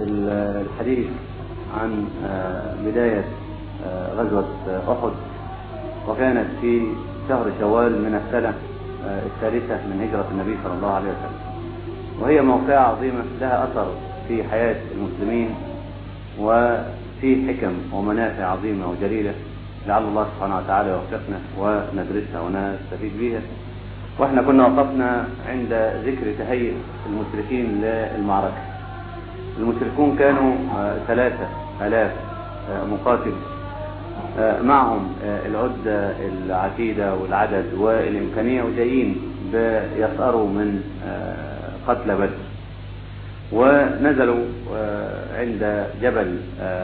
الحديث عن بداية غزوة أحد وكانت في شهر شوال من السنة الثالثة من هجرة النبي صلى الله عليه وسلم وهي موقعة عظيمة لها أثر في حياة المسلمين وفي حكم ومنافع عظيمة وجليلة لعل الله سبحانه وتعالى يوفقنا وندرسها ونستفيد بها واحنا كنا وقفنا عند ذكر تهيئ المشركين للمعركة المشركون كانوا ثلاثة آلاف مقاتل معهم العدة العتيدة والعدد والإمكانية وجايين بيسأروا من قتل بدر ونزلوا عند جبل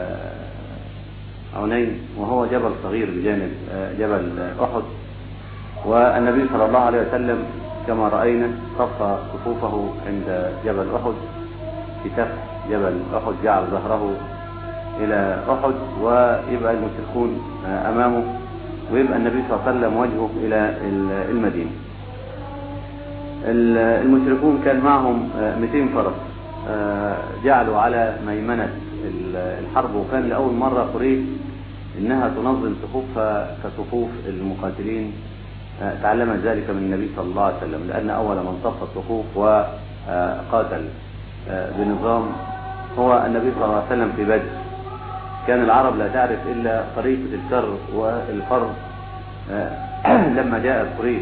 عنين وهو جبل صغير بجانب جبل أحد والنبي صلى الله عليه وسلم كما رأينا صفى صفوفه عند جبل أحد في سفح جبل أحد جعل ظهره إلى أحد ويبقى المشركون أمامه ويبقى النبي صلى الله عليه وسلم وجهه إلى المدينة المشركون كان معهم 200 فرس جعلوا على ميمنة الحرب وكان لأول مرة قريش إنها تنظم صفوفها كصفوف المقاتلين تعلمت ذلك من النبي صلى الله عليه وسلم لأن أول من صف الصفوف وقاتل بنظام هو النبي صلى الله عليه وسلم في بدر كان العرب لا تعرف إلا طريقة الكر والفر لما جاء قريش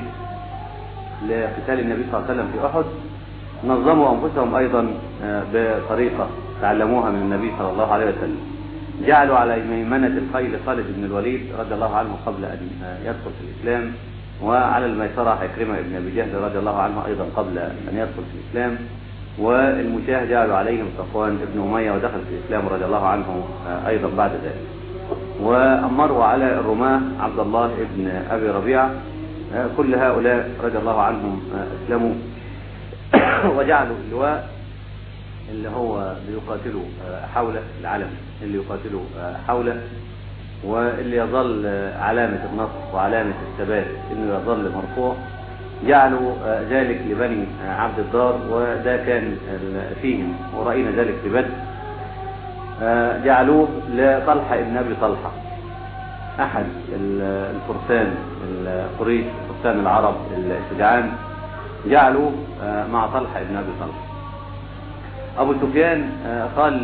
لقتال النبي صلى الله عليه وسلم في أحد نظموا أنفسهم أيضا بطريقة تعلموها من النبي صلى الله عليه وسلم جعلوا على ميمنة الخيل خالد بن الوليد رضي الله عنه قبل أن يدخل في الإسلام وعلى الميسرة عكرمة بن أبي جهل رضي الله عنه أيضا قبل أن يدخل في الإسلام والمشاه جعلوا عليهم صفوان بن أمية ودخل في الإسلام رضي الله عنه أيضا بعد ذلك وأمروا على الرماة عبد الله بن أبي ربيعة كل هؤلاء رضي الله عنهم أسلموا وجعلوا اللواء اللي هو بيقاتلوا حوله العلم اللي يقاتلوا حوله واللي يظل علامة النصر وعلامة الثبات انه يظل مرفوع جعلوا ذلك لبني عبد الدار وده كان فيهم ورأينا ذلك في بدر جعلوه لطلحة ابن ابي طلحة احد الفرسان القريش فرسان العرب الشجعان جعلوه مع طلحة ابن ابي طلحة ابو سفيان قال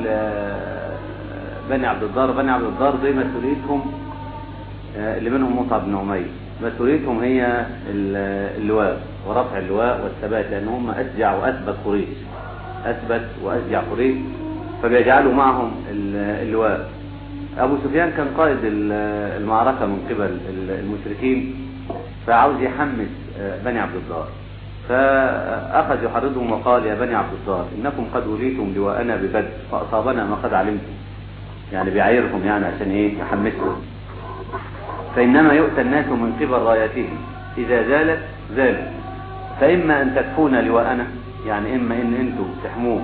بني عبد الدار بني عبد الدار دي مسؤوليتهم اللي منهم مصعب بن عمير مسؤوليتهم هي اللواء ورفع اللواء والثبات لان هم اشجع واثبت قريش اثبت واشجع قريش فبيجعلوا معهم اللواء ابو سفيان كان قائد المعركة من قبل المشركين فعاوز يحمس بني عبد الدار فاخذ يحرضهم وقال يا بني عبد الدار انكم قد وليتم لواءنا ببدر فاصابنا ما قد علمتم يعني بيعيرهم يعني عشان ايه يحمسهم فإنما يؤتى الناس من قبل راياتهم إذا زالت زالوا فإما أن تكفون لواءنا يعني إما إن أنتم تحموه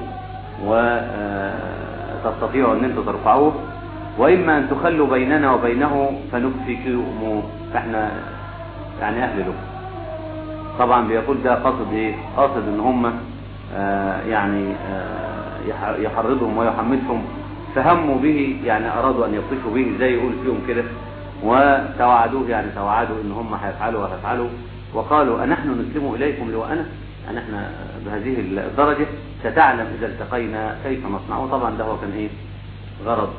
وتستطيعوا أن أنتم ترفعوه وإما أن تخلوا بيننا وبينه فنكفيكم فإحنا يعني أهل له طبعا بيقول ده قصد إيه قصد إن هم آه يعني آه يحرضهم ويحمسهم فهموا به يعني أرادوا أن يبطشوا به زي يقول فيهم كده وتوعدوه يعني توعدوا ان هم هيفعلوا وهيفعلوا وقالوا أنحن نسلم إليكم لواءنا يعني احنا بهذه الدرجة ستعلم إذا التقينا كيف نصنع وطبعا ده هو كان إيه غرض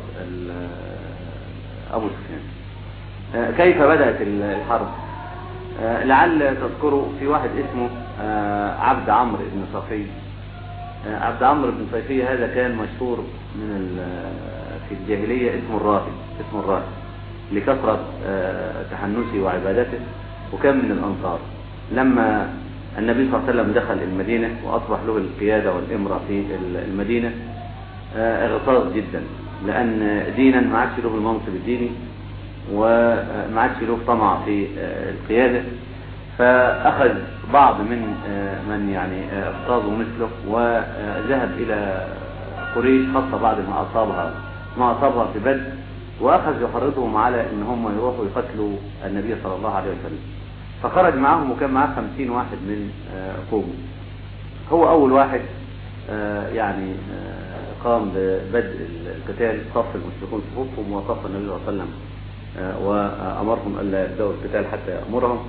أبو سفيان كيف بدأت الحرب لعل تذكروا في واحد اسمه عبد عمرو بن صفي عبد عمرو بن صفي هذا كان مشهور من في الجاهلية اسمه الراهب اسمه الراهب لكثرة تحنسه وعبادته وكان من الأنصار لما النبي صلى الله عليه وسلم دخل المدينة وأصبح له القيادة والإمرة في المدينة اغتاظ جدا لأن دينا ما عادش له المنصب الديني وما عادش له طمع في القيادة فأخذ بعض من من يعني اغتاظوا مثله وذهب إلى قريش خاصة بعد ما أصابها ما أصابها في بدر واخذ يحرضهم على ان هم يروحوا يقتلوا النبي صلى الله عليه وسلم فخرج معهم وكان معاه خمسين واحد من قومه هو اول واحد يعني قام ببدء القتال صف المشركون صفوفهم وصف النبي صلى الله عليه وسلم وأمرهم ألا يبدأوا القتال حتى يأمرهم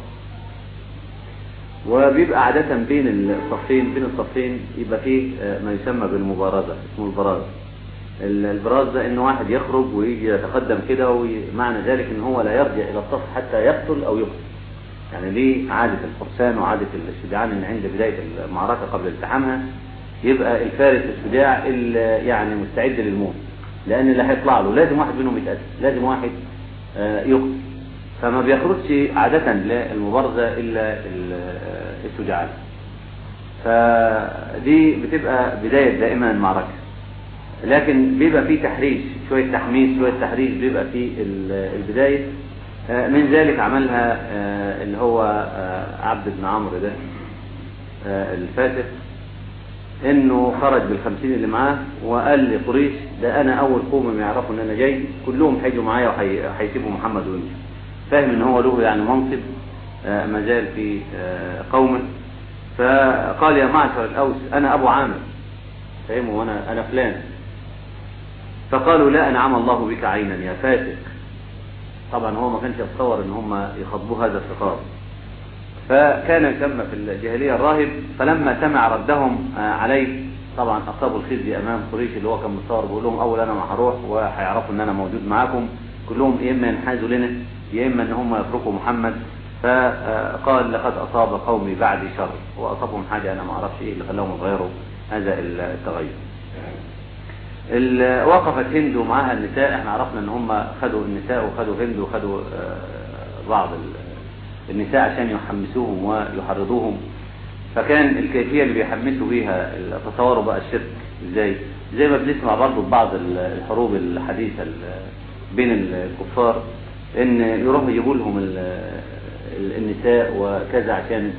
وبيبقى عادة بين الصفين بين الصفين يبقى فيه ما يسمى بالمبارزة اسمه البراز البراز ده ان واحد يخرج ويجي يتقدم كده ومعنى ذلك ان هو لا يرجع الى الصف حتى يقتل او يقتل يعني ليه عادة الفرسان وعادة الشجعان ان عند بداية المعركة قبل التحامها يبقى الفارس الشجاع اللي يعني مستعد للموت لان اللي هيطلع له لازم واحد منهم يتقتل لازم واحد يقتل فما بيخرجش عادة للمبارزة الا الشجعان فدي بتبقى بداية دائما المعركة لكن بيبقى فيه تحريش شوية تحميس شوية تحريش بيبقى في البداية من ذلك عملها اللي هو عبد بن عمرو ده الفاتح انه خرج بالخمسين اللي معاه وقال لقريش ده انا اول قوم يعرفوا ان انا جاي كلهم هيجوا معايا وهيسيبوا محمد ويمشي فاهم ان هو له يعني منصب ما زال في قومه فقال يا معشر الاوس انا ابو عامر فهموا وانا انا فلان فقالوا لا انعم الله بك عينا يا فاسق طبعا هو ما كانش يتصور ان هم يخاطبوه هذا الخطاب فكان يسمى في الجاهليه الراهب فلما سمع ردهم عليه طبعا اصابوا الخزي امام قريش اللي هو كان متصور بيقول لهم اول انا ما هروح وهيعرفوا ان انا موجود معاكم كلهم يا اما ينحازوا لنا يا اما ان هم يتركوا محمد فقال لقد اصاب قومي بعدي شر واصابهم حاجه انا ما اعرفش ايه اللي خلاهم يغيروا هذا التغير وقفت هند ومعاها النساء احنا عرفنا ان هم خدوا النساء وخدوا هند وخدوا بعض النساء عشان يحمسوهم ويحرضوهم فكان الكيفية اللي بيحمسوا بيها تصوروا بقى الشرك ازاي زي ما بنسمع برضه بعض الحروب الحديثة بين الكفار ان يروحوا يجيبوا لهم النساء وكذا عشان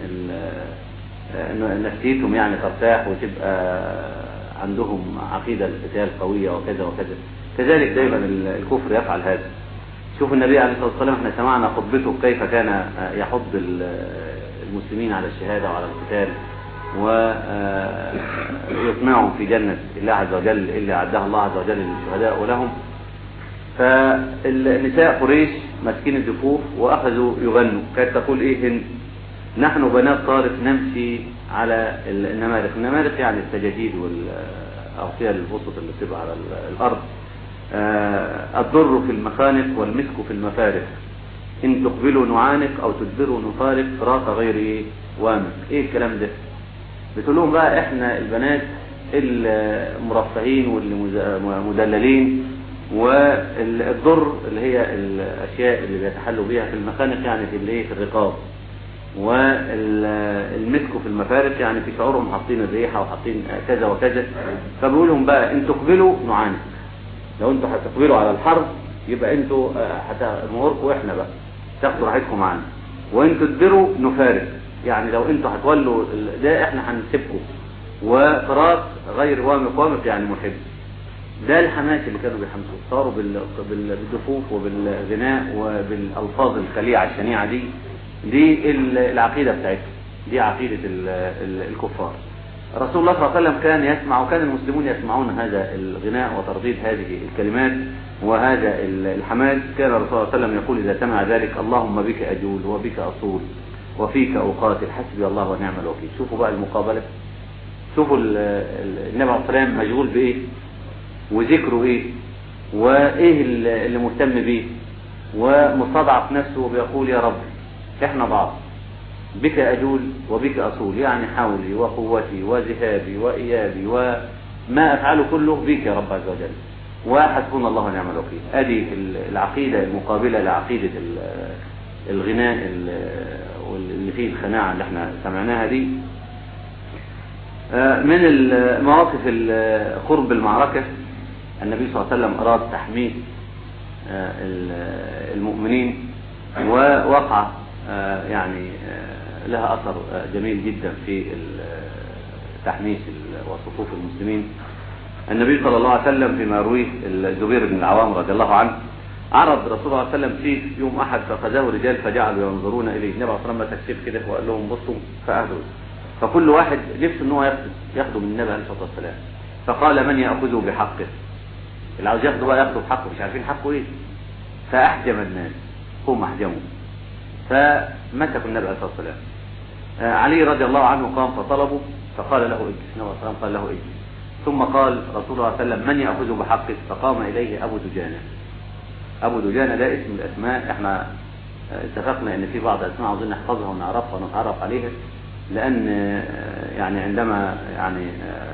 نفسيتهم يعني ترتاح وتبقى عندهم عقيدة القتال قوية وكذا وكذا كذلك دايما الكفر يفعل هذا شوف النبي عليه الصلاة والسلام احنا سمعنا خطبته كيف كان يحض المسلمين على الشهادة وعلى القتال ويقنعهم في جنة الله عز وجل اللي أعدها الله عز وجل للشهداء ولهم فالنساء قريش ماسكين الدفوف وأخذوا يغنوا كانت تقول إيه هند نحن بنات طارق نمشي على النمارق النمارق يعني السجاجيد والأغطية الوسط اللي بتبقى على الأرض الضر في المخانق والمسك في المفارق إن تقبلوا نعانق أو تدبروا نفارق فراق غير إيه وامق إيه الكلام ده بتقول لهم بقى إحنا البنات المرفهين والمدللين والضر اللي هي الأشياء اللي بيتحلوا بيها في المخانق يعني في اللي في الرقاب والمسك في المفارق يعني في شعورهم حاطين الريحة وحاطين كذا وكذا فبقول لهم بقى ان تقبلوا نعانق لو انتوا هتقبلوا على الحرب يبقى انتوا هتموركم احنا بقى تاخدوا راحتكم معانا وان تدبروا نفارق يعني لو انتوا هتولوا ده احنا هنسيبكم وفراق غير وامق وامق يعني محب ده الحماس اللي كانوا بيحمسوا صاروا بالدفوف وبالغناء وبالالفاظ الخليعه الشنيعه دي دي العقيدة بتاعتهم دي عقيدة الكفار رسول الله صلى الله عليه وسلم كان يسمع وكان المسلمون يسمعون هذا الغناء وترديد هذه الكلمات وهذا الحماس كان الرسول صلى الله عليه وسلم يقول إذا سمع ذلك اللهم بك أجول وبك أصول وفيك أقاتل حسبي الله ونعم الوكيل شوفوا بقى المقابلة شوفوا النبي عليه الصلاة والسلام مشغول بإيه وذكره إيه وإيه اللي مهتم بيه ومستضعف نفسه وبيقول يا رب احنا بعض بك أجول وبك أصول يعني حولي وقوتي وذهابي وإيابي وما أفعله كله بك يا رب عز وجل وحسبنا الله ونعم الوكيل ادي العقيدة المقابلة لعقيدة الغناء اللي فيه الخناعة اللي احنا سمعناها دي من المواقف قرب المعركة النبي صلى الله عليه وسلم أراد تحميد المؤمنين ووقع يعني لها أثر جميل جدا في تحميس وصفوف المسلمين النبي صلى الله عليه وسلم فيما يرويه الزبير بن العوام رضي الله عنه عرض رسول الله صلى الله عليه وسلم سيف يوم أحد فخذاه رجال فجعلوا ينظرون إليه النبي صلى الله عليه وسلم مسك سيف كده وقال لهم بصوا فأهدوا فكل واحد نفسه ان هو ياخده ياخده من النبي عليه الصلاه والسلام فقال من يأخذه بحقه اللي عاوز ياخده بقى ياخده بحقه مش عارفين حقه ايه فأحجم الناس هم أحجموا فمسكوا النبي عليه الصلاة والسلام علي رضي الله عنه قام فطلبه فقال له اجلس النبي عليه الصلاة قال له اجلس ثم قال رسول الله صلى الله عليه وسلم من يأخذه بحقه فقام إليه أبو دجانة أبو دجانة ده اسم الأسماء احنا اتفقنا ان في بعض الاسماء عاوزين نحفظها ونعرفها ونتعرف عليها لان يعني عندما يعني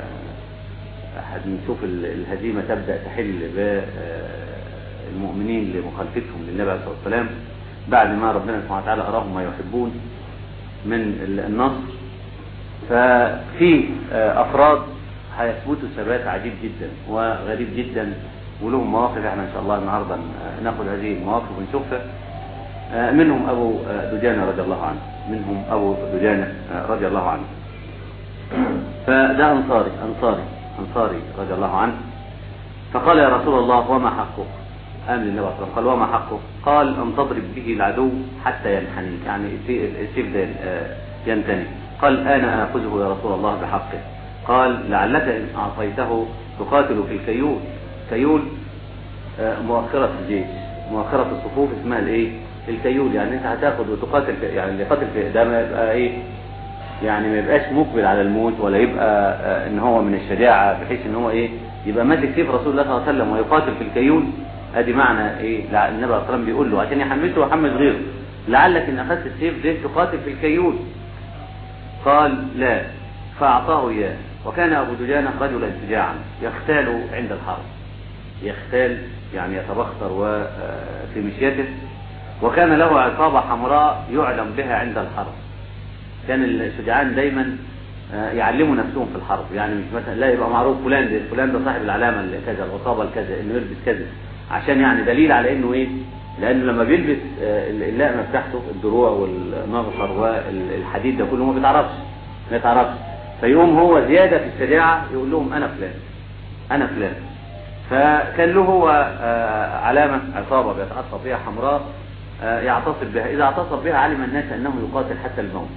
هنشوف الهزيمه تبدا تحل بالمؤمنين لمخالفتهم للنبي عليه الصلاه والسلام بعد ما ربنا سبحانه وتعالى اراهم ما يحبون من النصر ففي افراد هيثبتوا ثبات عجيب جدا وغريب جدا ولهم مواقف احنا ان شاء الله النهارده ناخذ هذه المواقف ونشوفها منهم أبو دجانة رضي الله عنه منهم أبو دجانة رضي الله عنه فده أنصاري أنصاري أنصاري رضي الله عنه فقال يا رسول الله وما حقه آمن النبي صلى الله عليه وسلم قال وما حقه قال أن تضرب به العدو حتى ينحني يعني السيف ده ينتني قال أنا آخذه يا رسول الله بحقه قال لعلك إن أعطيته تقاتل في الكيول كيول مؤخرة الجيش مؤخرة الصفوف اسمها الايه الكيول يعني انت هتاخد وتقاتل في يعني اللي قاتل في ده ما يبقى ايه يعني ما يبقاش مقبل على الموت ولا يبقى آه ان هو من الشجاعة بحيث ان هو ايه يبقى ماسك سيف رسول الله صلى الله عليه وسلم ويقاتل في الكيول ادي معنى ايه النبي عليه الصلاه والسلام بيقول له عشان يحمسه ويحمس غيره لعلك ان اخذت السيف ده تقاتل في الكيول قال لا فاعطاه اياه وكان ابو دجانه رجلا شجاعا يختال عند الحرب يختال يعني يتبختر وفي مشيته وكان له عصابة حمراء يعلم بها عند الحرب كان الشجعان دايما يعلموا نفسهم في الحرب يعني مش مثلا لا يبقى معروف فلان ده فلان ده صاحب العلامة اللي كذا العصابة الكذا انه يلبس كذا عشان يعني دليل على انه ايه لانه لما بيلبس اللقمة بتاعته الدروع والمغفر والحديد ده كله ما بيتعرفش ما يتعرفش فيقوم هو زيادة في الشجاعة يقول لهم انا فلان انا فلان فكان له هو علامة عصابة بيتعصب بها حمراء يعتصب بها إذا اعتصب بها علم الناس أنه يقاتل حتى الموت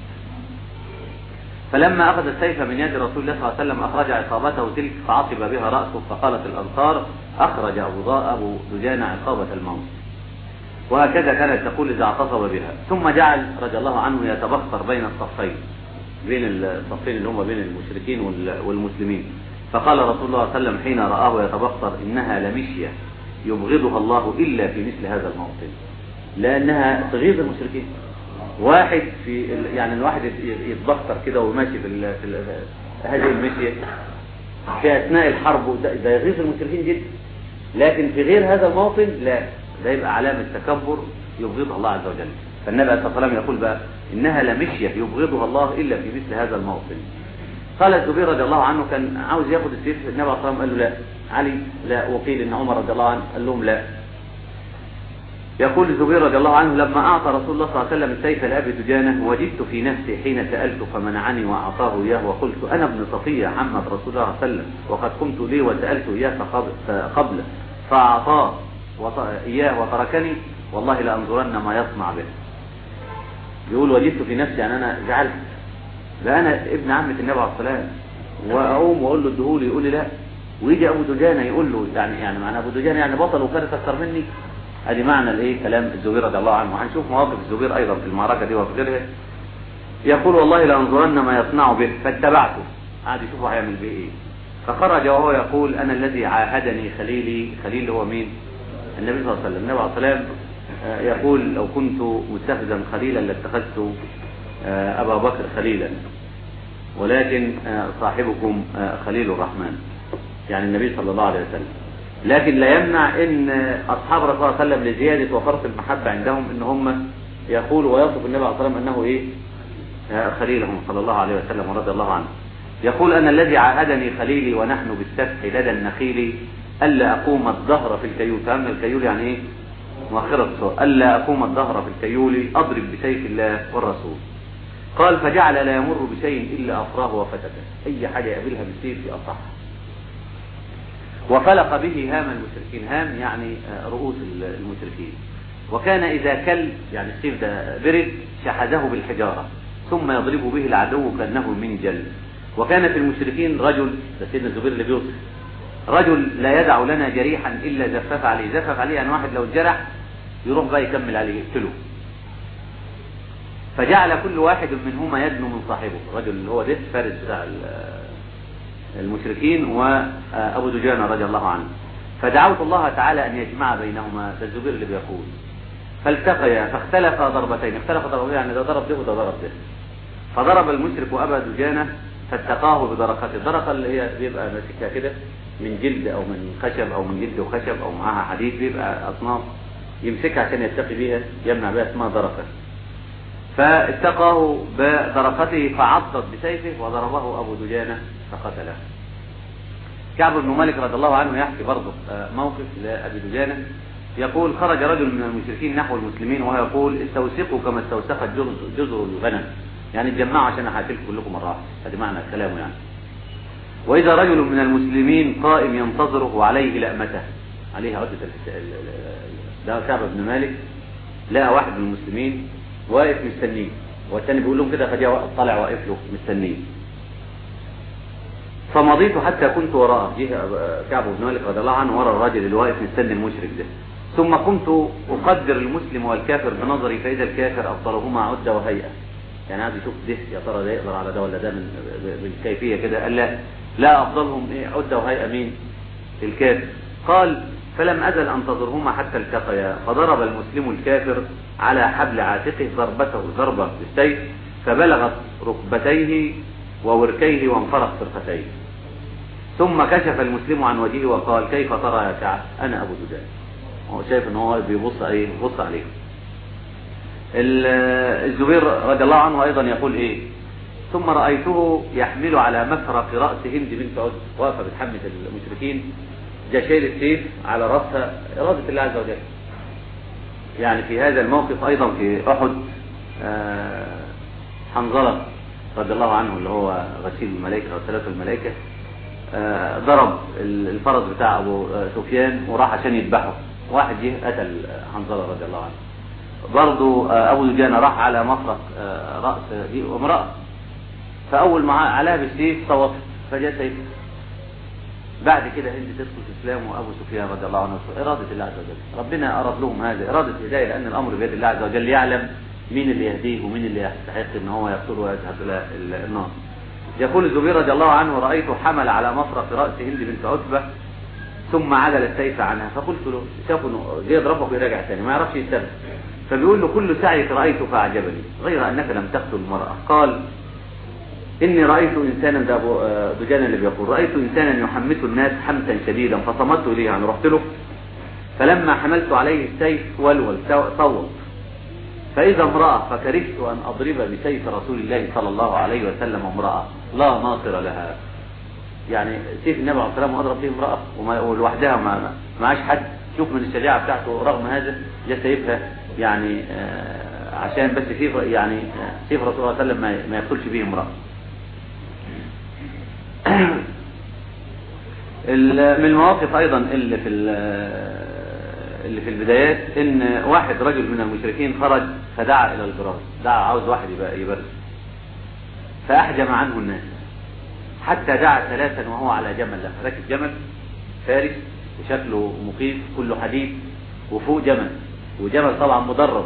فلما أخذ السيف من يد رسول الله صلى الله عليه وسلم أخرج عصابته تلك فعصب بها رأسه فقالت الأنصار أخرج أبو أبو دجان عصابة الموت وهكذا كانت تقول إذا اعتصب بها ثم جعل رضي الله عنه يتبختر بين الصفين بين الصفين اللي هم بين المشركين والمسلمين فقال رسول الله صلى الله عليه وسلم حين رآه يتبختر إنها لمشية يبغضها الله إلا في مثل هذا الموطن لأنها تغيظ المشركين واحد في يعني الواحد يتبختر كده وماشي في, ال في ال هذه المشية في أثناء الحرب ده يغيظ المشركين جدا لكن في غير هذا الموطن لا ده يبقى علامة تكبر يبغضها الله عز وجل فالنبي عليه الصلاة والسلام يقول بقى إنها لمشية يبغضها الله إلا في مثل هذا الموطن قال الزبير رضي الله عنه كان عاوز ياخد السيف النبي عليه الصلاة والسلام قال له لا علي لا وقيل إن عمر رضي الله عنه قال لهم لا يقول الزبير رضي الله عنه لما أعطى رسول الله صلى الله عليه وسلم السيف لأبي دجانة وجدت في نفسي حين سألت فمنعني وأعطاه إياه وقلت أنا ابن صفية عمة رسول الله صلى الله عليه وسلم وقد قمت لي وسألت إياه قبل فأعطاه إياه وتركني والله لأنظرن ما يصنع به يقول وجدت في نفسي أن أنا زعلت ده أنا ابن عمة النبي عليه الصلاة والسلام وأقوم وأقول له ادهولي يقول لي لا ويجي أبو دجانة يقول له يعني يعني معنى أبو دجانة يعني بطل وفارس أكثر مني ادي معنى الايه كلام الزبير رضي الله عنه وهنشوف مواقف الزبير ايضا في المعركه دي وفي غيرها يقول والله لانظرن ما يصنع به فاتبعته قعد يشوف هيعمل به ايه فخرج وهو يقول انا الذي عاهدني خليلي خليل هو مين النبي صلى الله عليه وسلم النبي عليه الصلاه والسلام يقول لو كنت متخذا خليلا لاتخذت ابا بكر خليلا ولكن صاحبكم خليل الرحمن يعني النبي صلى الله عليه وسلم لكن لا يمنع ان اصحاب رسول الله صلى الله عليه وسلم لزياده وفرط المحبه عندهم ان هم يقولوا ويصف النبي عليه الصلاه والسلام انه ايه خليلهم صلى الله عليه وسلم ورضي الله عنه يقول انا الذي عاهدني خليلي ونحن بالسفح لدى النخيل الا اقوم الظهر في الكيول فهم الكيول يعني ايه مؤخرة الصور الا اقوم الظهر في الكيول اضرب بسيف الله والرسول قال فجعل لا يمر بشيء الا افراه وفتته اي حاجه يقابلها بالسيف يقطعها وفلق به هام المشركين هام يعني رؤوس المشركين وكان إذا كل يعني السيف ده برد شحذه بالحجارة ثم يضرب به العدو كأنه منجل وكان في المشركين رجل ده سيدنا الزبير اللي بيوصف رجل لا يدع لنا جريحا الا زفف عليه زفف عليه يعني واحد لو اتجرح يروح بقى يكمل عليه يقتله فجعل كل واحد منهما يدنو من صاحبه الرجل اللي هو ده فارس بتاع المشركين وابو دجانه رضي الله عنه فدعوت الله تعالى ان يجمع بينهما ده الزبير اللي بيقول فالتقيا فاختلفا ضربتين اختلف ضربتين يعني ده ضرب ده وده ضرب ده فضرب المشرك ابا دجانه فاتقاه بدرقته الدرقه اللي هي بيبقى ماسكها كده من جلد او من خشب او من جلد وخشب او معاها حديد بيبقى اصناف يمسكها عشان يتقي بيها يمنع بها اسمها درقه فاتقاه بدرقته فعضت بسيفه وضربه ابو دجانه فقتله كعب بن مالك رضي الله عنه يحكي برضه موقف لابي دجانه يقول خرج رجل من المشركين نحو المسلمين وهو يقول استوثقوا كما استوثقت جزر الغنم يعني اتجمعوا عشان احاكيلكم كلكم مره واحده هذه معنى كلامه يعني واذا رجل من المسلمين قائم ينتظره وعليه لأمته عليه عدة ده كعب بن مالك لقى واحد من المسلمين واقف مستنيه والثاني بيقول لهم كده فجاء طالع واقف له مستنيه فمضيت حتى كنت وراءه جه كعب بن مالك رضي الله عنه وراء الراجل اللي واقف مستني المشرك ده ثم كنت اقدر المسلم والكافر بنظري فاذا الكافر افضلهما عده وهيئه يعني عايز يشوف ده يا ترى ده يقدر على ده ولا ده من بالكيفيه كده قال لا لا افضلهم ايه عده وهيئه مين الكافر قال فلم ازل انتظرهما حتى التقيا فضرب المسلم الكافر على حبل عاتقه ضربته ضربه بالسيف فبلغت ركبتيه ووركيه وانفرق فرقتيه ثم كشف المسلم عن وجهه وقال كيف ترى يا كعب انا ابو دجان هو شايف ان هو بيبص ايه بيبص عليه الزبير رضي الله عنه ايضا يقول ايه ثم رايته يحمل على مفرق راس هند بنت عتبه واقفه بتحمس المشركين جا شايل السيف على راسها اراده الله عز وجل يعني في هذا الموقف ايضا في احد حنظله رضي الله عنه اللي هو غسيل الملائكه غسالات الملائكه ضرب الفرس بتاع ابو سفيان وراح عشان يذبحه واحد جه قتل حنظله رضي الله عنه برضه ابو دجانه راح على مفرق راس دي امراه فاول ما عليها بالسيف صوت فجاء سيف بعد كده هند تدخل في الاسلام وابو سفيان رضي الله عنه اراده الله عز وجل ربنا اراد لهم هذا اراده الهدايه لان الامر بيد الله عز وجل يعلم مين اللي يهديه ومين اللي يستحق ان هو يقتله ويذهب الى النار يقول الزبير رضي الله عنه رايته حمل على مفرق راس هند بنت عتبه ثم عدل السيف عنها فقلت له شافوا انه جاي يضربه ويراجع ثاني ما يعرفش يستنى فبيقول له كل سعيك رايته فاعجبني غير انك لم تقتل المراه قال اني رايت انسانا ده ابو دجان اللي بيقول رايت انسانا يحمس الناس حمسا شديدا فصمت اليه يعني رحت له فلما حملت عليه السيف ولول صوت فإذا امرأة فكرهت أن أضرب بسيف رسول الله صلى الله عليه وسلم امرأة لا ناصر لها يعني سيف النبي عليه الصلاة والسلام أضرب به امرأة ولوحدها ما معاش حد شوف من الشريعة بتاعته رغم هذا جاء سيفها يعني آه عشان بس سيف يعني آه سيف رسول الله صلى الله عليه وسلم ما يقتلش به امرأة من المواقف أيضا اللي في اللي في البدايات ان واحد رجل من المشركين خرج فدعا الى البراز دعا عاوز واحد يبقى يبرز فاحجم عنه الناس حتى دعا ثلاثا وهو على جمل له راكب جمل فارس وشكله مخيف كله حديد وفوق جمل وجمل طبعا مدرب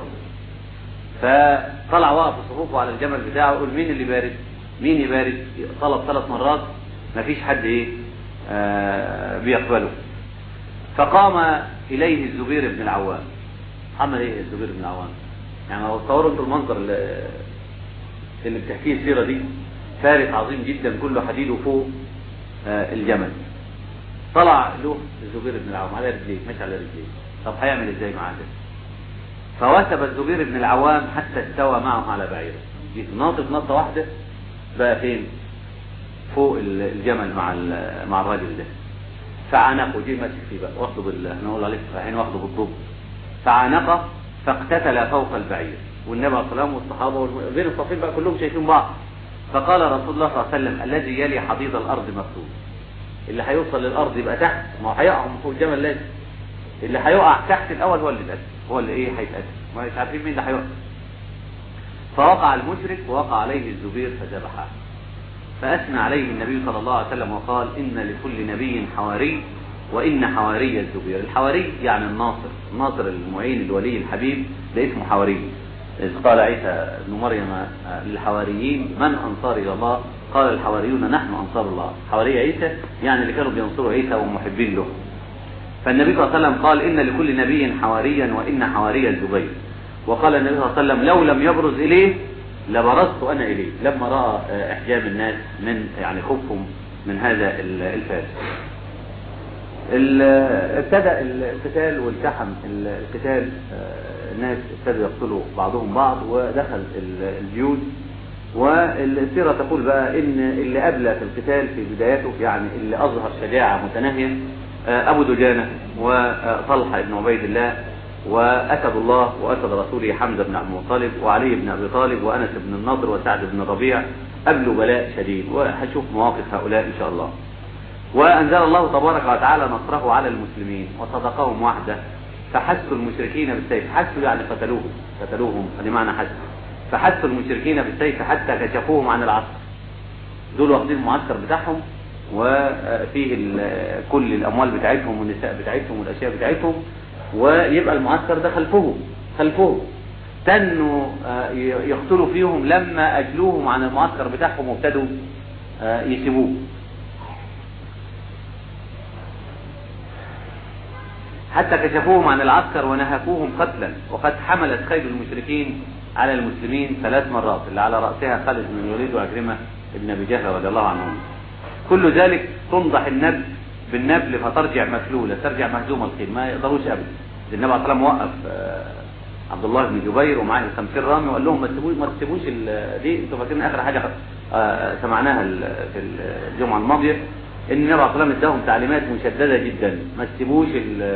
فطلع وقف صفوفه على الجمل بتاعه يقول مين اللي بارد مين يبارد طلب ثلاث مرات مفيش حد ايه آه بيقبله فقام إليه الزبير بن العوام عمل إيه الزبير بن العوام يعني لو تصوروا انتوا المنظر اللي, اللي بتحكيه السيرة دي فارس عظيم جدا كله حديد وفوق آه الجمل طلع له الزبير بن العوام على رجليه ماشي على رجليه طب هيعمل ازاي معاه ده فوثب الزبير بن العوام حتى استوى معه على بعيره ناطط نطه واحده بقى فين فوق الجمل مع مع الراجل ده فعانقه جه ماسك فيه بقى واخده بال احنا نقول عليه فاحين واخده بالضب فعانقه فاقتتل فوق البعير والنبي عليه الصلاه والصحابه بين الصفين بقى كلهم شايفين بعض فقال رسول الله صلى الله عليه وسلم الذي يلي حضيض الارض مكتوب اللي هيوصل للارض يبقى تحت ما هو هيقع من فوق الجمل لازم اللي هيقع تحت الاول هو اللي يتقتل هو اللي ايه هيتقتل ما مش عارفين مين اللي هيقع فوقع المشرك ووقع عليه الزبير فذبحه فأثنى عليه النبي صلى الله عليه وسلم وقال إن لكل نبي حواري وإن حواري الزبير الحواري يعني الناصر الناصر المعين الولي الحبيب ده اسمه حواري إذ قال عيسى بن مريم للحواريين من أنصار إلى الله قال الحواريون نحن أنصار الله حواري عيسى يعني اللي كانوا بينصروا عيسى ومحبين له فالنبي صلى الله عليه وسلم قال إن لكل نبي حواريا وإن حواري الزبير وقال النبي صلى الله عليه وسلم لو لم يبرز إليه لبرزت أنا إليه لما رأى إحجام الناس من يعني خوفهم من هذا الفاسد ابتدى القتال والتحم القتال الناس ابتدوا يقتلوا بعضهم بعض ودخل الجيوش والسيرة تقول بقى ان اللي أبلى في القتال في بدايته يعني اللي أظهر شجاعة متناهية أبو دجانة وطلحة بن عبيد الله وأسد الله وأسد رسوله حمزة بن عبد المطلب وعلي بن أبي طالب وأنس بن النضر وسعد بن الربيع أبلوا بلاء شديد وهشوف مواقف هؤلاء إن شاء الله وأنزل الله تبارك وتعالى نصره على المسلمين وصدقهم وحده فحسوا المشركين بالسيف حسوا يعني قتلوهم قتلوهم هذه معنى حسوا فحسوا المشركين بالسيف حتى كشفوهم عن العسكر دول واخدين المعسكر بتاعهم وفيه كل الأموال بتاعتهم والنساء بتاعتهم والأشياء بتاعتهم ويبقى المعسكر ده خلفهم خلفهم تنوا يقتلوا فيهم لما أجلوهم عن المعسكر بتاعهم وابتدوا يسيبوه حتى كشفوهم عن العسكر ونهكوهم قتلا وقد حملت خيل المشركين على المسلمين ثلاث مرات اللي على رأسها خالد بن الوليد وعكرمة بن أبي جهل رضي الله عنهم كل ذلك تنضح النبل بالنبل فترجع مفلولة ترجع مهزومة الخيل ما يقدروش أبدا النبي عليه الصلاة والسلام وقف عبد الله بن جبير ومعاه 50 رامي وقال لهم ما تسيبوش ما تسيبوش دي انتوا فاكرين اخر حاجه سمعناها في الجمعه الماضيه ان النبي عليه الصلاه والسلام اداهم تعليمات مشدده جدا ما تسيبوش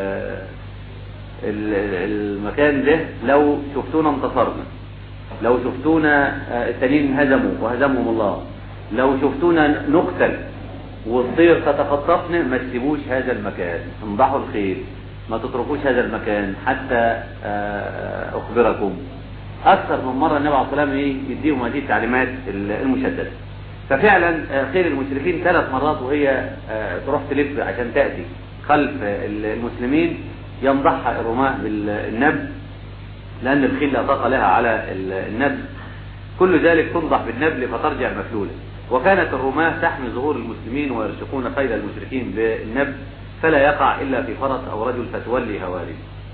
المكان ده لو شفتونا انتصرنا لو شفتونا التانيين هزموا وهزمهم الله لو شفتونا نقتل والطير تتخطفنا ما تسيبوش هذا المكان انضحوا الخيل ما تتركوش هذا المكان حتى اخبركم اكثر من مره النبي عليه الصلاه والسلام يديهم هذه التعليمات المشدده ففعلا خيل المشركين ثلاث مرات وهي تروح تلف عشان تاتي خلف المسلمين ينضحها الرماة بالنبل لان الخيل لا طاقه لها على النبل كل ذلك تنضح بالنبل فترجع مفلوله وكانت الرماة تحمي ظهور المسلمين ويرشقون خيل المشركين بالنبل فلا يقع إلا في فرس أو رجل فتولي هواري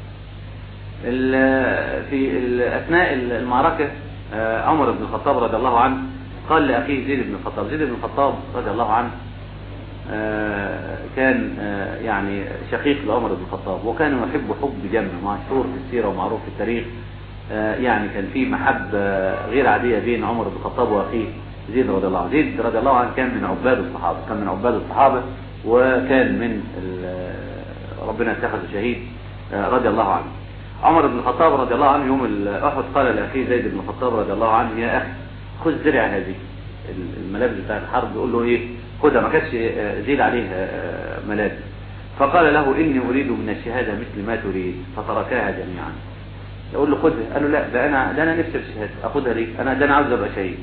في أثناء المعركة عمر بن الخطاب رضي الله عنه قال لأخيه زيد بن الخطاب زيد بن الخطاب رضي الله عنه كان يعني شقيق لعمر بن الخطاب وكان يحب حب جم مشهور في السيرة ومعروف في التاريخ يعني كان في محبة غير عادية بين عمر بن الخطاب وأخيه زيد رضي الله عنه زيد رضي الله عنه كان من عباد الصحابة كان من عباد الصحابة وكان من ربنا اتخذ شهيد رضي الله عنه عمر بن الخطاب رضي الله عنه يوم احد قال لاخيه زيد بن الخطاب رضي الله عنه يا اخي خذ درع هذه الملابس بتاعت الحرب يقول له ايه خدها ما كانش زيد عليه ملابس فقال له اني اريد من الشهاده مثل ما تريد فتركاها جميعا يقول له خذها قال له لا ده انا ده انا نفسي في الشهاده اخذها ليه انا ده انا عاوز ابقى شهيد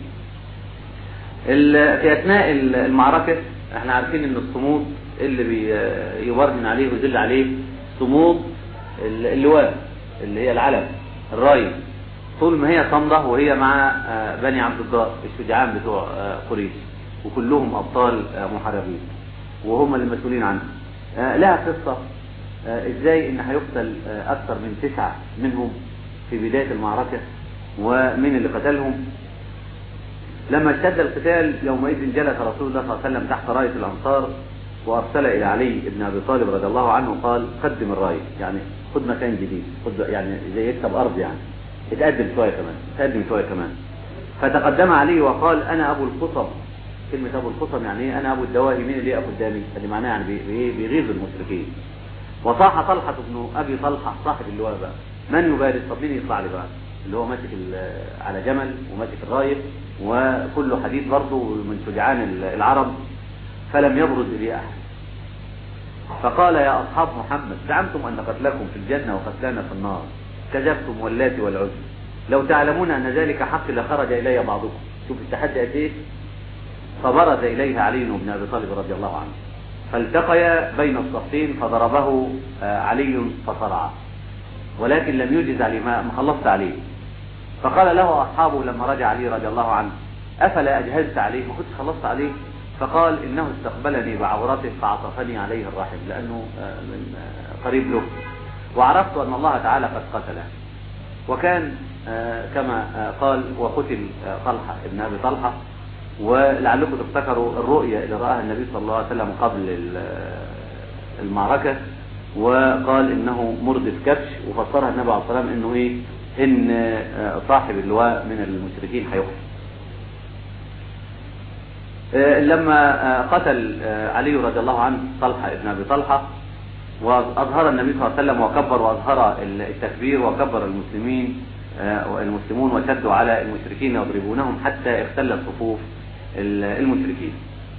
في اثناء المعركه احنا عارفين ان الصمود اللي بيبرهن عليه ويدل عليه صمود اللواء اللي هي العلم الرايه طول ما هي صمده وهي مع بني عبد الدار الشجعان بتوع قريش وكلهم ابطال محاربين وهم اللي مسؤولين عنها لها قصه ازاي ان هيقتل اكثر من تسعه منهم في بدايه المعركه ومن اللي قتلهم لما اشتد القتال يومئذ جلس رسول الله صلى الله عليه وسلم تحت راية الأنصار وأرسل إلى علي بن أبي طالب رضي الله عنه قال قدم الراية يعني خد مكان جديد خد يعني زي يكسب أرض يعني اتقدم شوية كمان اتقدم شوية كمان فتقدم علي وقال أنا أبو القصم كلمة أبو القصم يعني إيه أنا أبو الدواهي مين اللي يقف قدامي اللي معناه يعني بيغيظ المشركين وصاح طلحة بن أبي طلحة صاحب اللواء بقى من يبارز طب مين يطلع لي بقى اللي هو ماسك على جمل وماسك الراية وكله حديث برضه من شجعان العرب فلم يبرز إليه أحد فقال يا أصحاب محمد زعمتم أن قتلكم في الجنة وقتلانا في النار كذبتم واللات والعزى لو تعلمون أن ذلك حق لخرج إلي بعضكم شوف التحدي قد إيه فبرز إليه علي بن أبي طالب رضي الله عنه فالتقيا بين الصفين فضربه علي فصرعه ولكن لم يجز عليه ما خلصت عليه فقال له أصحابه لما رجع علي رضي الله عنه أفلا أجهزت عليه ما كنتش خلصت عليه فقال إنه استقبلني بعورته فعطفني عليه الرحم لأنه من قريب له وعرفت أن الله تعالى قد قتله وكان كما قال وقتل طلحة ابن أبي طلحة ولعلكم تفتكروا الرؤية اللي رآها النبي صلى الله عليه وسلم قبل المعركة وقال انه مردف كبش وفسرها النبي عليه الصلاة والسلام انه ايه ان صاحب اللواء من المشركين هيقتل لما قتل علي رضي الله عنه طلحة ابن ابي طلحة واظهر النبي صلى الله عليه وسلم وكبر واظهر التكبير وكبر المسلمين المسلمون وشدوا على المشركين يضربونهم حتى اختلت صفوف المشركين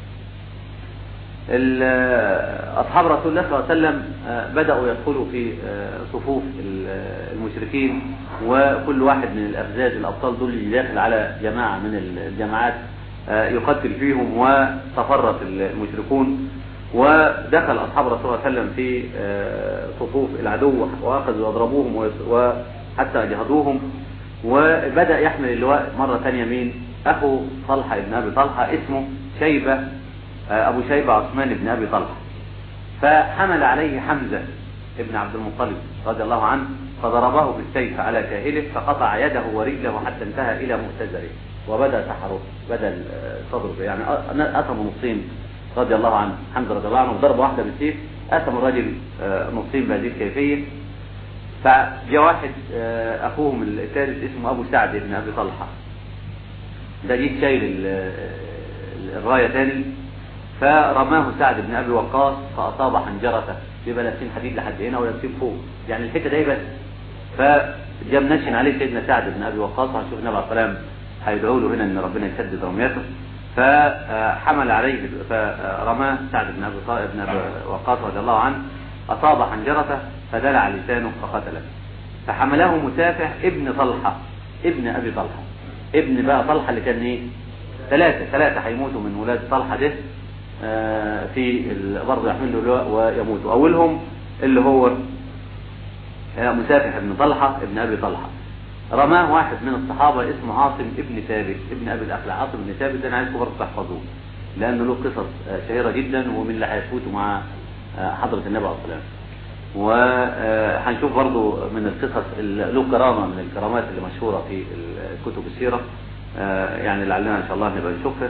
أصحاب رسول الله صلى الله عليه وسلم بدأوا يدخلوا في صفوف المشركين وكل واحد من الأفزاز الأبطال دول اللي داخل على جماعة من الجماعات يقتل فيهم وتفرط المشركون ودخل أصحاب رسول الله صلى الله عليه وسلم في صفوف العدو وأخذوا يضربوهم حتى أجهضوهم وبدأ يحمل اللواء مرة ثانية مين أخو طلحة ابن أبي طلحة اسمه شيبة أبو شيبة عثمان بن أبي طلحة فحمل عليه حمزة ابن عبد المطلب رضي الله عنه فضربه بالسيف على كاهله فقطع يده ورجله حتى انتهى إلى مؤتزره وبدأ سحره بدأ صدره يعني أتم نصين رضي الله عنه حمزة رضي الله عنه ضربة واحدة بالسيف أتم الرجل نصين بهذه الكيفية فجاء واحد أخوهم الثالث اسمه أبو سعد بن أبي طلحة ده جيت شايل الراية تاني فرماه سعد بن ابي وقاص فاصاب حنجرته بيبقى لابسين حديد لحد هنا ولابسين فوق يعني الحته دي بس فجاء منشن عليه سيدنا سعد بن ابي وقاص هنشوف النبي عليه السلام هيدعوا له هنا ان ربنا يسدد رميته فحمل عليه فرماه سعد بن ابي بن ابي وقاص رضي الله عنه اصاب حنجرته فدلع لسانه فقتله فحمله مسافح ابن طلحه ابن ابي طلحه ابن بقى طلحه اللي كان ايه ثلاثه ثلاثه هيموتوا من ولاد طلحه ده في برضه يحمل له اللواء ويموت اولهم اللي هو مسافح ابن طلحه ابن ابي طلحه رماه واحد من الصحابه اسمه عاصم ابن ثابت ابن ابي الاخلع عاصم بن ثابت ده انا عايزكم برضه تحفظوه لانه له قصص شهيره جدا ومن اللي هيفوتوا مع حضره النبي عليه الصلاه وهنشوف برضه من القصص اللي له كرامه من الكرامات اللي مشهوره في كتب السيره يعني لعلنا ان شاء الله نبقى نشوفها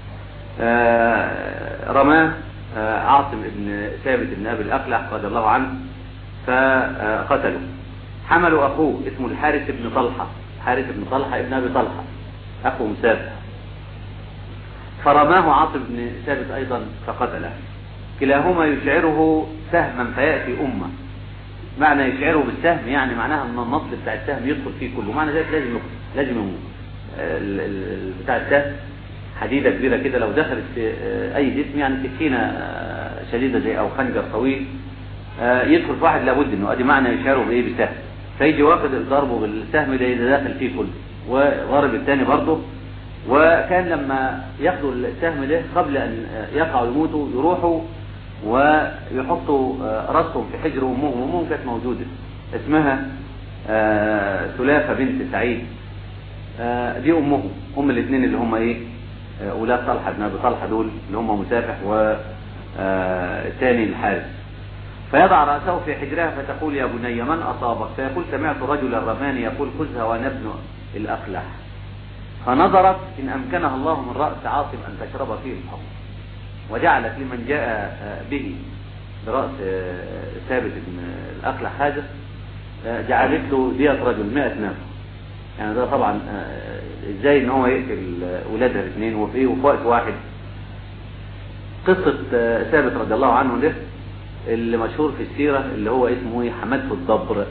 رماه عاصم بن ثابت بن ابي الاقلع رضي الله عنه فقتله حملوا اخوه اسمه الحارث بن طلحه حارث بن طلحه ابن ابي طلحه اخو مسافر فرماه عاصم بن ثابت ايضا فقتله كلاهما يشعره سهما فياتي امه معنى يشعره بالسهم يعني معناها ان النصل بتاع السهم يدخل فيه كله معنى ذلك لازم يقتل لازم يموت بتاع السهم حديدة كبيرة كده لو دخلت في أي جسم يعني سكينة شديدة زي أو خنجر طويل يدخل في واحد لابد إنه أدي معنى يشعره بإيه بسهم فيجي واخد ضربه بالسهم ده إذا داخل فيه كله وضارب الثاني برضه وكان لما ياخدوا السهم ده قبل أن يقعوا يموتوا يروحوا ويحطوا راسهم في حجر أمهم أمهم كانت موجودة اسمها سلافة بنت سعيد دي أمهم أم الاثنين اللي هم إيه أولاد طلحة بن أبي طلحة دول اللي هم مسافح والثاني الحارث فيضع رأسه في حجرها فتقول يا بني من أصابك فيقول سمعت رجلا رماني يقول خذها وأنا ابن الأقلح فنظرت إن أمكنها الله من رأس عاصم أن تشرب فيه الحمر وجعلت لمن جاء به برأس ثابت بن الأقلح هذا جعلت له دية رجل 100 نفر يعني ده طبعا ازاي ان هو يقتل ولادها الاثنين وفي ايه وفي وقت واحد قصة ثابت رضي الله عنه ده اللي مشهور في السيرة اللي هو اسمه ايه حمدته الضبر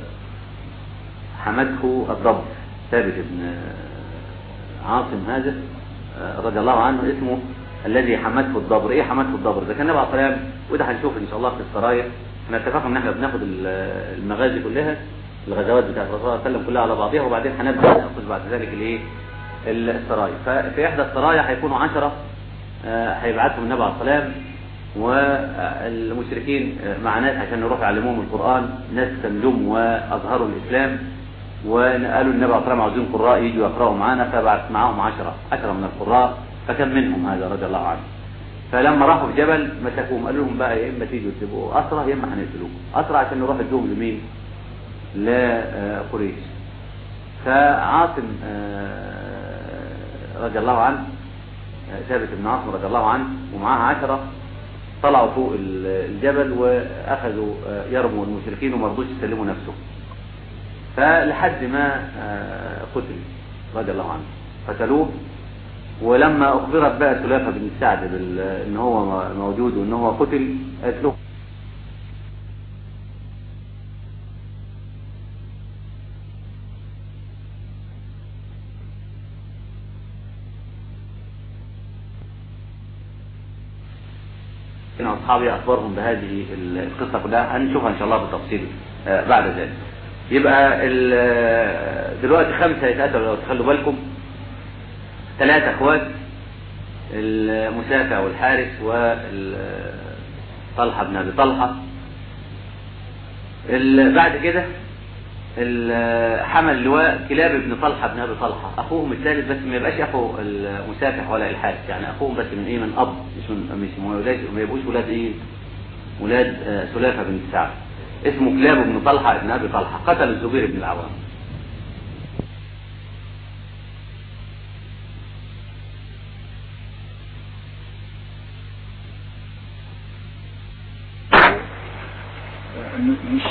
حمدته الضبر ثابت بن عاصم هذا رضي الله عنه اسمه الذي حمدته الضبر ايه حمدته الضبر ده كان النبي عليه الصلاه والسلام وده هنشوف ان شاء الله في السرايا احنا اتفقنا ان احنا بناخد المغازي كلها الغزوات بتاعت الرسول صلى الله عليه وسلم كلها على بعضها وبعدين هنبدا ناخذ بعد ذلك الايه السرايا ففي احدى السرايا هيكونوا 10 هيبعتهم النبي عليه الصلاة والسلام والمشركين مع ناس عشان يروحوا يعلموهم القرآن ناس سلم وأظهروا الإسلام وقالوا النبي عليه الصلاة والسلام عاوزين قراء يجوا يقرأوا معانا فبعث معاهم عشرة عشرة من القراء فكان منهم هذا رضي الله عنه فلما راحوا في جبل مسكوهم قالوا لهم بقى يا اما تيجوا تبقوا اسرى يا اما هنقتلوكم اسرى عشان نروح ادوهم لمين؟ لقريش فعاصم رضي الله عنه ثابت بن عاصم رضي الله عنه ومعاه عشرة طلعوا فوق الجبل واخذوا يرموا المشركين وما رضوش يسلموا نفسهم فلحد ما قتل رضي الله عنه قتلوه ولما اخبرت بقى سلافه بن سعد ان هو موجود وان هو قتل قالت له ان اصحابي اخبرهم بهذه القصه كلها هنشوفها ان شاء الله بالتفصيل بعد ذلك يبقى دلوقتي خمسه يتقتلوا لو تخلوا بالكم ثلاثة اخوات المسافع والحارس وطلحة بن ابي طلحة بعد كده حمل لواء كلاب ابن طلحة بن ابي طلحة اخوهم الثالث بس ما يبقاش اخو المسافح ولا الحارس يعني اخوهم بس من ايه من اب مش من مش من ولاد ما يبقوش ولاد ايه ولاد سلافة بن سعد اسمه كلاب بن طلحة بن ابي طلحة قتل الزبير بن العوام مش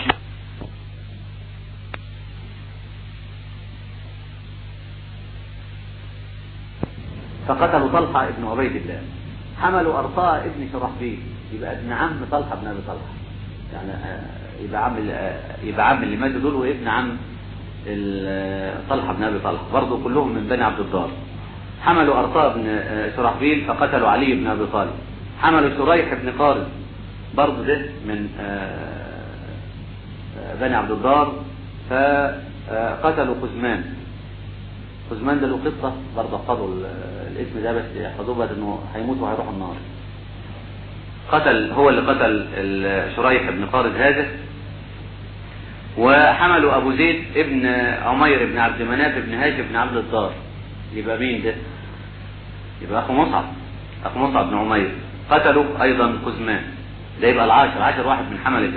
فقتلوا طلحة ابن عبيد الله حملوا أرطاء ابن شرحبيل يبقى ابن عم طلحة بن أبي طلحة يعني يبقى عم يبقى عم اللي ماتوا دول وابن عم طلحة بن أبي طلحة برضه كلهم من بني عبد الدار حملوا أرطاء بن شرحبيل فقتلوا علي بن أبي طالب حملوا شريح بن قارب برضه ده من بني عبد الدار فقتلوا خزمان خزمان ده له قصة برضه احفظوا الاسم ده بس احفظوه بس انه هيموت وهيروح النار قتل هو اللي قتل شريح بن خالد هذا وحملوا ابو زيد ابن عمير بن عبد مناف بن هاشم بن عبد الدار يبقى مين ده يبقى اخو مصعب اخو مصعب بن عمير قتلوا ايضا خزمان ده يبقى العاشر عشر واحد من حملة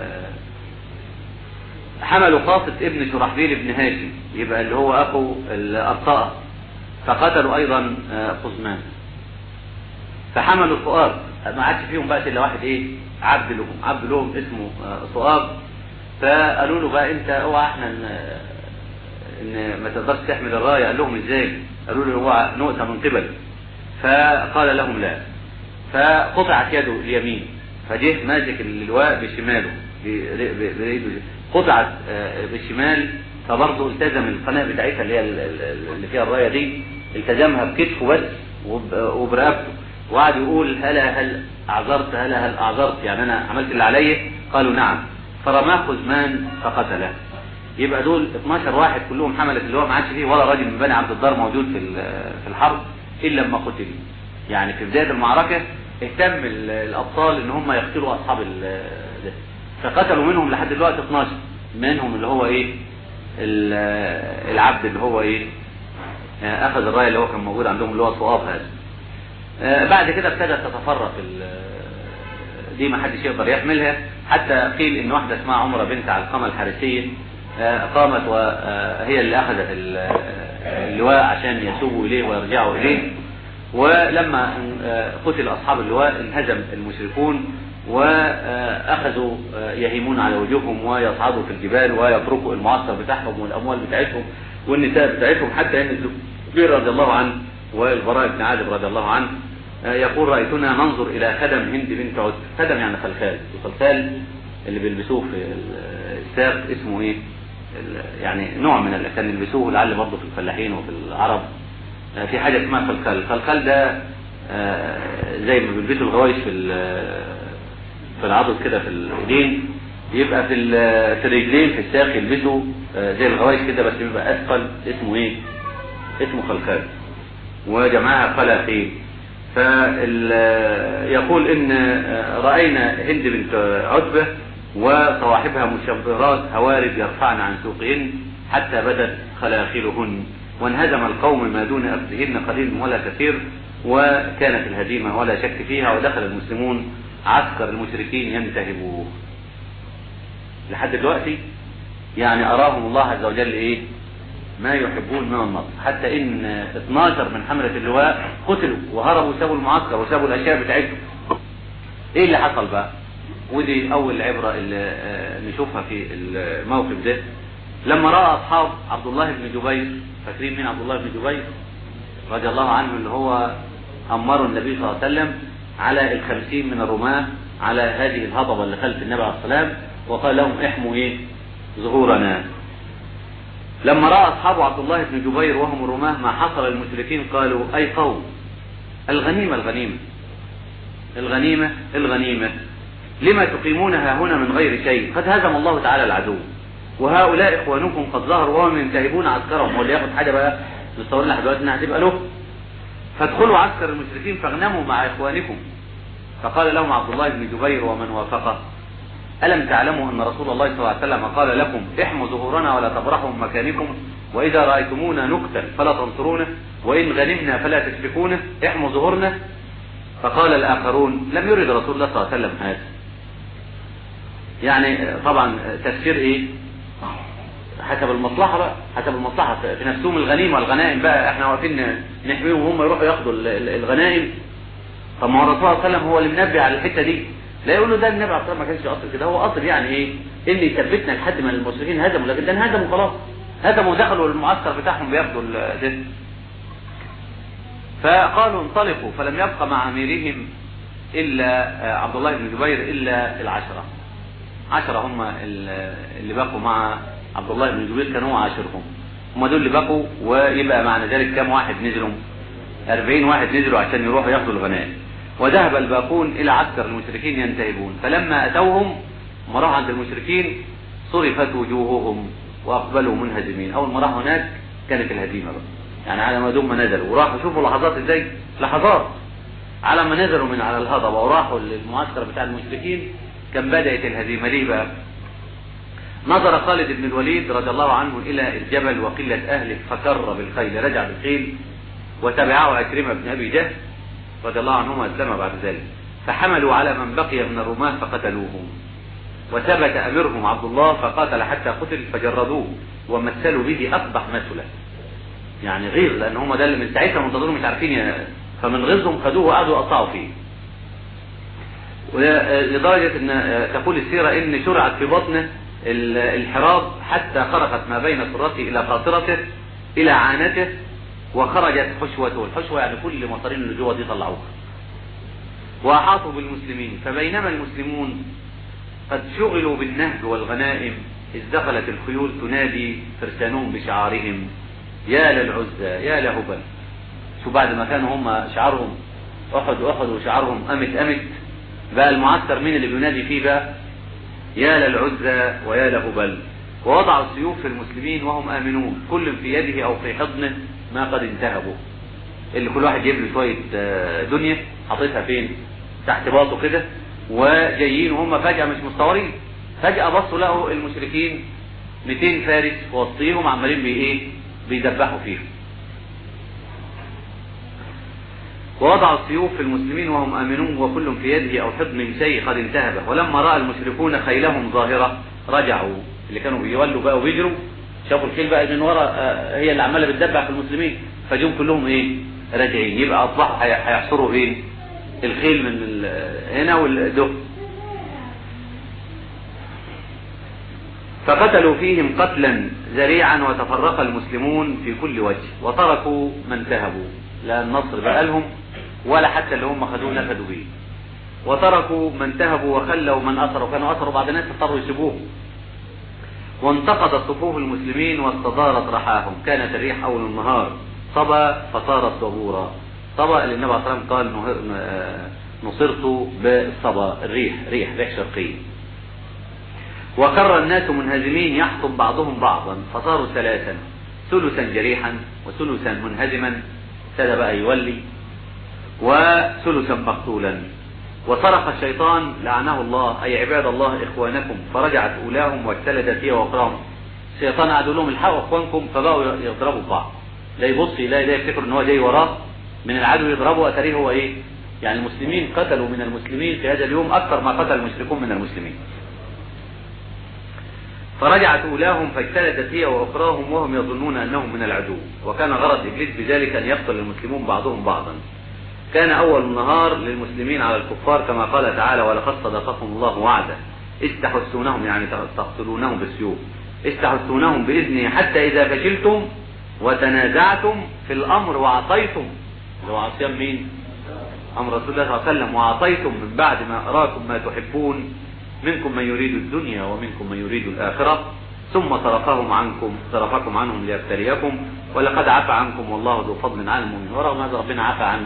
حملوا قاصد ابن شرحبيل بن هاشم يبقى اللي هو اخو الارطاء فقتلوا ايضا خزمان فحملوا الفؤاد ما عادش فيهم بقى الا واحد ايه عبد لهم عبد لهم اسمه فؤاد فقالوا له بقى انت اوعى احنا ان, إن ما تقدرش تحمل الرايه قال لهم ازاي قالوا له هو نؤتى من قبل فقال لهم لا فقطعت يده اليمين فجه ماسك اللواء بشماله بايده قطعت بالشمال فبرضه التزم القناة بتاعتها اللي هي اللي فيها الرايه دي التزمها بكتفه بس وبرقبته وقعد يقول هلا هل اعذرت هلا هل اعذرت يعني انا عملت اللي عليا قالوا نعم فرماه خزمان فقتله يبقى دول 12 واحد كلهم حملة اللواء ما عادش فيه ولا راجل من بني عبد الدار موجود في في الحرب الا لما قتل يعني في بدايه المعركه اهتم الابطال ان هم يقتلوا اصحاب ده فقتلوا منهم لحد دلوقتي 12 منهم اللي هو ايه العبد اللي هو ايه اخذ الرايه اللي هو كان موجود عندهم اللي هو صواف هذا بعد كده ابتدت تتفرق دي ما حدش يقدر يحملها حتى قيل ان واحده اسمها عمره بنت علقمه الحارسيه قامت وهي اللي اخذت اللواء عشان يسوقوا اليه ويرجعوا اليه ولما قتل اصحاب اللواء انهزم المشركون واخذوا يهيمون على وجوههم ويصعدوا في الجبال ويتركوا المعسكر بتاعهم والاموال بتاعتهم والنساء بتاعتهم حتى ان الزبير رضي الله عنه والبراء بن عازب رضي الله عنه يقول رايتنا ننظر الى خدم هند بنت عتبه خدم يعني خلخال الخلخال اللي بيلبسوه في الساق اسمه ايه يعني نوع من اللي كان يلبسوه لعل برضه في الفلاحين وفي العرب في حاجه اسمها خلخال الخلخال ده زي ما بيلبسوا الغوايش في في العضد كده في الايدين يبقى في في الرجلين في الساق يلبسوا زي الغوايش كده بس بيبقى اثقل اسمه ايه؟ اسمه خلخال وجمعها خلاخيل فيقول ان رأينا هند بنت عتبة وصواحبها مشبرات هوارب يرفعن عن سوقهن حتى بدت خلاخلهن وانهزم القوم ما دون أخذهن قليل ولا كثير وكانت الهزيمة ولا شك فيها ودخل المسلمون عسكر المشركين ينتهبوه لحد دلوقتي يعني أراهم الله عز وجل إيه ما يحبون من النصر حتى إن 12 من حملة اللواء قتلوا وهربوا سابوا المعسكر وسابوا الأشياء بتاعتهم إيه اللي حصل بقى ودي أول عبرة اللي نشوفها في الموقف ده لما رأى أصحاب عبد الله بن جبير فاكرين مين عبد الله بن جبير رضي الله عنه اللي هو أمر النبي صلى الله عليه وسلم على الخمسين من الرماة على هذه الهضبة اللي خلف النبي عليه السلام وقال لهم احموا ايه ظهورنا لما رأى أصحاب عبد الله بن جبير وهم الرماة ما حصل المشركين قالوا أي قوم الغنيمة الغنيمة الغنيمة الغنيمة لما تقيمونها هنا من غير شيء قد هزم الله تعالى العدو وهؤلاء اخوانكم قد ظهروا وهم ينتهبون عسكرهم هو اللي ياخد حاجه بقى نتصور لنا دلوقتي انها هتبقى له فادخلوا عسكر المشركين فاغنموا مع اخوانكم فقال لهم عبد الله بن جبير ومن وافقه ألم تعلموا أن رسول الله صلى الله عليه وسلم قال لكم احموا ظهورنا ولا تبرحوا من مكانكم وإذا رأيتمونا نقتل فلا تنصرونه وإن غنمنا فلا تسبقونه احموا ظهورنا فقال الآخرون لم يرد رسول الله صلى الله عليه وسلم هذا يعني طبعا تفسير ايه حسب المصلحة بقى حسب المصلحة في نفسهم الغنيمة والغنائم بقى احنا واقفين نحميهم وهم يروحوا ياخدوا الغنائم طب ما هو الرسول صلى الله عليه وسلم هو اللي منبه على الحتة دي لا يقول له ده النبي عليه الصلاه ما كانش قصد كده هو قصد يعني ايه ان يثبتنا لحد ما المسلمين هزموا لكن ده انهزموا خلاص هزموا ودخلوا المعسكر بتاعهم بياخدوا ده فقالوا انطلقوا فلم يبقى مع اميرهم الا عبد الله بن جبير الا العشره عشرة هم اللي بقوا مع عبد الله بن جبير كانوا هو عاشرهم هم دول اللي بقوا ويبقى معنى ذلك كم واحد نزلوا 40 واحد نزلوا عشان يروحوا ياخدوا الغنائم وذهب الباقون الى عسكر المشركين ينتهبون فلما اتوهم ما راحوا عند المشركين صرفت وجوههم واقبلوا منهزمين اول ما راحوا هناك كانت الهزيمه بقى يعني على ما دم نزلوا وراحوا شوفوا لحظات ازاي لحظات على ما نزلوا من على الهضبه وراحوا للمعسكر بتاع المشركين كان بدأت الهزيمة ليه بقى نظر خالد بن الوليد رضي الله عنه إلى الجبل وقلة أهله فكر بالخيل رجع بالخيل وتبعه عكرمة بن أبي جهل رضي الله عنهما أسلم بعد ذلك فحملوا على من بقي من الرماة فقتلوهم وثبت أميرهم عبد الله فقاتل حتى قتل فجردوه ومثلوا به أقبح مثلا يعني غير لأن هم ده اللي من ساعتها منتظرين مش عارفين فمن غيظهم خدوه وقعدوا يقطعوا فيه لدرجة ان تقول السيرة ان شرعت في بطنه الحراب حتى خرقت ما بين سرته الى قاطرته الى عانته وخرجت حشوته الحشوة يعني كل مصارين اللي جوه دي طلعوها واحاطوا بالمسلمين فبينما المسلمون قد شغلوا بالنهج والغنائم اذ دخلت الخيول تنادي فرسانهم بشعارهم يا للعزى يا لهبل شو بعد ما كانوا هم شعارهم احد احد وشعارهم امت امت بقى المعسكر مين اللي بينادي فيه بقى يا للعزى ويا لهبل ووضع السيوف في المسلمين وهم امنون كل في يده او في حضنه ما قد انتهبوا اللي كل واحد جايب له شويه دنيا حاططها فين تحت باطه كده وجايين وهم فجاه مش مستورين فجاه بصوا لقوا المشركين 200 فارس في وسطيهم عمالين بي ايه بيدبحوا فيهم ووضع السيوف في المسلمين وهم آمنون وكل في يده أو حضن شيء قد انتهبه ولما رأى المشركون خيلهم ظاهرة رجعوا اللي كانوا بيولوا بقى وبيجروا شافوا الخيل بقى من ورا هي اللي عماله بتدبح في المسلمين فجم كلهم ايه راجعين يبقى اصبحوا هيحصروا ايه الخيل من هنا والدف فقتلوا فيهم قتلا ذريعا وتفرق المسلمون في كل وجه وتركوا من ذهبوا لا النصر بقى لهم ولا حتى اللي هم خدوه نفدوا به وتركوا من ذهبوا وخلوا من اثروا كانوا اثروا بعض الناس اضطروا يسيبوه وانتقضت صفوف المسلمين واستدارت رحاهم كانت الريح اول النهار صبا فصارت ضبورا صبا اللي النبي عليه الصلاه والسلام قال نصرت بالصبا الريح ريح ريح شرقيه وكر الناس منهزمين يحطم بعضهم بعضا فصاروا ثلاثا ثلثا جريحا وثلثا منهزما ابتدى بقى يولي وثلثا مقتولا وصرخ الشيطان لعنه الله أي عباد الله إخوانكم فرجعت أولاهم واجتلدت هي وأخراهم الشيطان قعدوا لهم الحقوا إخوانكم فبقوا يضربوا بعض لا يبص يلاقي ده يفتكر ان هو جاي وراه من العدو يضربه اتاريه هو ايه يعني المسلمين قتلوا من المسلمين في هذا اليوم اكثر ما قتل المشركون من المسلمين فرجعت اولاهم فاجتلدت هي واخراهم وهم يظنون انهم من العدو وكان غرض ابليس بذلك ان يقتل المسلمون بعضهم بعضا كان اول النهار للمسلمين على الكفار كما قال تعالى ولقد صدقكم الله وعده إذ تحسونهم يعني تقتلونهم بالسيوف إذ تحسونهم بإذنه حتى إذا فشلتم وتنازعتم في الأمر وعصيتم اللي هو عصيان مين؟ أمر رسول الله صلى الله عليه وسلم وعصيتم من بعد ما أراكم ما تحبون منكم من يريد الدنيا ومنكم من يريد الآخرة ثم صرفهم عنكم صرفكم عنهم ليبتليكم ولقد عفى عنكم والله ذو فضل على المؤمنين ورغم هذا ربنا عفى عن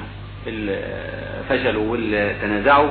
فشلوا والتنازعوا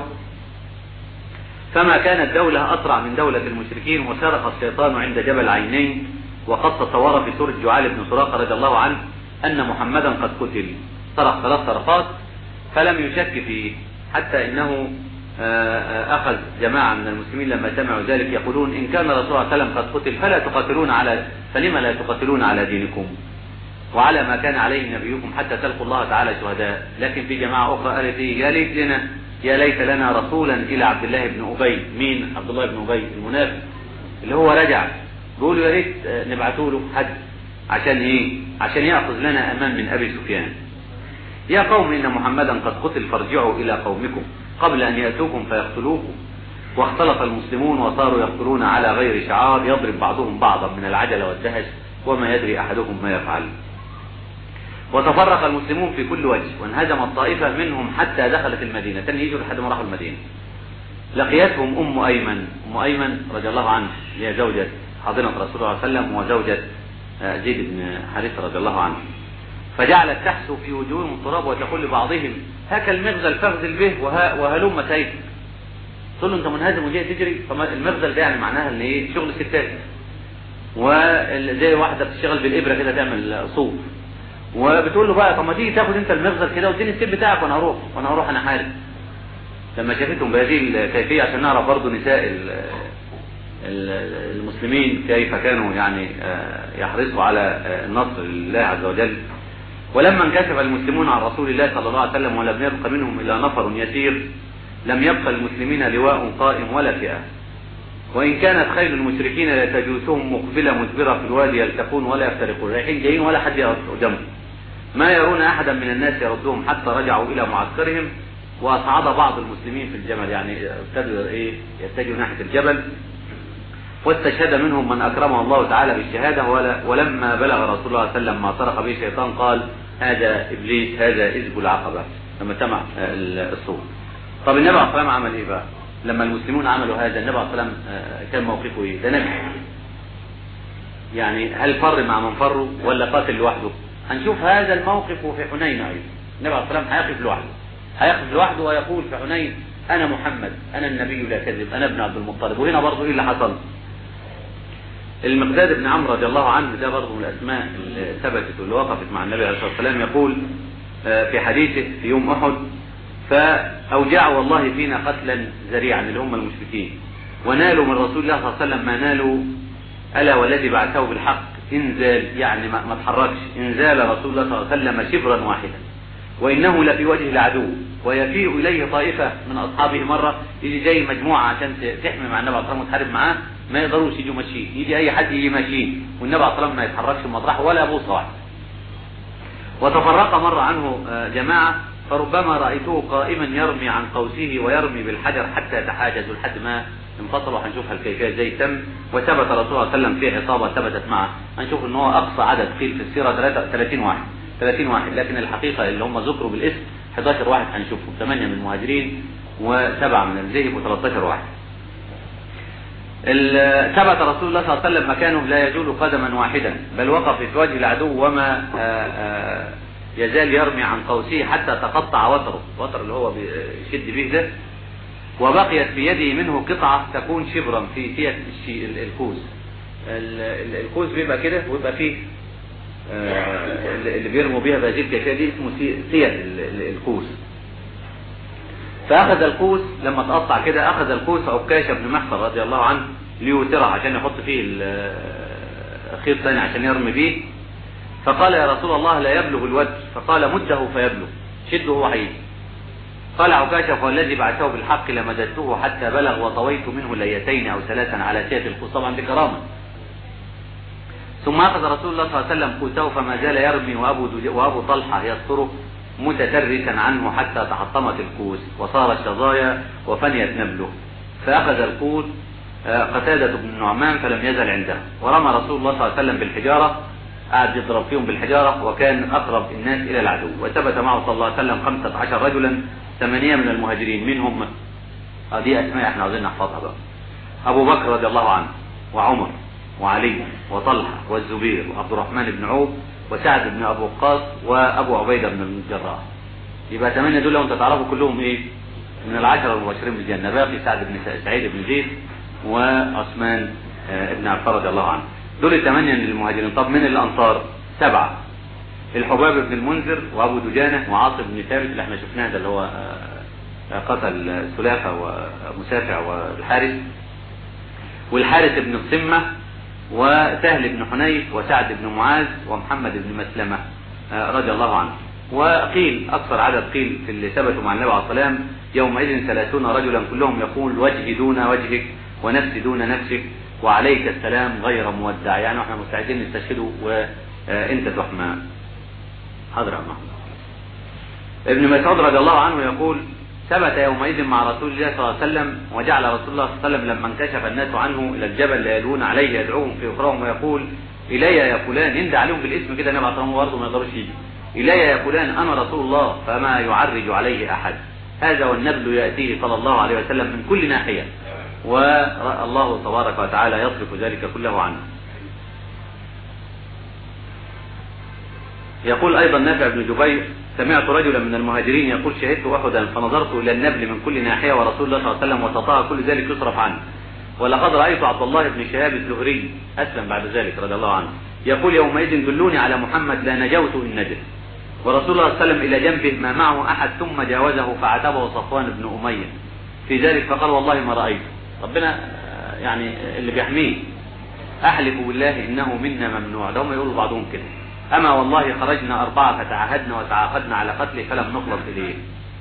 فما كانت دولة أسرع من دولة المشركين وصرخ الشيطان عند جبل عينين وقد تصور في سورة جعال بن سراقة رضي الله عنه أن محمدا قد قتل صرخ ثلاث صرخات فلم يشك فيه حتى إنه أخذ جماعة من المسلمين لما سمعوا ذلك يقولون إن كان الرسول صلى الله عليه وسلم قد قتل فلا تقاتلون على فلما لا تقاتلون على دينكم وعلى ما كان عليه نبيكم حتى تلقوا الله تعالى شهداء لكن في جماعة أخرى قالت إيه يا ليت لنا يا ليت لنا رسولا إلى عبد الله بن أبي مين عبد الله بن أبي المنافق اللي هو رجع بيقولوا يا ريت نبعثوا له حد عشان ايه عشان ياخذ لنا امان من ابي سفيان يا قوم ان محمدا قد قتل فارجعوا الى قومكم قبل ان ياتوكم فيقتلوكم واختلط المسلمون وصاروا يقتلون على غير شعار يضرب بعضهم بعضا من العجل والدهش وما يدري احدهم ما يفعل وتفرق المسلمون في كل وجه وانهزمت طائفه منهم حتى دخلت المدينه تاني يجوا لحد ما راحوا المدينه لقيتهم ام ايمن ام ايمن رضي الله عنها هي زوجة حاضنة رسول الله صلى الله عليه وسلم وزوجة زيد بن حارثة رضي الله عنه فجعلت تحسو في وجوههم التراب وتقول لبعضهم هاك المغزل فاغزل به وهلم سيف تقول له انت منهزم وجاي تجري فالمغزل ده يعني معناها ان ايه شغل ستات وزي واحده بتشتغل بالابره كده تعمل صوف وبتقول له بقى طب ما تيجي تاخد انت المغزل كده واديني السيف بتاعك وانا هروح وانا هروح انا حارب لما شافتهم بهذه الكيفيه عشان نعرف برضه نساء المسلمين كيف كانوا يعني يحرصوا على النصر لله عز وجل ولما انكشف المسلمون عن رسول الله صلى الله عليه وسلم ولم يبق منهم الا نفر يسير لم يبق المسلمين لواء قائم ولا فئه وان كانت خيل المشركين لتجوسهم مقبله مدبره في الوادي يلتقون ولا يفترقون رايحين جايين ولا حد قدامهم ما يرون احدا من الناس يردهم حتى رجعوا الى معسكرهم واصعد بعض المسلمين في الجبل يعني ابتدوا ايه يتجهوا ناحيه الجبل واستشهد منهم من اكرمه الله تعالى بالشهاده ولما بلغ رسول الله صلى الله عليه وسلم ما صرخ به الشيطان قال هذا ابليس هذا اذب العقبه لما سمع الصوت. طب النبي عليه الصلاه عمل ايه بقى؟ لما المسلمون عملوا هذا النبي عليه الصلاه كان موقفه ايه؟ ده نبي. يعني هل فر مع من فروا ولا قاتل لوحده؟ هنشوف هذا الموقف في حنين ايضا. النبي عليه الصلاه هيقف لوحده. هيقف لوحده ويقول في حنين انا محمد انا النبي لا كذب انا ابن عبد المطلب وهنا برضه ايه اللي حصل؟ المقداد بن عمرو رضي الله عنه ده برضه من الاسماء اللي ثبتت واللي وقفت مع النبي عليه الصلاه والسلام يقول في حديثه في يوم احد فاوجعوا والله فينا قتلا ذريعا اللي هم المشركين ونالوا من رسول الله صلى الله عليه وسلم ما نالوا الا والذي بعثه بالحق انزال يعني ما تحركش انزال رسول الله صلى الله عليه وسلم شبرا واحدا وانه لفي وجه العدو ويفيء اليه طائفه من اصحابه مره يجي جاي مجموعه عشان تحمي مع النبي عليه الصلاه والسلام وتحارب معاه ما يقدروش يجوا ماشيين يجي اي حد يجي ماشيين والنبي عليه الصلاه ما يتحركش من مطرحه ولا بوصه واحده وتفرق مر عنه جماعه فربما رايته قائما يرمي عن قوسه ويرمي بالحجر حتى تحاجزوا لحد ما انفصلوا هنشوف الكيفيه ازاي تم وثبت الرسول صلى الله عليه وسلم في عصابه ثبتت معه هنشوف ان هو اقصى عدد قيل في السيره 30 واحد 30 واحد لكن الحقيقه اللي هم ذكروا بالاسم 11 واحد هنشوفهم 8 من المهاجرين وسبعه من الذهب و13 واحد ثبت رسول الله صلى الله عليه وسلم مكانه لا يجول قدما واحدا بل وقف في وجه العدو وما آآ آآ يزال يرمي عن قوسه حتى تقطع وتره وتر اللي هو بيشد به ده وبقيت في يده منه قطعة تكون شبرا في سية الكوز الكوز بيبقى كده ويبقى فيه اللي بيرموا بيها بهذه الكيفية دي اسمه سية الكوز فاخذ القوس لما تقطع كده اخذ القوس عكاشة بن محصن رضي الله عنه ليوتره عشان يحط فيه خيط ثاني عشان يرمي فيه فقال يا رسول الله لا يبلغ الوجه فقال مده فيبلغ شده وحيد قال عكاشة والذي بعثه بالحق لمددته حتى بلغ وطويت منه ليتين او ثلاثا على سيف القوس طبعا بكرامة ثم اخذ رسول الله صلى الله عليه وسلم قوسه فما زال يرمي وابو, وأبو طلحة يستره متترسا عنه حتى تحطمت القوس وصار الشظايا وفنيت نبله فاخذ القوس آه، قتادة بن النعمان فلم يزل عنده ورمى رسول الله صلى الله عليه وسلم بالحجارة قعد يضرب فيهم بالحجارة وكان أقرب الناس إلى العدو وثبت معه صلى الله عليه وسلم خمسة عشر رجلا ثمانية من المهاجرين منهم هذه أسماء احنا عاوزين نحفظها بقى أبو بكر رضي الله عنه وعمر وعلي وطلحة والزبير وعبد الرحمن بن عوف وسعد بن أبو وقاص وأبو عبيدة بن الجراح يبقى ثمانية دول لو أنت تعرفوا كلهم إيه من العشرة المبشرين بالجنة باقي سعد بن سعيد بن زيد وعثمان آه، بن عفان رضي الله عنه دول الثمانية من المهاجرين طب من الأنصار سبعة الحباب بن المنذر وأبو دجانة وعاصم بن ثابت اللي احنا شفناه ده اللي هو آه، قتل سلافة ومسافع والحارث والحارث بن الصمة وسهل بن حنيف وسعد بن معاذ ومحمد بن مسلمة آه، رضي الله عنه وقيل أكثر عدد قيل في اللي ثبتوا مع النبي عليه الصلاة والسلام يومئذ ثلاثون رجلا كلهم يقول وجهي دون وجهك ونفسي دون نفسك وعليك السلام غير مودع يعني احنا مستعدين نستشهده وانت تحمى حضر عم ابن مسعود رضي الله عنه يقول ثبت يومئذ مع رسول الله صلى الله عليه وسلم وجعل رسول الله صلى الله عليه وسلم لما انكشف الناس عنه الى الجبل لا عليه يدعوهم في اخراهم ويقول الي يا فلان يندى عليهم بالاسم كده النبي عليه برضه ما يقدروش يجي الي يا فلان انا رسول الله فما يعرج عليه احد هذا والنبل ياتيه صلى الله عليه وسلم من كل ناحيه والله تبارك وتعالى يصرف ذلك كله عنه يقول أيضا نافع بن جبير سمعت رجلا من المهاجرين يقول شهدت أحدا فنظرت إلى النبل من كل ناحية ورسول الله صلى الله عليه وسلم وتطاع كل ذلك يصرف عنه ولقد رأيت عبد الله بن شهاب الزهري أسلم بعد ذلك رضي الله عنه يقول يومئذ دلوني على محمد لا نجوت إن نجد ورسول الله صلى الله عليه وسلم إلى جنبه ما معه أحد ثم جاوزه فعتبه صفوان بن أمية في ذلك فقال والله ما رأيته ربنا يعني اللي بيحميه أحلف بالله إنه منا ممنوع ده هم يقولوا بعضهم كده أما والله خرجنا أربعة فتعاهدنا وتعاقدنا على قتله فلم نخلص إليه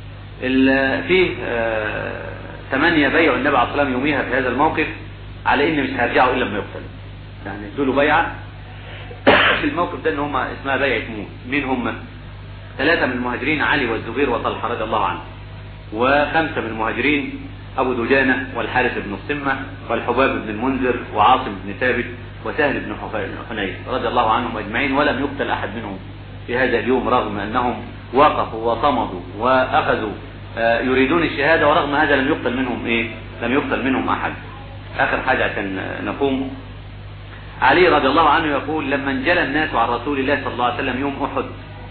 فيه آه، ثمانية بيعوا النبي عليه الصلاة والسلام يوميها في هذا الموقف على إن مش هيرجعوا إلا لما يقتلوا يعني ادوا بيعة في الموقف ده إن هم اسمها بيعة موت مين هم؟ ثلاثة من المهاجرين علي والزبير وطلحة رضي الله عنه وخمسة من المهاجرين أبو دجانة والحارث بن الصمة والحباب بن المنذر وعاصم بن ثابت وسهل بن حنيف رضي الله عنهم أجمعين ولم يقتل أحد منهم في هذا اليوم رغم أنهم وقفوا وصمدوا وأخذوا آه، يريدون الشهادة ورغم هذا لم يقتل منهم إيه لم يقتل منهم أحد آخر حاجة عشان نقوم علي رضي الله عنه يقول لما انجلى الناس عن رسول الله صلى الله عليه وسلم يوم أحد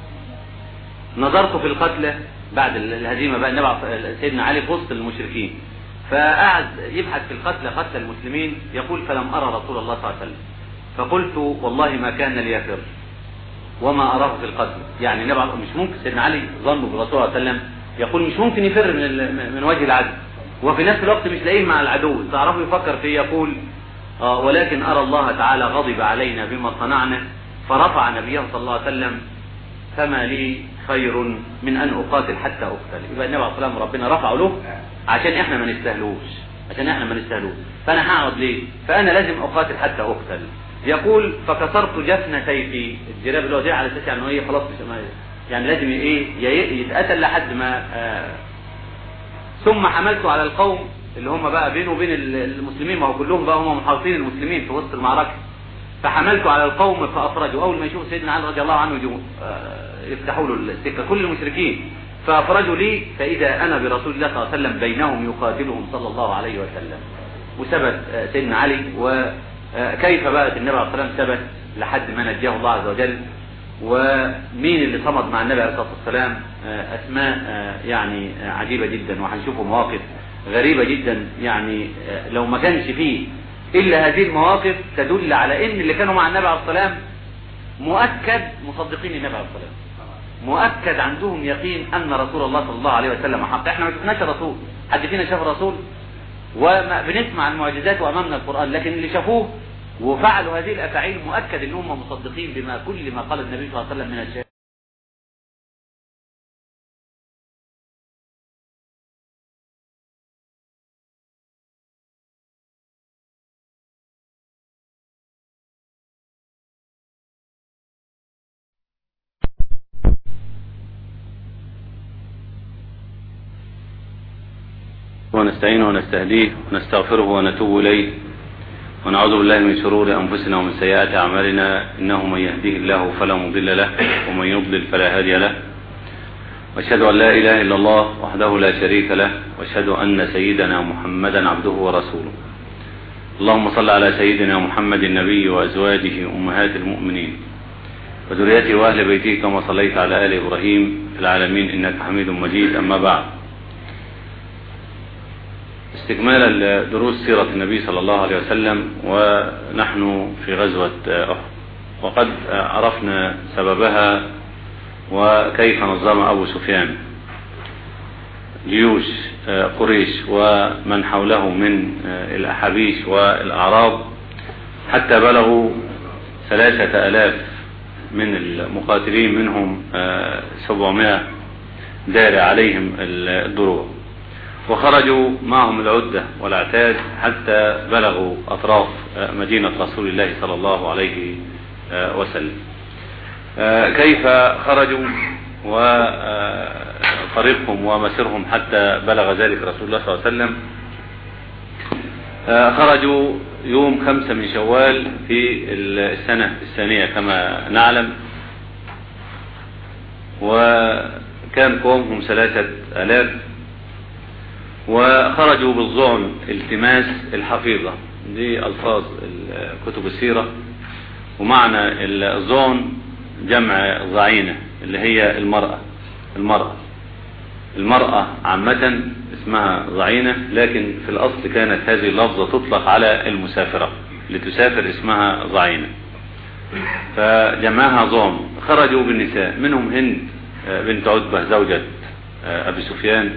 نظرت في القتلى بعد الهزيمة بقى النبي سيدنا علي في وسط المشركين فقعد يبحث في القتلى قتل المسلمين يقول فلم أرى رسول الله صلى الله عليه وسلم فقلت والله ما كان ليفر وما أراه في القتل يعني النبي مش ممكن سيدنا علي ظنه بالرسول صلى الله عليه وسلم يقول مش ممكن يفر من من وجه العدو وفي نفس الوقت مش لاقيه مع العدو تعرفوا يفكر فيه يقول آه ولكن أرى الله تعالى غضب علينا بما صنعنا فرفع نبيه صلى الله عليه وسلم فما لي خير من أن أقاتل حتى أقتل يبقى النبي عليه الصلاة والسلام ربنا رفعه له عشان إحنا ما نستاهلوش عشان إحنا ما نستاهلوش فأنا هقعد ليه فأنا لازم أقاتل حتى أقتل يقول فكسرت جفن سيفي الجراب اللي هو ده على اساس يعني ايه خلاص مش يعني لازم ايه يتقتل لحد ما آه ثم حملته على القوم اللي هم بقى بينه وبين المسلمين ما هو كلهم بقى هم محاصرين المسلمين في وسط المعركه فحملته على القوم فافرجوا اول ما يشوف سيدنا علي رضي الله عنه يجوا آه يفتحوا له السكه كل المشركين فافرجوا لي فاذا انا برسول الله صلى الله عليه وسلم بينهم يقاتلهم صلى الله عليه وسلم وثبت آه، سيدنا علي وكيف آه، بقى النبي عليه الصلاه والسلام ثبت لحد ما نجاه الله عز وجل ومين اللي صمد مع النبي عليه الصلاه والسلام آه، اسماء يعني عجيبه جدا وهنشوفوا مواقف غريبه جدا يعني لو ما كانش فيه الا هذه المواقف تدل على ان اللي كانوا مع النبي عليه الصلاه والسلام مؤكد مصدقين النبي عليه الصلاه والسلام مؤكد عندهم يقين ان رسول الله صلى الله عليه وسلم حق احنا ما شفناش رسول حد فينا شاف رسول وما بنسمع المعجزات وامامنا القران لكن اللي شافوه وفعلوا هذه الافاعيل مؤكد ان هم مصدقين بما كل ما قال النبي صلى الله عليه وسلم من الشيء ونستعينه ونستهديه ونستغفره ونتوب إليه ونعوذ بالله من شرور أنفسنا ومن سيئات أعمالنا إنه من يهديه الله فلا مضل له ومن يضلل فلا هادي له واشهد أن لا إله إلا الله وحده لا شريك له واشهد أن سيدنا محمدا عبده ورسوله اللهم صل على سيدنا محمد النبي وأزواجه أمهات المؤمنين وذريته وأهل بيته كما صليت على آل إبراهيم في العالمين إنك حميد مجيد أما بعد استكمالا لدروس سيرة النبي صلى الله عليه وسلم ونحن في غزوة أحد وقد عرفنا سببها وكيف نظم أبو سفيان جيوش قريش ومن حوله من الأحابيش والأعراب حتى بلغوا ثلاثة ألاف من المقاتلين منهم سبعمائة دار عليهم الدروع وخرجوا معهم العدة والعتاد حتى بلغوا أطراف مدينة رسول الله صلى الله عليه وسلم كيف خرجوا وطريقهم ومسيرهم حتى بلغ ذلك رسول الله صلى الله عليه وسلم خرجوا يوم خمسة من شوال في السنة الثانية كما نعلم وكان قومهم ثلاثة ألاف وخرجوا بالظعن التماس الحفيظة دي ألفاظ كتب السيرة ومعنى الظعن جمع ضعينة اللي هي المرأة المرأة المرأة عامة اسمها ضعينة لكن في الأصل كانت هذه اللفظة تطلق على المسافرة لتسافر اسمها ضعينة فجمعها ظعن خرجوا بالنساء منهم هند بنت عتبة زوجة أبي سفيان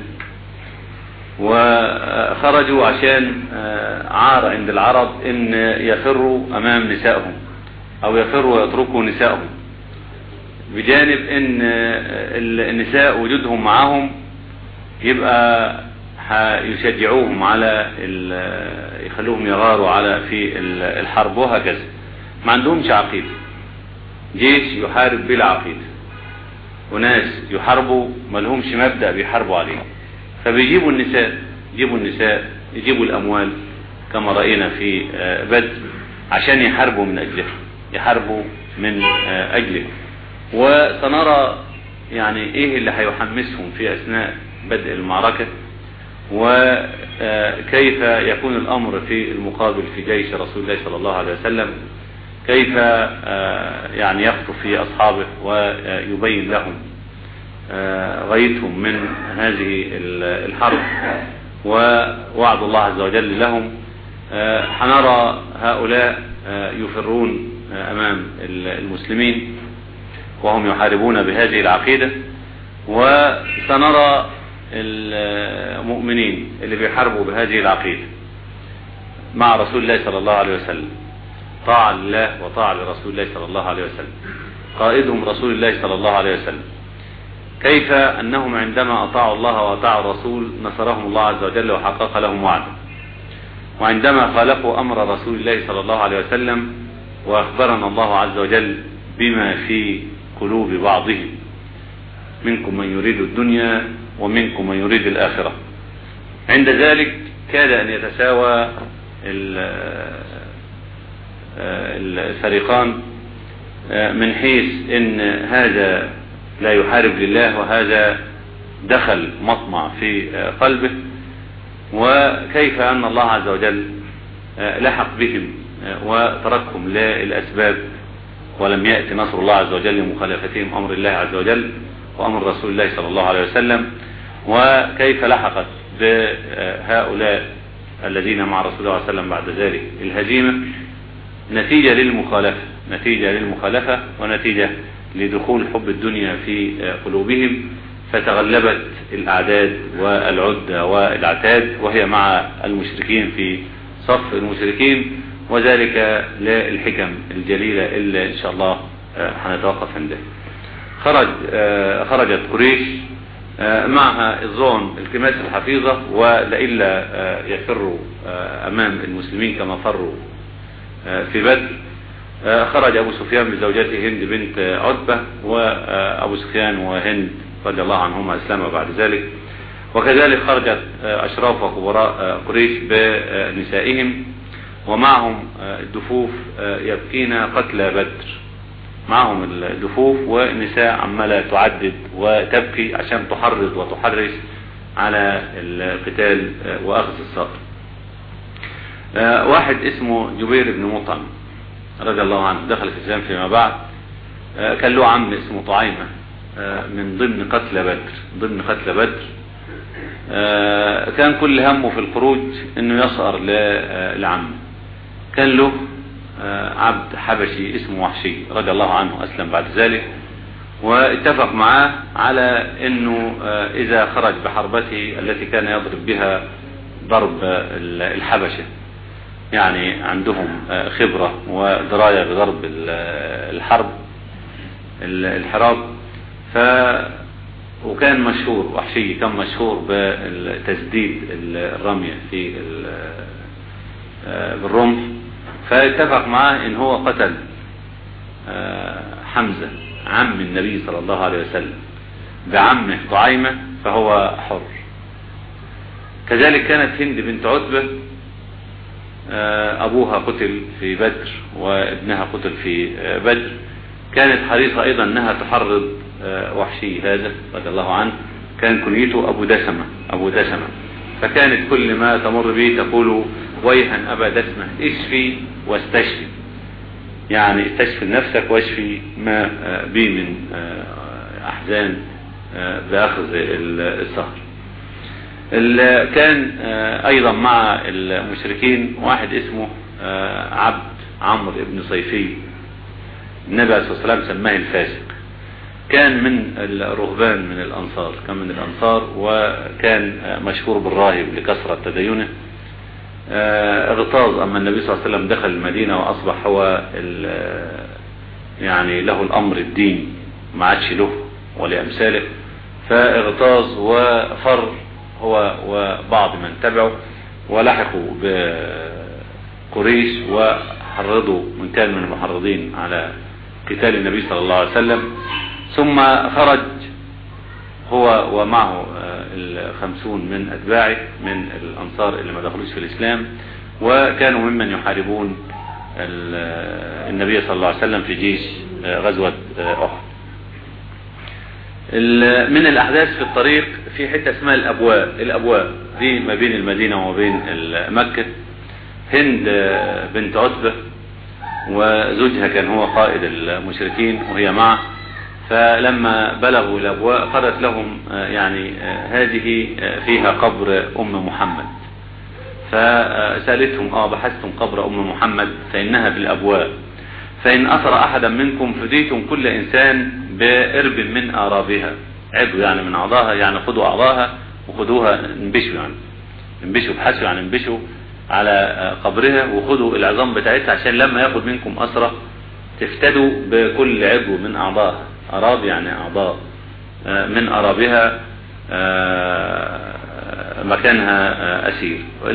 وخرجوا عشان عار عند العرب ان يفروا امام نسائهم او يفروا ويتركوا نسائهم بجانب ان النساء وجودهم معهم يبقى يشجعوهم على يخلوهم يغاروا على في الحرب وهكذا ما عندهمش عقيدة جيش يحارب بلا عقيدة وناس يحاربوا ما لهمش مبدأ بيحاربوا عليه فبيجيبوا النساء يجيبوا النساء يجيبوا الأموال كما رأينا في بدر عشان يحاربوا من أجله يحاربوا من أجله وسنرى يعني إيه اللي هيحمسهم في أثناء بدء المعركة وكيف يكون الأمر في المقابل في جيش رسول الله صلى الله عليه وسلم كيف يعني يخطف في أصحابه ويبين لهم غايتهم من هذه الحرب ووعد الله عز وجل لهم حنرى هؤلاء يفرون أمام المسلمين وهم يحاربون بهذه العقيدة وسنرى المؤمنين اللي بيحاربوا بهذه العقيدة مع رسول الله صلى الله عليه وسلم طاعة لله وطاعة لرسول الله صلى الله عليه وسلم قائدهم رسول الله صلى الله عليه وسلم كيف أنهم عندما أطاعوا الله وأطاعوا الرسول نصرهم الله عز وجل وحقق لهم وعده وعندما خالفوا أمر رسول الله صلى الله عليه وسلم وأخبرنا الله عز وجل بما في قلوب بعضهم منكم من يريد الدنيا ومنكم من يريد الآخرة عند ذلك كاد أن يتساوى الفريقان من حيث ان هذا لا يحارب لله وهذا دخل مطمع في قلبه وكيف أن الله عز وجل لحق بهم وتركهم للأسباب ولم يأتي نصر الله عز وجل لمخالفتهم أمر الله عز وجل وأمر رسول الله صلى الله عليه وسلم وكيف لحقت بهؤلاء الذين مع رسول الله صلى الله عليه وسلم بعد ذلك الهزيمة نتيجة للمخالفة نتيجة للمخالفة ونتيجة لدخول حب الدنيا في قلوبهم فتغلبت الأعداد والعدة والعتاد وهي مع المشركين في صف المشركين وذلك للحكم الجليلة اللي إن شاء الله هنتوقف عندها خرج خرجت قريش معها الظون التماس الحفيظة ولئلا يفروا أمام المسلمين كما فروا في بدر خرج أبو سفيان بزوجته هند بنت عتبة وأبو سفيان وهند رضي الله عنهما أسلموا بعد ذلك وكذلك خرجت أشراف وكبراء قريش بنسائهم ومعهم الدفوف يبكين قتل بدر معهم الدفوف والنساء عمالة تعدد وتبكي عشان تحرض وتحرس على القتال وأخذ الصبر واحد اسمه جبير بن مطعم رضي الله عنه دخل في الإسلام فيما بعد كان له عم اسمه طعيمة من ضمن قتل بدر ضمن قتل بدر كان كل همه في الخروج انه يصأر لعمه كان له عبد حبشي اسمه وحشي رضي الله عنه اسلم بعد ذلك واتفق معاه على انه اذا خرج بحربته التي كان يضرب بها ضرب الحبشة يعني عندهم خبرة ودراية بضرب الحرب الحراب ف وكان مشهور وحشي كان مشهور بتسديد الرمية في بالرمح فاتفق معاه ان هو قتل حمزة عم النبي صلى الله عليه وسلم بعمه طعيمة فهو حر كذلك كانت هند بنت عتبة ابوها قتل في بدر وابنها قتل في بدر كانت حريصة ايضا انها تحرض وحشي هذا رضي الله عنه كان كنيته ابو دسمة ابو دسمة فكانت كل ما تمر به تقول ويها ابا دسمة اشفي واستشفي يعني استشفي نفسك واشفي ما بي من احزان باخذ السهر كان ايضا مع المشركين واحد اسمه عبد عمرو بن صيفي النبي عليه الصلاة والسلام سماه الفاسق كان من الرهبان من الأنصار كان من الأنصار وكان مشهور بالراهب لكثرة تدينه اغتاظ أما النبي صلى الله عليه وسلم دخل المدينة وأصبح هو يعني له الأمر الديني ما عادش له ولأمثاله فاغتاظ وفر هو وبعض من تبعه ولحقوا بقريش وحرضوا من كان من المحرضين على قتال النبي صلى الله عليه وسلم ثم خرج هو ومعه الخمسون من أتباعه من الأنصار اللي ما دخلوش في الإسلام وكانوا ممن يحاربون النبي صلى الله عليه وسلم في جيش غزوة أحد من الأحداث في الطريق في حتة اسمها الأبواء الأبواء دي ما بين المدينة وما بين مكة هند بنت عتبة وزوجها كان هو قائد المشركين وهي معه فلما بلغوا الأبواء قالت لهم يعني هذه فيها قبر أم محمد فسألتهم اه بحثتم قبر أم محمد فإنها بالأبواء فإن أثر أحدا منكم فديتم كل إنسان بإرب من آرابها عضو يعني من أعضاها يعني خدوا أعضاها وخدوها انبشوا يعني انبشوا بحثوا يعني انبشوا على قبرها وخدوا العظام بتاعتها عشان لما ياخد منكم أسرة تفتدوا بكل عضو من أعضاها أراب يعني أعضاء من أرابها مكانها أسير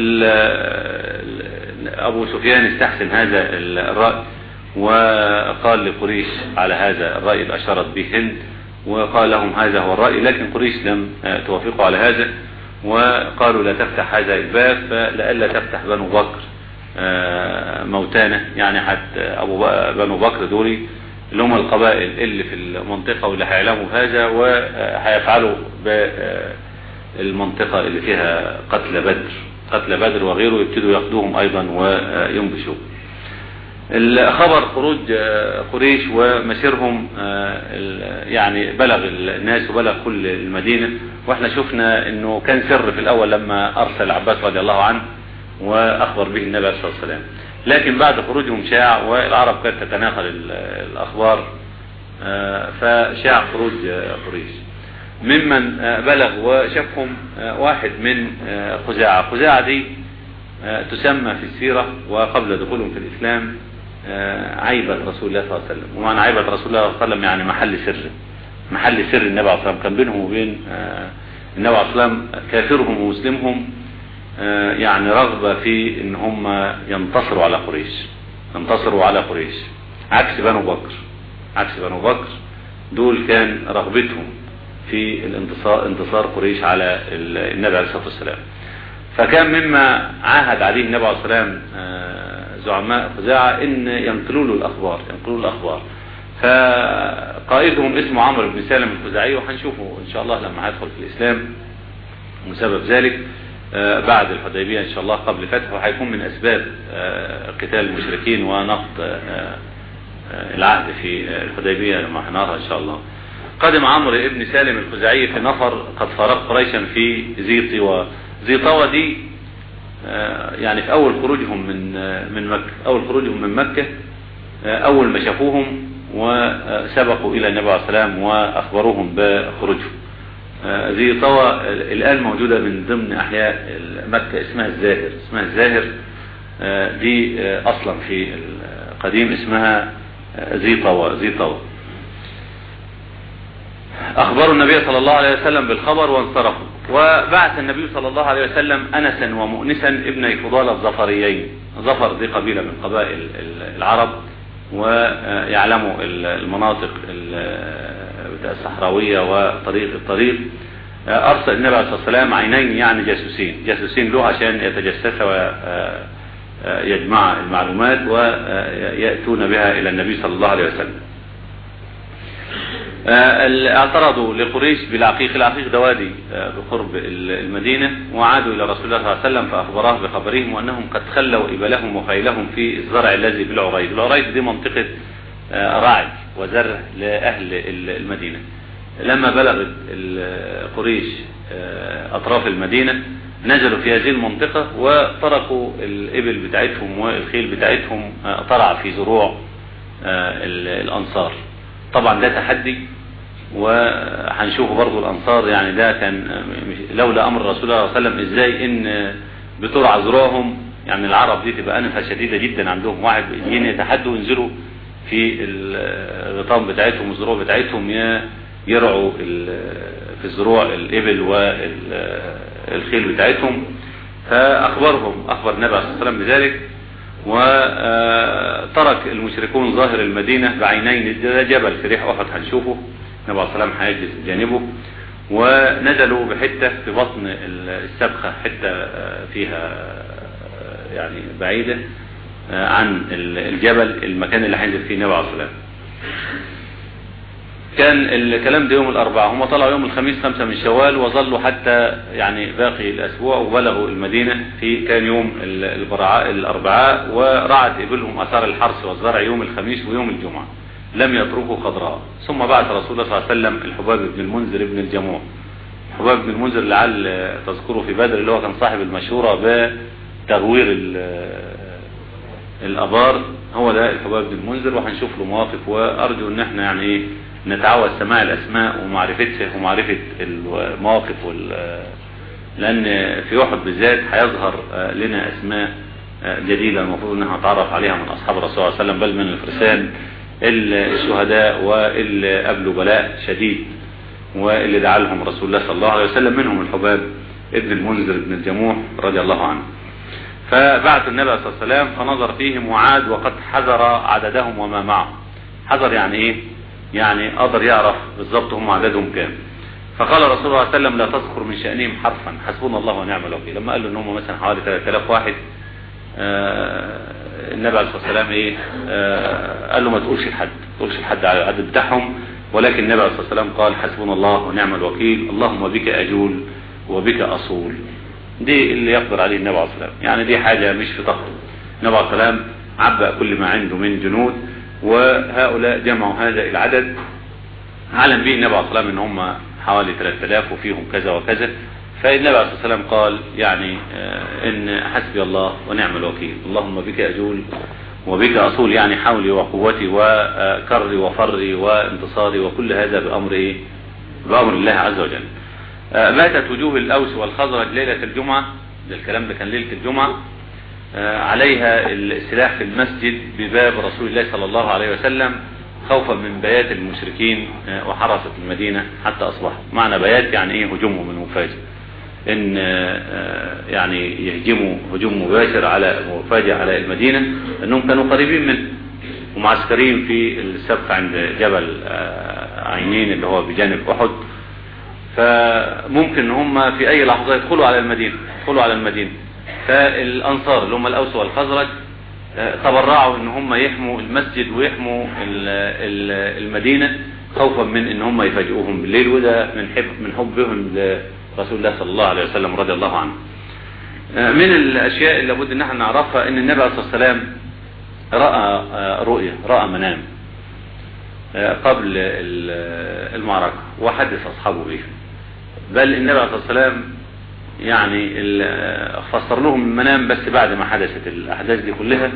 أبو سفيان استحسن هذا الرأي وقال لقريش على هذا الرأي اللي أشارت به هند وقال لهم هذا هو الرأي لكن قريش لم توافقوا على هذا وقالوا لا تفتح هذا الباب فلألا تفتح بنو بكر موتانا يعني حتى أبو بنو بكر دولي اللي هم القبائل اللي في المنطقة واللي هيعلموا بهذا وهيفعلوا بالمنطقة اللي فيها قتل بدر قتل بدر وغيره يبتدوا ياخدوهم أيضا وينبشوا الخبر خروج قريش ومسيرهم يعني بلغ الناس وبلغ كل المدينة واحنا شفنا انه كان سر في الاول لما ارسل عباس رضي الله عنه واخبر به النبي صلى الله عليه وسلم لكن بعد خروجهم شاع والعرب كانت تتناقل الاخبار فشاع خروج قريش ممن بلغ وشافهم واحد من خزاعة خزاعة دي تسمى في السيرة وقبل دخولهم في الإسلام عيبة رسول الله صلى الله عليه وسلم ومعنى عيبة رسول الله صلى الله عليه وسلم يعني محل سر محل سر النبي عليه الصلاة والسلام كان بينهم وبين النبي عليه الصلاة والسلام كافرهم ومسلمهم يعني رغبة في ان هم ينتصروا على قريش ينتصروا على قريش عكس بنو بكر عكس بنو بكر دول كان رغبتهم في الانتصار انتصار قريش على النبي عليه الصلاة والسلام فكان مما عاهد عليه النبي عليه الصلاة والسلام زعماء خزاعة ان ينقلوا له الاخبار ينقلوا له الاخبار فقائدهم اسمه عمرو بن سالم الخزاعي وهنشوفه ان شاء الله لما هيدخل في الاسلام وسبب ذلك بعد الحديبية ان شاء الله قبل فتحه هيكون من اسباب قتال المشركين ونقض العهد في الحديبية لما هنراها ان شاء الله قدم عمرو بن سالم الخزاعي في نفر قد فارق قريشا في ذي طوى ذي طوى دي يعني في اول خروجهم من من مكة اول خروجهم من مكة اول ما شافوهم وسبقوا الى النبي عليه السلام واخبروهم بخروجهم ذي طوى الان موجودة من ضمن احياء مكة اسمها الزاهر اسمها الزاهر دي اصلا في القديم اسمها ذي طوى ذي طوى اخبروا النبي صلى الله عليه وسلم بالخبر وانصرفوا وبعث النبي صلى الله عليه وسلم انسا ومؤنسا ابني فضال الظفريين ظفر دي قبيلة من قبائل العرب ويعلموا المناطق الصحراوية وطريق الطريق ارسل النبي عليه الصلاة والسلام عينين يعني جاسوسين جاسوسين له عشان يتجسس ويجمع المعلومات ويأتون بها الى النبي صلى الله عليه وسلم اعترضوا لقريش بالعقيق العقيق ده وادي بقرب المدينة وعادوا إلى رسول الله صلى الله عليه وسلم فأخبراه بخبرهم وأنهم قد خلوا إبلهم وخيلهم في الزرع الذي بالعريض العريض دي منطقة راعي وزرع لأهل المدينة لما بلغت قريش أطراف المدينة نزلوا في هذه المنطقة وتركوا الإبل بتاعتهم والخيل بتاعتهم طرع في زروع الأنصار طبعا ده تحدي وهنشوفه برضو الانصار يعني ده كان لولا امر الرسول صلى الله عليه وسلم ازاي ان بترعى زروعهم يعني العرب دي تبقى انفه شديده جدا عندهم واحد يجين يتحدوا ينزلوا في الغطام بتاعتهم والزروع بتاعتهم يرعوا في الزروع الابل والخيل بتاعتهم فاخبرهم اخبر النبي صلى الله عليه وسلم بذلك وترك المشركون ظاهر المدينة بعينين ده جبل في ريح أحد هنشوفه النبي عليه السلام هيجلس بجانبه ونزلوا بحتة في بطن السبخة حتة فيها يعني بعيدة عن الجبل المكان اللي هينزل فيه النبي عليه السلام كان الكلام ده يوم الأربعاء هم طلعوا يوم الخميس خمسة من شوال وظلوا حتى يعني باقي الأسبوع وبلغوا المدينة في كان يوم البرعاء الأربعاء ورعت إبلهم أثار الحرث والزرع يوم الخميس ويوم الجمعة لم يتركوا خضراء ثم بعث رسول الله صلى الله عليه وسلم الحباب بن المنذر بن الجموع الحباب بن المنذر لعل تذكره في بدر اللي هو كان صاحب المشهورة بتغوير الأبار هو ده الحباب بن المنذر وهنشوف له مواقف وأرجو ان احنا يعني ايه نتعود سماع الاسماء ومعرفتها ومعرفة المواقف وال لان في احد بالذات هيظهر لنا اسماء جديدة المفروض انها نتعرف عليها من اصحاب الرسول صلى الله عليه وسلم بل من الفرسان الشهداء واللي قبلوا بلاء شديد واللي دعا لهم رسول الله صلى الله عليه وسلم منهم الحباب ابن المنذر بن الجموح رضي الله عنه فبعث النبي صلى الله عليه وسلم فنظر فيهم وعاد وقد حذر عددهم وما معهم حذر يعني ايه يعني قدر يعرف بالظبط هم عددهم كام فقال رسول الله صلى الله عليه وسلم لا تذكر من شأنهم حرفا حسبنا الله ونعم الوكيل لما قال له ان هم مثلا حوالي 3000 واحد آه النبي عليه الصلاه والسلام ايه آه قال له ما تقولش لحد ما تقولش لحد على العدد بتاعهم ولكن النبي عليه الصلاه والسلام قال حسبنا الله ونعم الوكيل اللهم بك اجول وبك اصول دي اللي يقدر عليه النبي عليه الصلاه والسلام يعني دي حاجه مش في طاقته النبي عليه الصلاه والسلام عبأ كل ما عنده من جنود وهؤلاء جمعوا هذا العدد علم به النبي عليه الصلاه والسلام ان هم حوالي 3000 وفيهم كذا وكذا فالنبي عليه الصلاه والسلام قال يعني ان حسبي الله ونعم الوكيل اللهم بك اجول وبك أصول يعني حولي وقوتي وكري وفري وانتصاري وكل هذا بأمر إيه؟ بأمر الله عز وجل باتت وجوه الأوس والخزرج ليلة الجمعة ده الكلام ده كان ليلة الجمعة عليها السلاح في المسجد بباب رسول الله صلى الله عليه وسلم خوفا من بيات المشركين وحرسة المدينة حتى أصبحوا معنى بيات يعني إيه هجومهم المفاجئ ان يعني يهجموا هجوم مباشر على مفاجئ على المدينة انهم كانوا قريبين منه ومعسكرين في السبق عند جبل عينين اللي هو بجانب احد فممكن ان هم في اي لحظة يدخلوا على المدينة يدخلوا على المدينة فالانصار اللي هم الاوس والخزرج تبرعوا ان هم يحموا المسجد ويحموا المدينة خوفا من ان هم يفاجئوهم بالليل وده من حب من حبهم رسول الله صلى الله عليه وسلم رضي الله عنه من الأشياء اللي لابد ان احنا نعرفها ان النبي عليه الصلاة والسلام رأى رؤية رأى منام قبل المعركة وحدث أصحابه به بل النبي عليه الصلاة والسلام يعني فسر لهم المنام بس بعد ما حدثت الأحداث دي كلها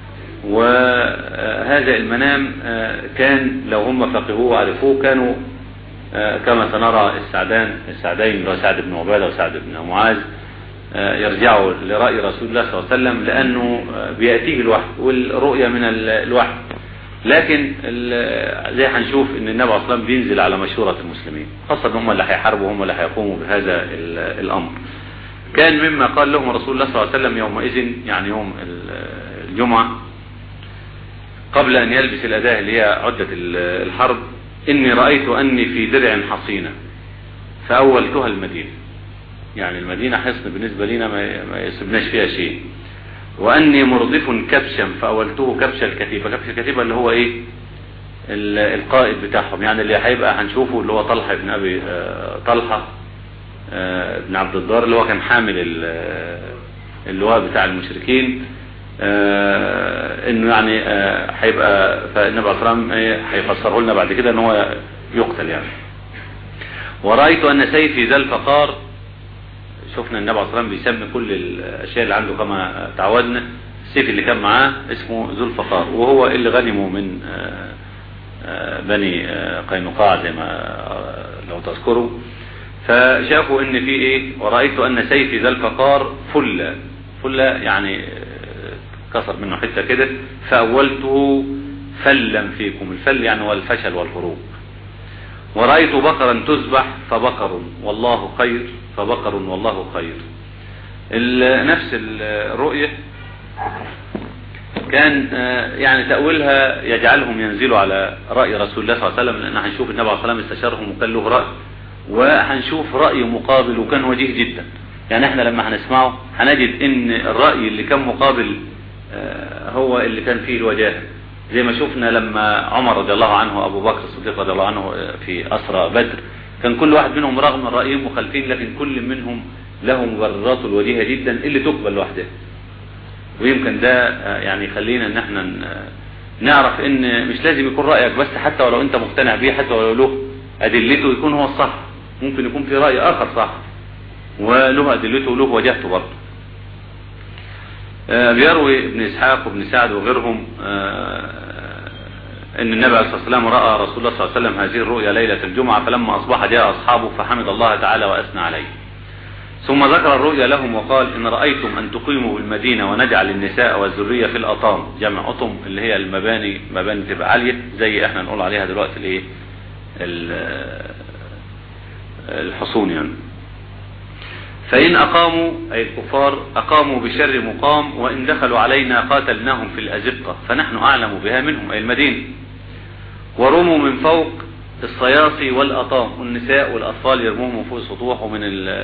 وهذا المنام كان لو هم فقهوه وعرفوه كانوا كما سنرى السعدان السعدين اللي هو سعد بن عبادة وسعد بن معاذ يرجعوا لرأي رسول الله صلى الله عليه وسلم لأنه بيأتيه الوحي والرؤية من الوحي لكن زي هنشوف ان النبي صلى الله عليه وسلم بينزل على مشورة المسلمين خاصة هم اللي هيحاربوا هم اللي هيقوموا بهذا الأمر كان مما قال لهم رسول الله صلى الله عليه وسلم يومئذ يعني يوم الجمعة قبل أن يلبس الأداة اللي هي عدة الحرب إني رأيت أني في درع حصينة فأولتها المدينة يعني المدينة حصن بالنسبة لنا ما يسبناش فيها شيء وأني مرضف كبشا فأولته كبش الكتيبة كبش الكتيبة اللي هو إيه القائد بتاعهم يعني اللي هيبقى هنشوفه اللي هو طلحة بن أبي طلحة بن عبد الدار اللي هو كان حامل اللواء بتاع المشركين آه انه يعني هيبقى آه فالنبي عليه الصلاه والسلام هيفسره لنا بعد كده ان هو يقتل يعني ورايت ان سيفي ذا الفقار شفنا النبي عليه الصلاه والسلام بيسمي كل الاشياء اللي عنده كما تعودنا السيف اللي كان معاه اسمه ذو الفقار وهو اللي غنمه من آه بني قينقاع زي ما لو تذكروا فشافوا ان في ايه ورايت ان سيفي ذا الفقار فل فل يعني كسر منه حتة كده فأولته فلا فيكم الفل يعني هو الفشل والهروب ورأيت بقرا تذبح فبقر والله خير فبقر والله خير نفس الرؤية كان يعني تأويلها يجعلهم ينزلوا على رأي رسول الله صلى الله عليه وسلم لأن هنشوف النبي عليه الصلاة والسلام استشارهم وكان له رأي وهنشوف رأي مقابل وكان وجيه جدا يعني احنا لما هنسمعه هنجد ان الرأي اللي كان مقابل هو اللي كان فيه الوجاهة زي ما شفنا لما عمر رضي الله عنه أبو بكر الصديق رضي الله عنه في أسرى بدر كان كل واحد منهم رغم رأيهم مخالفين لكن كل منهم له مبررات الوجيهة جدا اللي تقبل لوحدها ويمكن ده يعني يخلينا ان احنا نعرف ان مش لازم يكون رأيك بس حتى ولو انت مقتنع بيه حتى ولو له ادلته يكون هو الصح ممكن يكون في رأي اخر صح وله ادلته وله وجهته برضه بيروي ابن اسحاق وابن سعد وغيرهم ان النبي عليه الصلاه والسلام راى رسول الله صلى الله عليه وسلم هذه الرؤيا ليله الجمعه فلما اصبح جاء اصحابه فحمد الله تعالى واثنى عليه ثم ذكر الرؤيا لهم وقال ان رايتم ان تقيموا بالمدينه ونجعل النساء والذريه في الاطام جمع اطم اللي هي المباني مباني تبقى عاليه زي احنا نقول عليها دلوقتي الايه الحصون يعني فإن أقاموا أي الكفار أقاموا بشر مقام وإن دخلوا علينا قاتلناهم في الأزقة فنحن أعلم بها منهم أي المدينة ورموا من فوق الصياصي والأطام والنساء والأطفال يرموهم من فوق السطوح ومن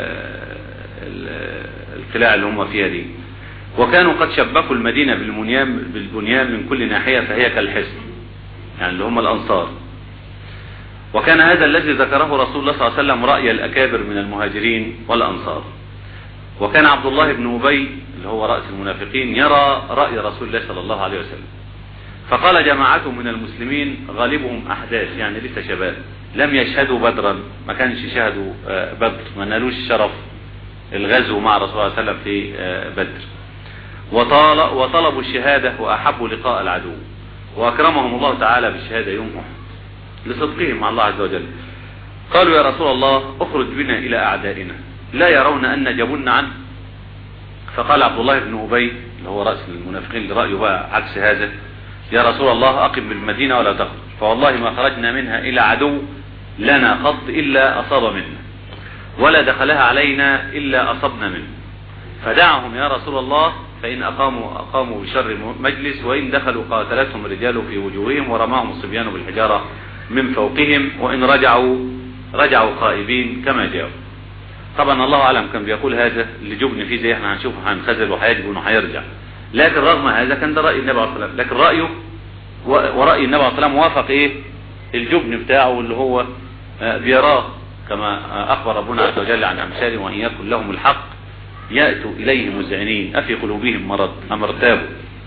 القلاع اللي هم فيها دي وكانوا قد شبكوا المدينة بالبنيان, بالبنيان من كل ناحية فهي كالحصن يعني اللي هم الأنصار وكان هذا الذي ذكره رسول الله صلى الله عليه وسلم رأي الأكابر من المهاجرين والأنصار وكان عبد الله بن أبي اللي هو رأس المنافقين يرى رأي رسول الله صلى الله عليه وسلم فقال جماعة من المسلمين غالبهم أحداث يعني لسه شباب لم يشهدوا بدرا ما كانش شهدوا بدر ما نالوش شرف الغزو مع رسول الله صلى الله عليه وسلم في بدر وطال وطلبوا الشهادة وأحبوا لقاء العدو وأكرمهم الله تعالى بالشهادة يوم أحد لصدقهم مع الله عز وجل قالوا يا رسول الله اخرج بنا إلى أعدائنا لا يرون أن جبن عنه فقال عبد الله بن أبي اللي هو رأس المنافقين لرأيه بقى عكس هذا يا رسول الله أقم بالمدينة ولا تخرج فوالله ما خرجنا منها إلى عدو لنا خط إلا أصاب منا ولا دخلها علينا إلا أصبنا منه فدعهم يا رسول الله فإن أقاموا أقاموا بشر مجلس وإن دخلوا قاتلتهم الرجال في وجوههم ورماهم الصبيان بالحجارة من فوقهم وإن رجعوا رجعوا خائبين كما جاءوا طبعا الله أعلم كان بيقول هذا اللي جبن فيه زي احنا هنشوفه هنخزل وهيجب انه هيرجع لكن رغم هذا كان ده رأي النبي عليه الصلاة والسلام لكن رأيه ورأي النبي عليه الصلاة والسلام وافق ايه الجبن بتاعه اللي هو بيراه كما أخبر ربنا عز وجل عن أمثال وإن يكن لهم الحق يأتوا إليه مذعنين أفي قلوبهم مرض أم ارتابوا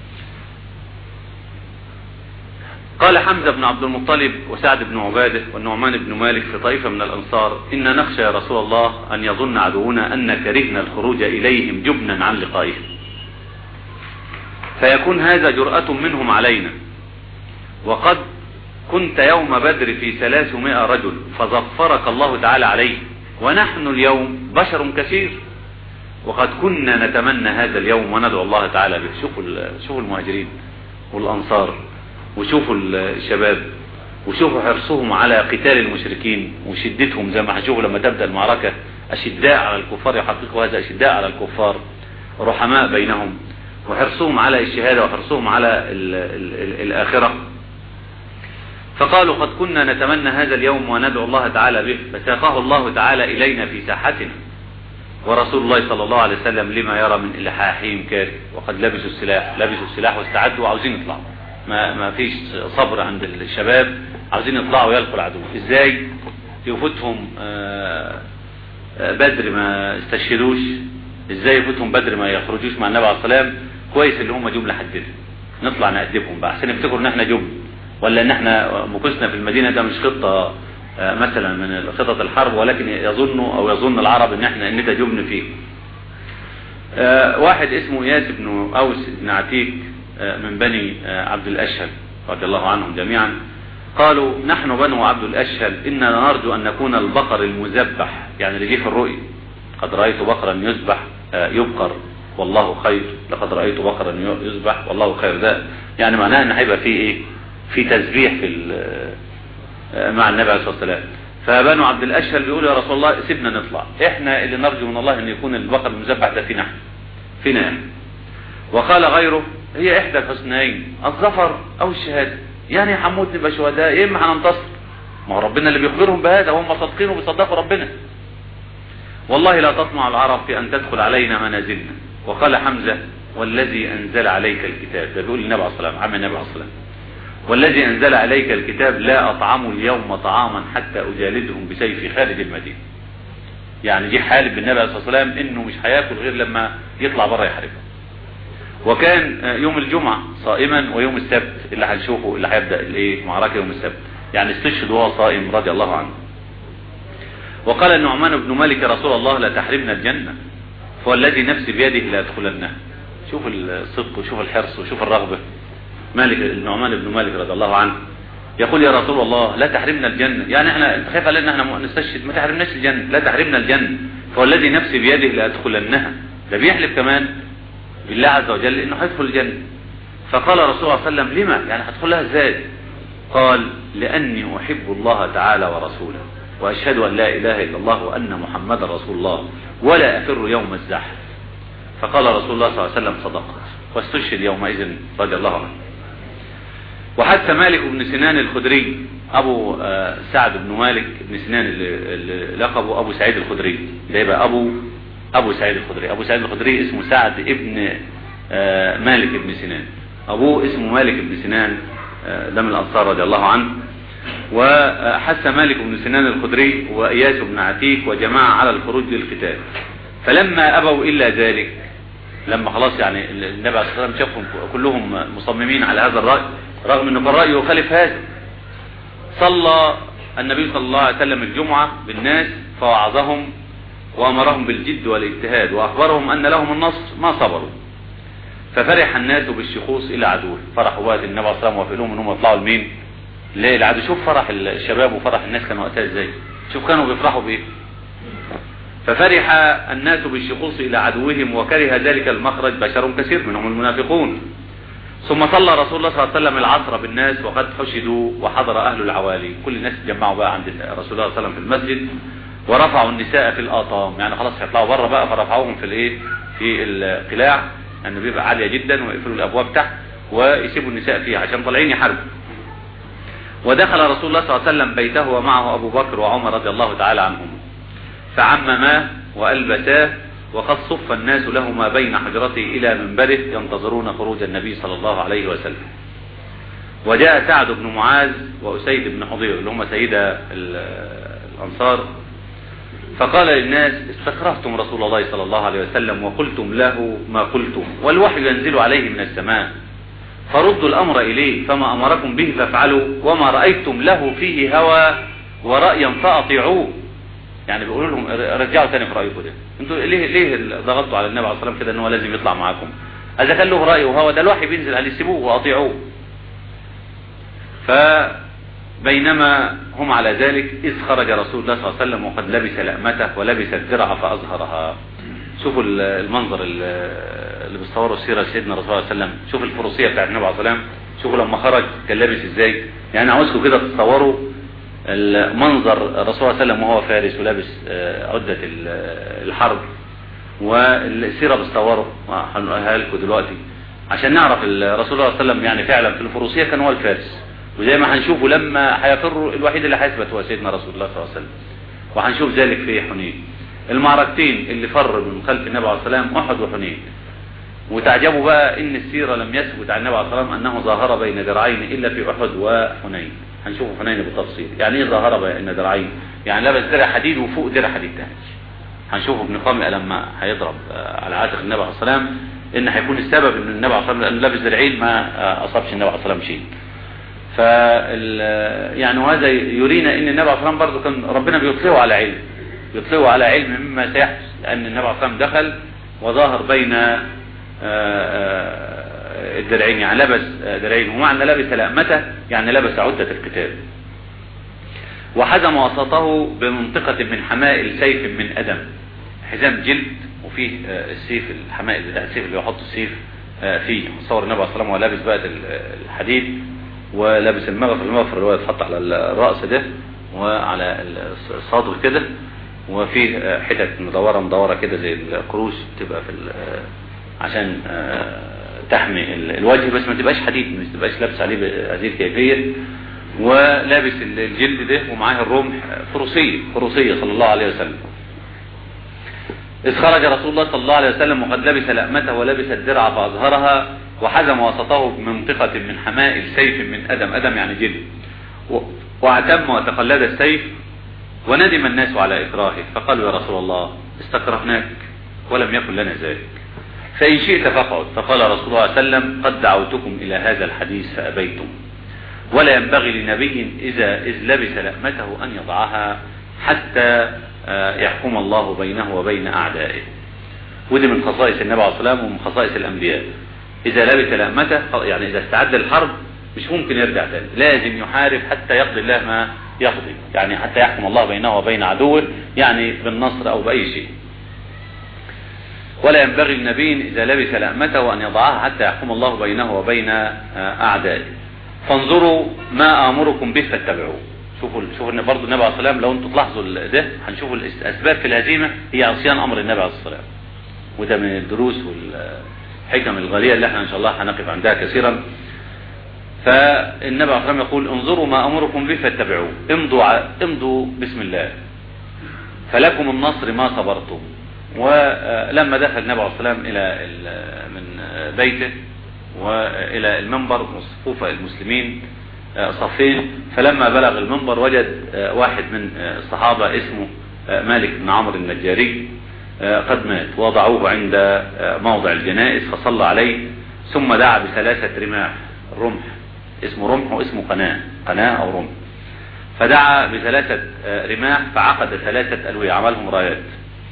قال حمزة بن عبد المطلب وسعد بن عبادة والنعمان بن مالك في طائفة من الأنصار إنا نخشى يا رسول الله أن يظن عدونا أن كرهنا الخروج إليهم جبنا عن لقائهم فيكون هذا جرأة منهم علينا وقد كنت يوم بدر في ثلاثمائة رجل فظفرك الله تعالى عليه ونحن اليوم بشر كثير وقد كنا نتمنى هذا اليوم وندعو الله تعالى به شوفوا شوفوا المهاجرين والأنصار وشوفوا الشباب وشوفوا حرصهم على قتال المشركين وشدتهم زي ما هنشوفوا لما تبدأ المعركة أشداء على الكفار يحققوا هذا أشداء على الكفار رحماء بينهم وحرصهم على الشهادة وحرصهم على ال ال ال الآخرة فقالوا قد كنا نتمنى هذا اليوم وندعو الله تعالى به فساقه الله تعالى إلينا في ساحتنا ورسول الله صلى الله عليه وسلم لما يرى من إلحاحهم كاره وقد لبسوا السلاح لبسوا السلاح واستعدوا وعاوزين يطلعوا ما, ما فيش صبر عند الشباب عاوزين يطلعوا يلقوا العدو ازاي يفوتهم بدر ما استشهدوش ازاي يفوتهم بدر ما يخرجوش مع النبي عليه الصلاه والسلام كويس اللي هم جم لحدنا نطلع نأدبهم بقى عشان يفتكروا ان احنا جم ولا ان احنا مكوسنا في المدينه ده مش خطه مثلا من خطط الحرب ولكن يظنوا او يظن العرب ان احنا ان ده جبن فيه واحد اسمه اياس بن اوس بن عتيك من بني عبد الاشهل رضي الله عنهم جميعا قالوا نحن بنو عبد الاشهل اننا نرجو ان نكون البقر المذبح يعني اللي جه في الرؤيا قد رايت بقرا يذبح يبقر والله خير لقد رايت بقرا يذبح والله خير ده يعني معناه ان هيبقى فيه ايه في تسبيح في مع النبي عليه الصلاه والسلام فبنو عبد الاشهل بيقولوا يا رسول الله سيبنا نطلع احنا اللي نرجو من الله ان يكون البقر المذبح ده فينا فينا يعني. وقال غيره هي احدى الحسنين الظفر او الشهاده يعني حمود نبقى شهداء يا اما هننتصر ما هو ربنا اللي بيخبرهم بهذا هم صادقين وبيصدقوا ربنا والله لا تطمع العرب في ان تدخل علينا منازلنا وقال حمزه والذي انزل عليك الكتاب ده بيقول النبي عليه الصلاه والسلام عم النبي عليه الصلاه والسلام والذي أنزل عليك الكتاب لا أطعم اليوم طعاما حتى أجالدهم بسيفي خارج المدينة يعني دي حالب بالنبي عليه الصلاة والسلام إنه مش هياكل غير لما يطلع بره يحاربهم وكان يوم الجمعة صائما ويوم السبت اللي هنشوفه اللي هيبدأ الايه معركة يوم السبت يعني استشهد وهو صائم رضي الله عنه وقال النعمان بن مالك رسول الله لا تحرمنا الجنة فوالذي نفسي بيده لا أدخلنها شوف الصدق وشوف الحرص وشوف الرغبة مالك النعمان بن مالك رضي الله عنه يقول يا رسول الله لا تحرمنا الجنة يعني احنا انت خايف علينا احنا نستشهد ما تحرمناش الجنة لا تحرمنا الجنة فوالذي نفسي بيده لأدخلنها ده بيحلف كمان بالله عز وجل انه هيدخل الجنة فقال رسول الله صلى الله عليه وسلم لما يعني هتدخلها ازاي قال لاني احب الله تعالى ورسوله واشهد ان لا اله الا الله وان محمدا رسول الله ولا افر يوم الزحف فقال رسول الله صلى الله عليه وسلم صدقت واستشهد يومئذ رضي الله عنه وحتى مالك بن سنان الخدري ابو سعد بن مالك بن سنان اللي لقبه ابو سعيد الخدري ده يبقى ابو ابو سعيد الخدري ابو سعيد الخدري اسمه سعد ابن مالك بن سنان ابوه اسمه مالك بن سنان ده من الانصار رضي الله عنه وحث مالك بن سنان الخدري واياس بن عتيك وجماعه على الخروج للقتال فلما ابوا الا ذلك لما خلاص يعني النبي عليه الصلاه والسلام شافهم كلهم مصممين على هذا الراي رغم انه كان رايه يخالف هذا صلى النبي صلى الله عليه وسلم الجمعه بالناس فوعظهم وامرهم بالجد والاجتهاد واخبرهم ان لهم النصر ما صبروا ففرح الناس بالشخوص الى عدوه فرحوا وقت النبي عليه الصلاه والسلام وافق لهم انهم يطلعوا لمين ليه العدو شوف فرح الشباب وفرح الناس كان وقتها ازاي شوف كانوا بيفرحوا بايه ففرح الناس بالشخوص الى عدوهم وكره ذلك المخرج بشر كثير منهم المنافقون ثم صلى رسول الله صلى الله عليه وسلم العصر بالناس وقد حشدوا وحضر اهل العوالي كل الناس اتجمعوا بقى عند رسول الله صلى الله عليه وسلم في المسجد ورفعوا النساء في الاطام يعني خلاص هيطلعوا بره بقى فرفعوهم في الايه في القلاع لانه بيبقى عاليه جدا ويقفلوا الابواب تحت ويسيبوا النساء فيها عشان طالعين يحاربوا ودخل رسول الله صلى الله عليه وسلم بيته ومعه ابو بكر وعمر رضي الله تعالى عنهم فعمماه والبساه وقد صف الناس له ما بين حجرته الى منبره ينتظرون خروج النبي صلى الله عليه وسلم وجاء سعد بن معاذ وأسيد بن حضير اللي هم سيدة الأنصار فقال للناس استكرهتم رسول الله صلى الله عليه وسلم وقلتم له ما قلتم والوحي ينزل عليه من السماء فردوا الأمر إليه فما أمركم به فافعلوا وما رأيتم له فيه هوى ورأيا فأطيعوه يعني بيقولوا لهم رجعوا تاني في رأيكم ده انتوا ليه ليه ضغطتوا على النبي عليه الصلاة والسلام كده ان هو لازم يطلع معاكم اذا كان له رأي وهو ده الوحي بينزل عليه سيبوه واطيعوه فبينما هم على ذلك إذ خرج رسول الله صلى الله عليه وسلم وقد لبس لأمته ولبس الدرع فأظهرها شوفوا المنظر اللي بيصوروا سيرة سيدنا رسول الله صلى الله عليه وسلم شوفوا الفروسية بتاعت النبي عليه الصلاة والسلام شوفوا لما خرج كان لابس ازاي يعني عاوزكم كده تتصوروا المنظر الرسول صلى الله عليه وسلم وهو فارس ولابس عدة الحرب والسيرة بتصوروا هنقولها لكم دلوقتي عشان نعرف الرسول صلى الله عليه وسلم يعني فعلا في الفروسية كان هو الفارس وزي ما هنشوفه لما هيفر الوحيد اللي هيثبت هو سيدنا رسول الله صلى الله عليه وسلم وهنشوف ذلك في حنين المعركتين اللي فر من خلف النبي عليه الصلاه والسلام احد وحنين وتعجبوا بقى ان السيرة لم يثبت عن النبي عليه الصلاه والسلام انه ظاهر بين درعين الا في احد وحنين هنشوف حنين بالتفصيل يعني ايه ظاهر بين درعين يعني لبس درع حديد وفوق درع حديد تاني هنشوفه ابن قامئة لما هيضرب على عاتق النبي عليه الصلاه والسلام ان هيكون السبب ان النبي عليه الصلاه والسلام لابس درعين ما اصابش النبي عليه الصلاه والسلام شيء ف يعني وهذا يرينا ان النبي عليه الصلاه والسلام برضه كان ربنا بيطلعه على علم يطلعه على علم مما سيحدث لان النبي عليه الصلاه والسلام دخل وظاهر بين الدرعين يعني لبس درعين ومعنى لبس لأمته يعني لبس عدة القتال وحزم وسطه بمنطقة من حمائل سيف من أدم حزام جلد وفيه السيف الحمائل بتاع السيف اللي يحط السيف فيه صور النبي عليه الصلاه والسلام ولابس بقى الحديد ولابس المغفر المغفر اللي هو يتحط على الرأس ده وعلى الصدر كده وفيه حتت مدورة مدورة كده زي القروش بتبقى في عشان تحمي الوجه بس ما تبقاش حديد ما تبقاش لابس عليه بهذه الكيفية ولابس الجلد ده ومعاه الرمح فروسية فروسية صلى الله عليه وسلم إذ خرج رسول الله صلى الله عليه وسلم وقد لبس لأمته ولبس الدرع فأظهرها وحزم وسطه بمنطقة من حمائل سيف من أدم أدم يعني جلد واعتم وتقلد السيف وندم الناس على إكراهه فقالوا يا رسول الله استكرهناك ولم يكن لنا ذلك فإن شئت فاقعد فقال رسول الله صلى الله عليه وسلم قد دعوتكم إلى هذا الحديث فأبيتم ولا ينبغي لنبي إذا إذ لبس لأمته أن يضعها حتى يحكم الله بينه وبين أعدائه ودي من خصائص النبي عليه الصلاة والسلام ومن خصائص الأنبياء إذا لبس لأمته يعني إذا استعد الحرب مش ممكن يرجع تاني لازم يحارب حتى يقضي الله ما يقضي يعني حتى يحكم الله بينه وبين عدوه يعني بالنصر أو بأي شيء ولا ينبغي النبي إذا لبس لأمته أن يضعها حتى يحكم الله بينه وبين أعدائه فانظروا ما آمركم به فاتبعوه شوفوا شوفوا برضه النبي عليه الصلاه والسلام لو انتم تلاحظوا ده هنشوفوا الاسباب في الهزيمه هي عصيان امر النبي عليه الصلاه والسلام وده من الدروس والحكم الغاليه اللي احنا ان شاء الله هنقف عندها كثيرا فالنبي عليه الصلاه والسلام يقول انظروا ما امركم به فاتبعوه امضوا امضوا بسم الله فلكم النصر ما صبرتم ولما دخل النبي عليه الصلاه والسلام الى من بيته والى المنبر وصفوف المسلمين صفين فلما بلغ المنبر وجد واحد من الصحابة اسمه مالك بن عمرو النجاري قد مات وضعوه عند موضع الجنائز فصلى عليه ثم دعا بثلاثة رماح الرمح اسمه رمح واسمه قناة قناة او رمح فدعا بثلاثة رماح فعقد ثلاثة ألوية عملهم رايات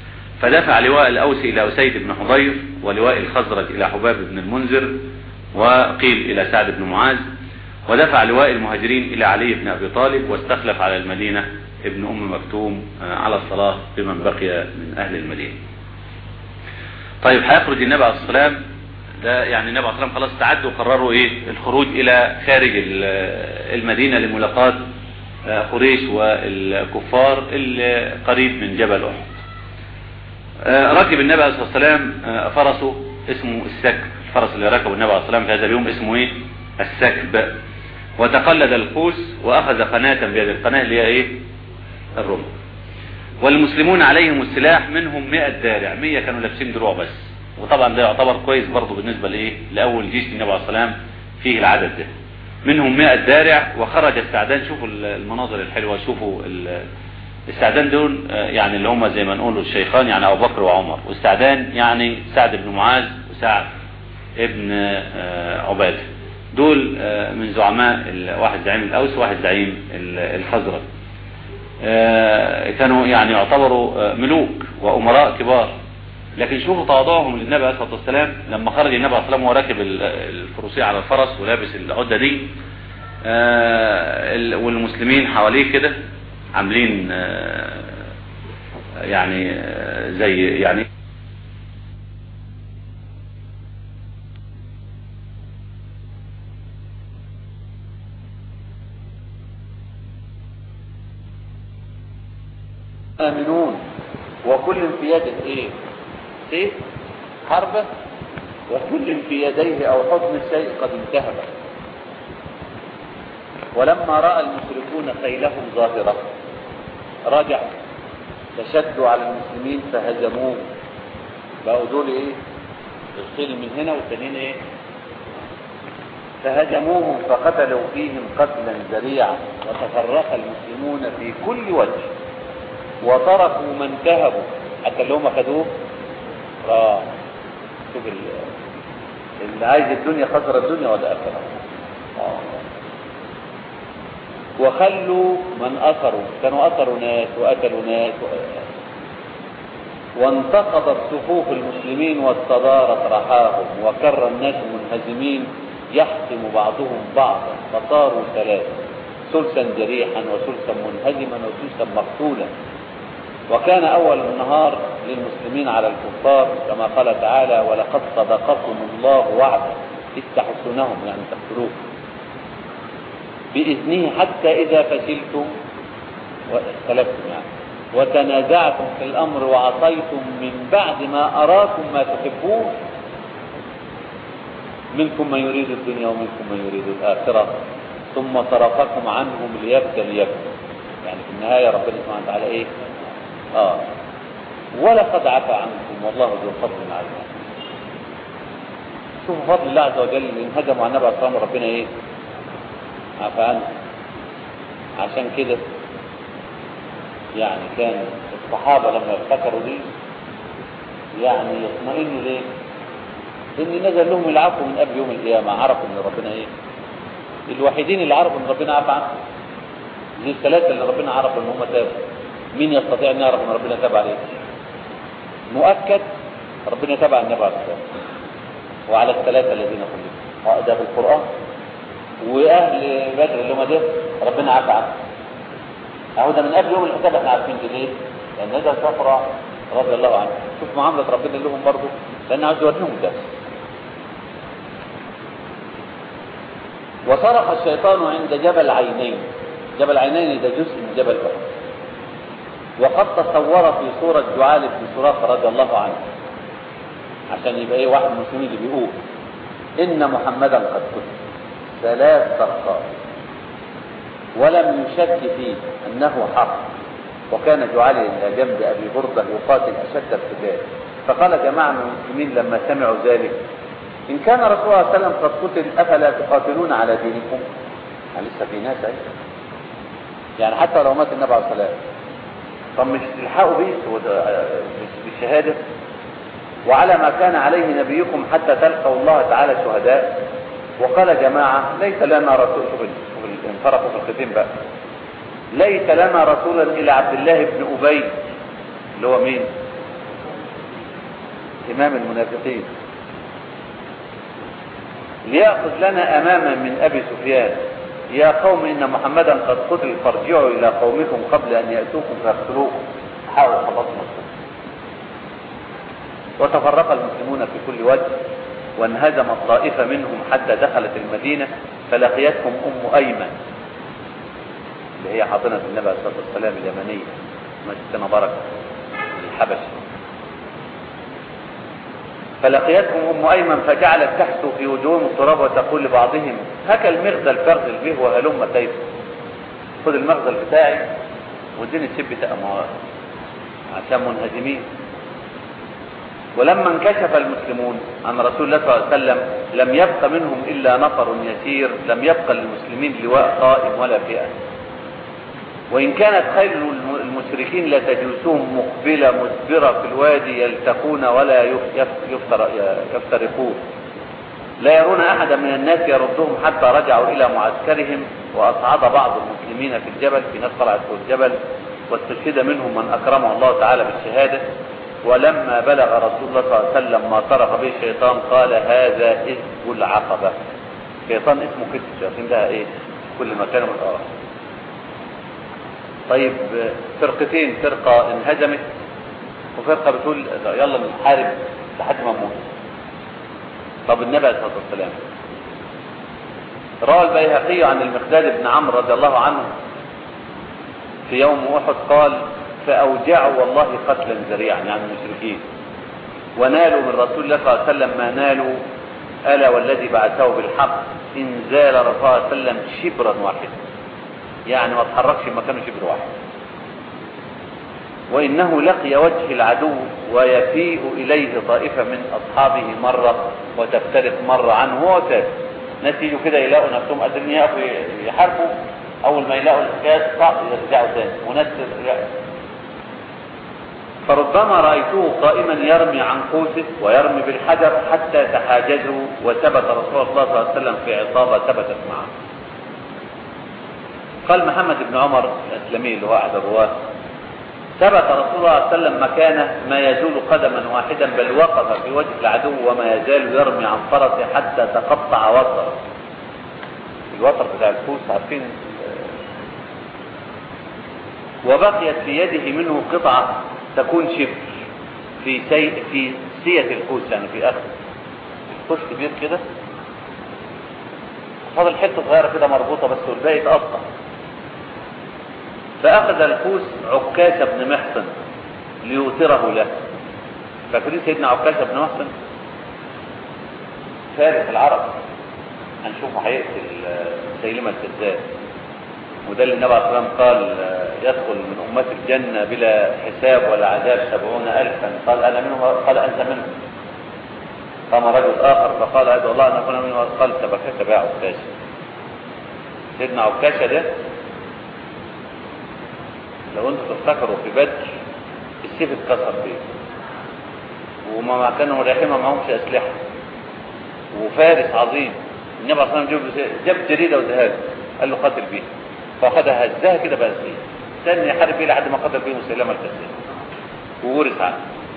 فدفع لواء الأوس إلى أسيد بن حضير ولواء الخزرج إلى حباب بن المنذر وقيل إلى سعد بن معاذ ودفع لواء المهاجرين إلى علي بن أبي طالب واستخلف على المدينة ابن أم مكتوم على الصلاة بمن بقي من أهل المدينة طيب هيخرج النبي عليه الصلاة والسلام ده يعني النبي عليه الصلاة والسلام خلاص استعدوا وقرروا ايه الخروج الى خارج المدينة لملاقاة قريش والكفار اللي قريب من جبل احد ركب النبي عليه الصلاة والسلام فرسه اسمه السكب الفرس اللي ركبه النبي عليه الصلاة والسلام في هذا اليوم اسمه ايه السكب وتقلد القوس واخذ قناة بيد القناة اللي هي ايه الرمح والمسلمون عليهم السلاح منهم 100 دارع 100 كانوا لابسين دروع بس وطبعا ده يعتبر كويس برضه بالنسبة لايه لاول جيش النبي عليه الصلاة والسلام فيه العدد ده منهم 100 دارع وخرج السعدان شوفوا المناظر الحلوة شوفوا السعدان دول يعني اللي هم زي ما نقول الشيخان يعني ابو بكر وعمر والسعدان يعني سعد بن معاذ وسعد ابن عباده دول من زعماء واحد زعيم الاوس وواحد زعيم الخزرج كانوا يعني يعتبروا ملوك وامراء كبار لكن شوفوا تواضعهم للنبي عليه الصلاه والسلام لما خرج النبي عليه الصلاه والسلام وهو راكب الفروسيه على الفرس ولابس العده دي والمسلمين حواليه كده عاملين يعني زي يعني آمنون وكل في يده ايه سيف حربة وكل في يديه او حضن الشيء قد انتهب ولما رأى المشركون خيلهم ظاهرة رجعوا فشدوا على المسلمين فهزموهم بقوا دول ايه الخيل من هنا والتانيين ايه فهزموهم فقتلوا فيهم قتلا ذريعا وتفرق المسلمون في كل وجه وتركوا من ذهبوا حتى اللي هم خدوه اه شوف اللي عايز الدنيا خسر الدنيا والاخره آه. وخلوا من اثروا كانوا اثروا ناس وقتلوا ناس و... وانتقضت صفوف المسلمين واستدارت رحاهم وكر الناس منهزمين يحسم بعضهم بعضا فصاروا ثلاثه ثلثا جريحا وثلثا منهزما وثلثا مقتولا وكان أول النهار للمسلمين على الكفار كما قال تعالى ولقد صدقكم الله وعده إذ تحسونهم يعني تقتلوه بإذنه حتى إذا فشلتم واختلفتم يعني وتنازعتم في الأمر وعصيتم من بعد ما أراكم ما تحبون منكم من يريد الدنيا ومنكم من يريد الآخرة ثم صرفكم عنهم ليبتليكم يعني في النهاية ربنا سبحانه وتعالى إيه آه ولقد عفى عنكم والله ذو فضل على الناس شوفوا فضل الله عز وجل ان هجموا على النبي عليه الصلاه ربنا ايه عفى عنهم عشان كده يعني كان الصحابه لما افتكروا دي يعني يطمئنوا ليه؟ ان نزل لهم العفو من قبل يوم القيامه عرفوا ان ربنا ايه؟ الوحيدين اللي عرفوا ان ربنا عفى عنهم دي الثلاثه اللي ربنا عرف ان هم تابوا مين يستطيع ان يعرف ان ربنا تاب عليه مؤكد ربنا تاب على النبي عليه الصلاه وعلى الثلاثه الذين خلفوا ده في القران واهل بدر اللي هم ده ربنا عفى عنهم اهو ده من قبل يوم الحساب احنا عارفين دي ليه؟ لان ده صفرة رضي الله عنه شوف معامله ربنا لهم برضه لان عاوز يوريهم الدرس وصرخ الشيطان عند جبل عينين جبل عينين ده جزء من جبل احد وقد تصور في صورة جعال بن سراقة رضي الله عنه عشان يبقى ايه واحد من المسلمين اللي بيقول ان محمدا قد قتل ثلاث فرقات ولم يشك فيه انه حق وكان جعال الى جنب ابي برده يقاتل اشد القتال فقال جماعه من المسلمين لما سمعوا ذلك ان كان رسول الله صلى الله عليه وسلم قد قتل افلا تقاتلون على دينكم؟ يعني لسه في ناس اهي يعني حتى لو مات النبي عليه الصلاه والسلام طب مش تلحقوا بيه بالشهادة وعلى ما كان عليه نبيكم حتى تلقوا الله تعالى شهداء وقال جماعة ليس لنا رسول شوف انفرقوا في الختين بقى ليس لنا رسولا إلى عبد الله بن أبي اللي هو مين إمام المنافقين ليأخذ لنا أماما من أبي سفيان يا قوم إن محمدا قد قتل فارجعوا إلى قومكم قبل أن يأتوكم فيقتلوكم حاولوا خلصنا وتفرق المسلمون في كل وجه وانهزمت طائفة منهم حتى دخلت المدينة فلقيتهم أم أيمن اللي هي حاضنة النبي عليه الصلاة والسلام اليمنية مسجدنا بركة الحبش فلقيتهم أم أيمن فجعلت تحسو في وجوههم التراب وتقول لبعضهم هكا المغزل فاغزل به وهلم كيف خذ المغزل بتاعي واديني السب بتاع عشان منهزمين ولما انكشف المسلمون عن رسول الله صلى الله عليه وسلم لم يبق منهم إلا نفر يسير لم يبق للمسلمين لواء قائم ولا فئة وإن كانت خير المشركين لتجلسهم مقبلة مدبرة في الوادي يلتقون ولا يفتر يفترقون لا يرون أحدا من الناس يردهم حتى رجعوا إلى معسكرهم وأصعد بعض المسلمين في الجبل في ناس طلعت فوق الجبل واستشهد منهم من أكرمه الله تعالى بالشهادة ولما بلغ رسول الله صلى الله عليه وسلم ما طرق به الشيطان قال هذا إذب العقبة شيطان اسمه كده الشياطين ده ايه كل مكان متقرب طيب فرقتين فرقة انهزمت وفرقة بتقول يلا نحارب لحد ما نموت طب النبي عليه الصلاة والسلام روى البيهقي عن المقداد بن عمرو رضي الله عنه في يوم أحد قال فأوجعوا والله قتلا ذريعا يعني المشركين ونالوا من رسول الله صلى الله عليه وسلم ما نالوا ألا والذي بعثه بالحق إنزال رسول الله صلى الله عليه وسلم شبرا واحدا يعني ما تحركش مكانه شبر واحد وإنه لقي وجه العدو ويفيء إليه طائفة من أصحابه مرة وتفترق مرة عنه هو تاب ناس يجوا كده يلاقوا نفسهم قادرين يقفوا يحاربوا أول ما يلاقوا الحكايات صعب يرجعوا تاني وناس فربما رأيته قائما يرمي عن قوسه ويرمي بالحجر حتى تحاجزوا وثبت رسول الله صلى الله عليه وسلم في عصابة ثبتت معه قال محمد بن عمر الأسلمي اللي هو أحد الرواة ثبت رسول الله صلى الله عليه وسلم مكانه ما يزول قدما واحدا بل وقف في وجه العدو وما يزال يرمي عن فرسه حتى تقطع وتر الوتر بتاع الفوس عارفين وبقيت في يده منه قطعة تكون شبر في سي... في سية القوس يعني في اخر القوس كبير كده فاضل حته صغيره كده مربوطه بس والباقي اتقطع فاخذ القوس عكاشه بن محصن ليوتره له فاكرين سيدنا عكاشه بن محصن فارس العرب هنشوفه هيقتل سيلمة الكذاب وده اللي النبي عليه الصلاه والسلام قال يدخل من أمة الجنة بلا حساب ولا عذاب سبعون ألفا قال أنا منهم قال أنت منهم قام رجل آخر فقال أدعو الله أن أكون منهم قال تبكت بها عكاشة سيدنا عكاشة ده لو انتم تفتكروا في بدر السيف اتكسر فيه وما كانوا رايحين ما معهمش أسلحة وفارس عظيم النبي عليه الصلاة والسلام جاب جريدة واداها قال له قاتل بيها فاخدها هزها كده بقى سيف استنى يحارب بيه لحد ما قتل بيه مسيلمة الكذاب وورث عنه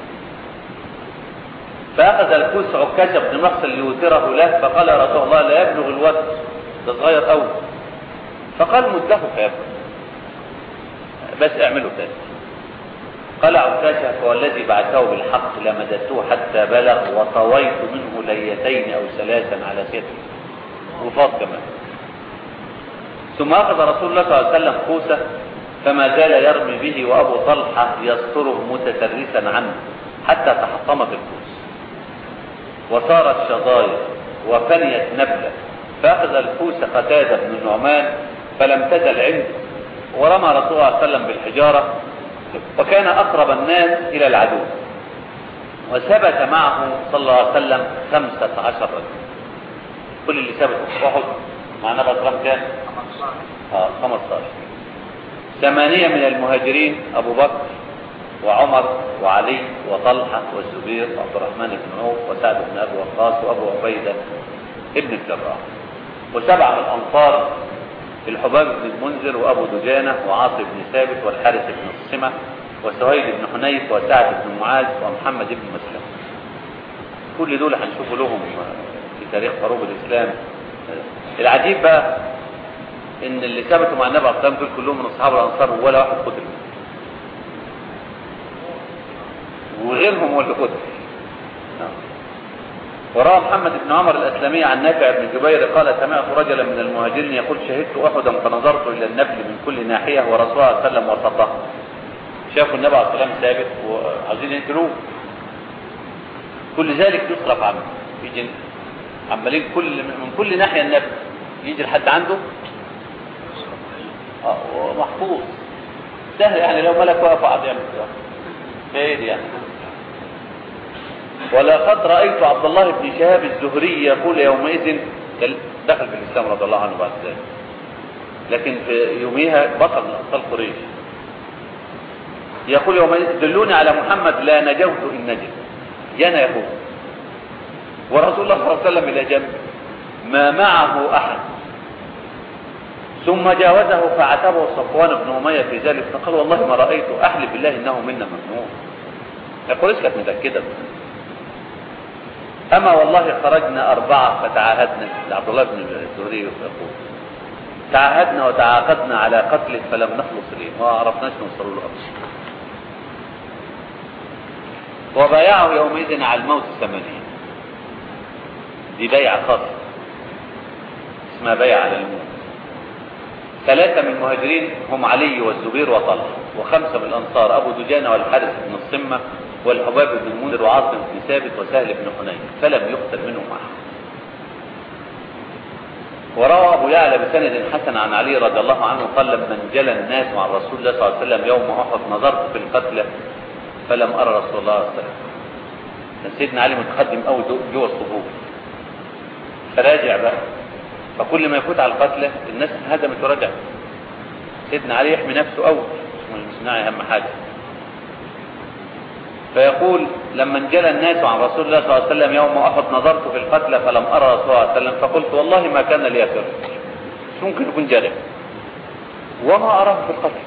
فأخذ الكوس عكاشة بن محصن ليوتره له فقال يا رسول الله لا يبلغ الوتر ده صغير قوي فقال مده فيبلغ بس اعمله تاني قال عكاشة فوالذي بعثه بالحق لمددته حتى بلغ وطويت منه ليتين أو ثلاثا على سيته وفاض كمان ثم أخذ رسول الله صلى الله عليه وسلم خوسة فما زال يرمي به وأبو طلحة يستره متترسا عنه حتى تحطمت الكوس وصارت شظايا وفنيت نبلة فأخذ الكوس قتادة بن النعمان فلم تزل عنده ورمى رسول الله صلى الله عليه وسلم بالحجارة وكان أقرب الناس إلى العدو وثبت معه صلى الله عليه وسلم خمسة عشر رجل كل اللي ثبت في أحد مع النبي صلى الله عليه وسلم كان آه 15 ثمانية من المهاجرين أبو بكر وعمر وعلي وطلحة والزبير وعبد الرحمن بن عوف وسعد بن أبي وقاص وأبو عبيدة ابن الجراح وسبعة من الأنصار الحباب بن المنذر وأبو دجانة وعاصم بن ثابت والحارث بن الصمة وسهيل بن حنيف وسعد بن معاذ ومحمد بن مسلم كل دول هنشوفوا لهم في تاريخ حروب الإسلام العجيب بقى ان اللي ثبتوا مع النبي عليه الصلاه والسلام دول كلهم من اصحاب الانصار ولا واحد قتل وغيرهم هو اللي قتل وروى محمد بن عمر الاسلمي عن نافع بن جبير قال سمعت رجلا من المهاجرين يقول شهدت احدا فنظرت الى النبل من كل ناحيه ورسول الله صلى الله عليه وسلم وسطه شافوا النبي عليه الصلاه والسلام ثابت وعايزين يقتلوه كل ذلك يصرف عنه يجي عمالين كل من كل ناحيه النبل يجي لحد عنده اه محفوظ سهل يعني لو ملك واقف قاعد يعمل كده بعيد يعني ولقد رايت عبد الله بن شهاب الزهري يقول يومئذ دخل في الاسلام رضي الله عنه بعد ذلك لكن في يوميها بطل من ابطال قريش يقول يومئذ دلوني على محمد لا نجوت ان نجد جانا يقول ورسول الله صلى الله عليه وسلم الى جنبه ما معه احد ثم جاوزه فعتبه صفوان بن أمية في ذلك فقال والله ما رأيت أحلف بالله إنه منا ممنوع قريش كانت متأكدة أما والله خرجنا أربعة فتعاهدنا عبد الله بن الزهري يقول تعاهدنا وتعاقدنا على قتله فلم نخلص إليه ما عرفناش نوصل له أبدا وبايعه يومئذ على الموت ثمانين دي بيعة خاصة اسمها بيعة على الموت ثلاثة من المهاجرين هم علي والزبير وطلحة وخمسة من الأنصار أبو دجانة والحارث بن الصمة والحباب بن المنذر وعاصم بن ثابت وسهل بن حنين فلم يقتل منهم أحد وروى أبو يعلى بسند حسن عن علي رضي الله عنه قال لما انجلى الناس مع الرسول الله صلى الله عليه وسلم يوم أحد نظرت في القتلى فلم أرى رسول الله صلى الله عليه وسلم كان سيدنا علي متقدم قوي جوه الصفوف فراجع بقى فكل ما يفوت على القتلى الناس هدمت ورجعت سيدنا علي يحمي نفسه أول مش أهم حاجة فيقول لما انجلى الناس عن رسول الله صلى الله عليه وسلم يوم أحد نظرت في القتلى فلم أرى رسول الله صلى الله عليه وسلم فقلت والله ما كان لي أفر مش ممكن يكون جرب وما أراه في القتل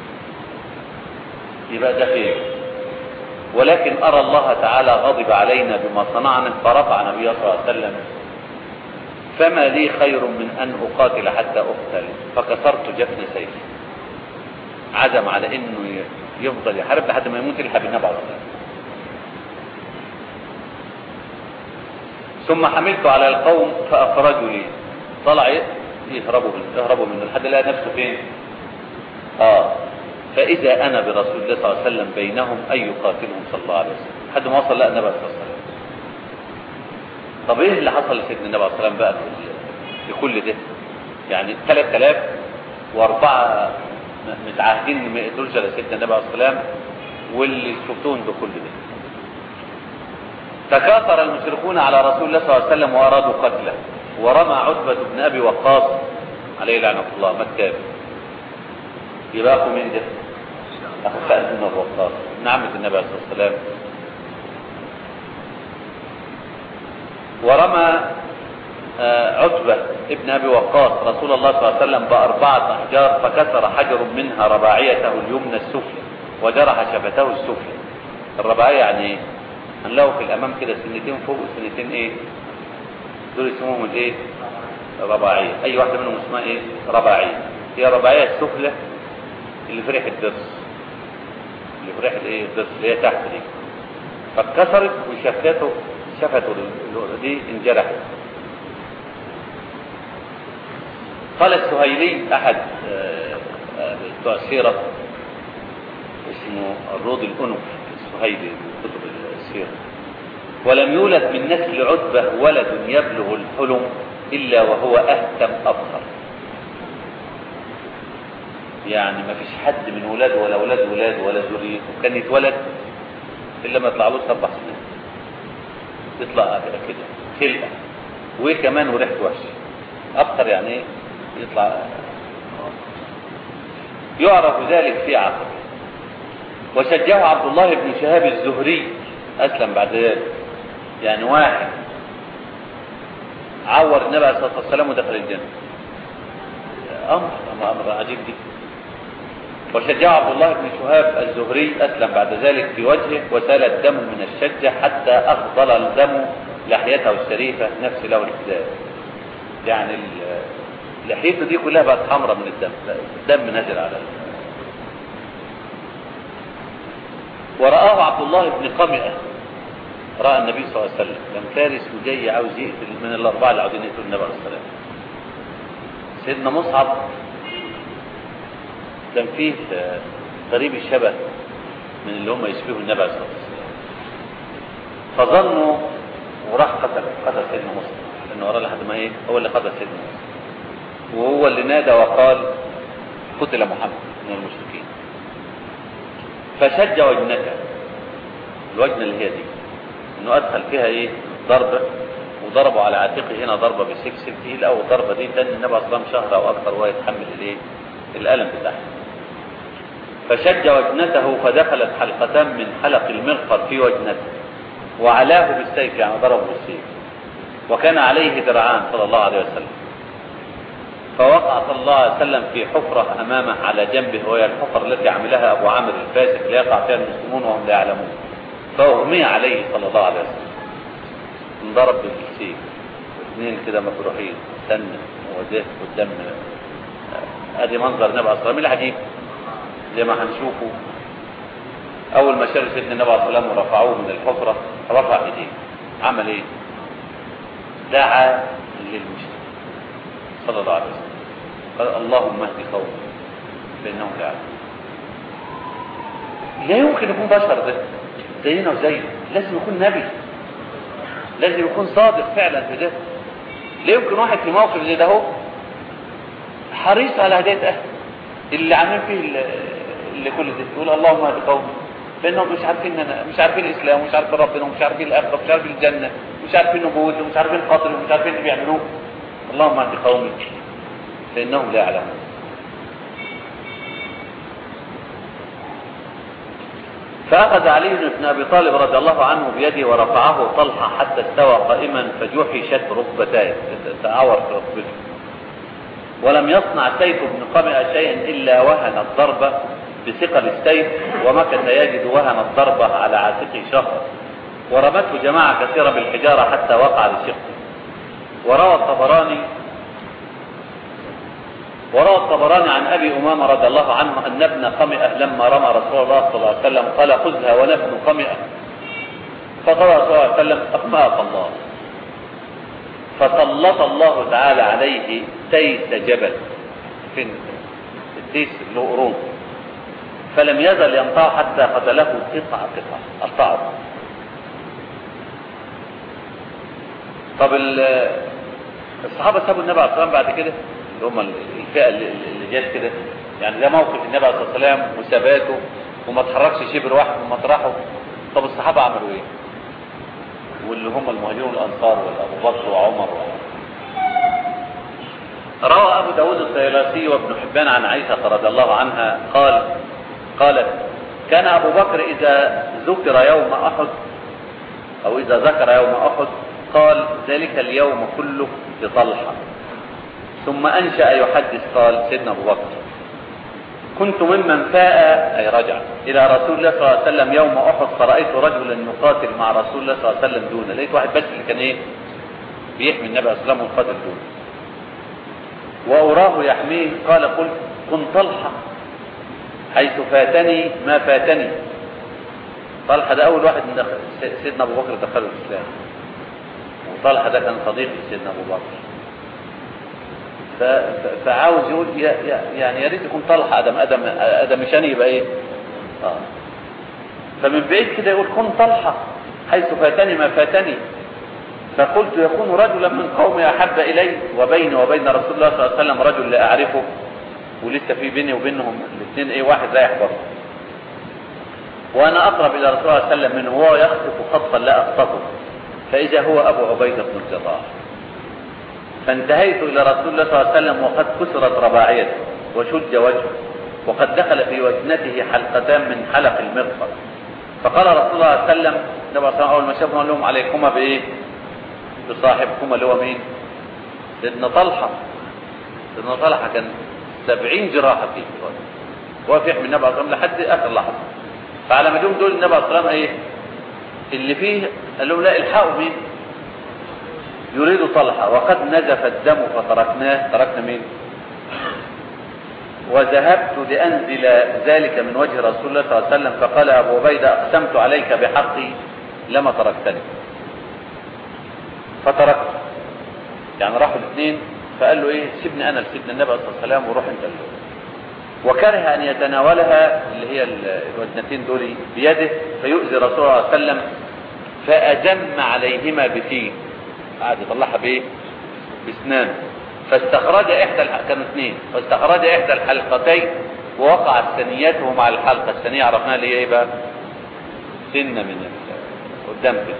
يبقى ده خير ولكن أرى الله تعالى غضب علينا بما صنعنا فرفع نبي صلى الله عليه وسلم فما لي خير من أن أقاتل حتى أقتل فكسرت جفن سيفي عزم على أنه يفضل يحارب لحد ما يموت يلحق بالنبي عليه الصلاة ثم حملت على القوم فأخرجوا لي طلع يهربوا يهربوا منه لحد لقى نفسه فين؟ اه فإذا أنا برسول الله صلى الله عليه وسلم بينهم أن يقاتلهم صلى الله عليه وسلم لحد ما وصل لقى النبي صلى الله عليه وسلم طب ايه اللي حصل لسيدنا النبي عليه الصلاه والسلام بقى في كل ده يعني 3000 واربعه متعاهدين ان ما يقتلوش على سيدنا النبي عليه الصلاه والسلام واللي شفتوهم بكل ده تكاثر المشركون على رسول الله صلى الله عليه وسلم وارادوا قتله ورمى عتبة بن ابي وقاص عليه لعنة الله مات كافر يبقى اخو مين ده؟ اخو سعد بن وقاص ابن عمة النبي عليه الصلاة والسلام ورمى عتبة ابن أبي وقاص رسول الله صلى الله عليه وسلم بأربعة أحجار فكسر حجر منها رباعيته اليمنى السفلى وجرح شفته السفلى الرباعية يعني ايه؟ هنلاقوا في الأمام كده سنتين فوق وسنتين ايه دول اسمهم الايه رباعية أي واحدة منهم اسمها ايه رباعية هي رباعية السفلى اللي في ريحة الضرس اللي في ريحة ايه الضرس اللي هي تحت دي فاتكسرت وشفته شفته دي انجرحت قال السهيلي احد بتوع السيره اسمه الرود الانف السهيلي كتب السيره ولم يولد من نسل عتبه ولد يبلغ الحلم الا وهو اهتم ابخر يعني ما فيش حد من ولاده ولا اولاد ولاده ولا ذريته كان يتولد الا ما يطلعلوش اربع سنين يطلع كده خلقه وكمان وريحته وحشه اكتر يعني ايه يطلع يعرف ذلك في عقله وشجعه عبد الله بن شهاب الزهري اسلم بعد ذلك يعني واحد عور النبي عليه الصلاه والسلام ودخل الجنه امر امر عجيب جدا وشجعه عبد الله بن شهاب الزهري اسلم بعد ذلك في وجهه وسال الدم من الشجه حتى اخضل الدم لحيته الشريفة نفس له الكتاب يعني ال- لحيته دي كلها بقت حمراء من الدم الدم نزل على ال- ورآه عبد الله بن قمئة رأى النبي صلى الله عليه وسلم كان فارس وجاي عاوز يقتل من الأربعة اللي عاوزين يقتلوا النبي عليه الصلاة والسلام سيدنا مصعب كان فيه آه، قريب الشبه من اللي هم يشبهوا النبي عليه الصلاة والسلام فظنوا وراح قتل قتل سيدنا مصعب لأنه وراه لحد ما ايه هو اللي قتل سيدنا مصعب وهو اللي نادى وقال قتل محمد من المشركين فشج وجنته الوجنة اللي هي دي انه ادخل فيها ايه ضربة وضربوا على عاتقه هنا ضربة بسكس تقيل او الضربة دي تاني النبي صلى الله عليه وسلم شهر او اكثر وهو يتحمل الايه الالم بتاعها فشج وجنته فدخلت حلقتان من حلق المغفر في وجنته وعلاه بالسيف يعني ضربه بالسيف وكان عليه درعان صلى الله عليه وسلم فوقع صلى الله عليه وسلم في حفرة أمامه على جنبه وهي الحفر التي عملها أبو عامر الفاسق ليقع فيها المسلمون وهم لا يعلمون فأغمي عليه صلى الله عليه وسلم انضرب بالسيف اثنين كده مجروحين سن وده والدم ادي منظر النبي عليه الصلاه والسلام العجيب زي ما هنشوفه اول ما شالوا سيدنا النبي عليه الصلاه والسلام ورفعوه من الحفره رفع ايديه عمل ايه؟ دعا للمشرك صلى الله عليه وسلم قال اللهم اهد قومي فانهم لا يعلمون لا يمكن يكون بشر ده زينا وزيه لازم يكون نبي لازم يكون صادق فعلا في ده لا يمكن واحد في موقف زي ده هو حريص على هدايه اهله اللي عاملين فيه ال- اللي كل ده يقول اللهم اهد قومي لانهم مش عارفين أنا مش عارفين الاسلام ومش عارفين ربنا ومش عارفين الاخره ومش عارفين الجنه مش عارفين نبوته ومش عارفين قدره ومش عارفين اللي بيعملوه اللهم اهد قومي فانهم لا يعلمون فأخذ علي بن أبي طالب رضي الله عنه بيده ورفعه طلحة حتى استوى قائما فجحشت ركبتاه تعور في ركبته ولم يصنع سيف بن قمئة شيئا إلا وهن الضربة بثقل السيف ومكث يجد وهن الضربة على عاتقه شهرا ورمته جماعة كثيرة بالحجارة حتى وقع لشقه وروى الطبراني وروى الطبراني عن ابي امامه رضي الله عنه ان ابن قمئه لما رمى رسول الله صلى الله عليه وسلم قال خذها وانا ابن قمئه فقال رسول الله صلى الله عليه وسلم اقماك الله فسلط الله تعالى عليه تيس جبل فين التيس اللي هو قرون فلم يزل ينطع حتى قتله قطع قطع قطعه طب ال- الصحابه سابوا النبي عليه الصلاه والسلام بعد كده اللي هم الفئه اللي اللي جت كده يعني ده موقف النبي عليه الصلاه والسلام وثباته وما اتحركش شبر واحد من مطرحه طب الصحابه عملوا ايه؟ واللي هم المهاجرون الانصار وابو بكر وعمر و... روى ابو داود الطيالسي وابن حبان عن عائشه رضي الله عنها قال قالت كان ابو بكر اذا ذكر يوم احد او اذا ذكر يوم احد قال ذلك اليوم كله لطلحه ثم انشا يحدث قال سيدنا ابو بكر كنت ممن فاء اي رجع الى رسول الله صلى الله عليه وسلم يوم احد فرايت رجلا يقاتل مع رسول الله صلى الله عليه وسلم دونه لقيت واحد بس اللي كان ايه بيحمي النبي عليه الصلاه والسلام ويقاتل دونه واراه يحميه قال قلت كن طلحه حيث فاتني ما فاتني طلحه ده اول واحد من دخل سيدنا ابو بكر دخله الاسلام وطلحه ده كان صديق سيدنا ابو بكر ف- ف- فعاوز يقول يا يا يعني يا ريت يكون طلحه ادم ادم ادم مشان يبقى ايه؟ اه فمن بعيد كده يقول كن طلحه حيث فاتني ما فاتني فقلت يكون رجلا من قومي احب الي وبيني وبين رسول الله صلى الله عليه وسلم رجل لا اعرفه ولسه في بيني وبينهم الاثنين ايه واحد رايح بره وانا اقرب الى رسول الله صلى الله عليه وسلم منه وهو يخطف خطا لا اخطفه فاذا هو ابو عبيده بن الجراح فانتهيت إلى رسول الله صلى الله عليه وسلم وقد كسرت رباعيته وشج وجهه وقد دخل في وجنته حلقتان من حلق المغفر فقال رسول الله صلى الله عليه وسلم النبي صلى الله عليه وسلم أول ما شافهم قال لهم عليكما بإيه؟ بصاحبكما اللي هو مين؟ سيدنا طلحة سيدنا طلحة كان سبعين جراحة فيه واقف يحمي النبي صلى الله عليه وسلم لحد آخر لحظة فعلى ما جم دول النبي صلى الله عليه وسلم إيه؟ اللي فيه قال لهم لا الحقوا مين؟ يريد طلحة وقد نزف الدم فتركناه تركنا مين وذهبت لأنزل ذلك من وجه رسول الله صلى الله عليه وسلم فقال أبو عبيدة أقسمت عليك بحقي لما تركتني فتركت يعني راحوا الاثنين فقال له ايه سيبني انا لسيدنا النبي صلى الله عليه وسلم وروح انت له وكره ان يتناولها اللي هي الوزنتين دول بيده فيؤذي رسول الله صلى الله عليه وسلم فاجم عليهما بفيه قعد يطلعها بايه باسنان فاستخرج احدى الح... كانوا اثنين فاستخرج احدى الحلقتين ووقعت ثنيته مع الحلقه الثانيه عرفناها اللي هي ايه بقى سنه من ال- قدام كده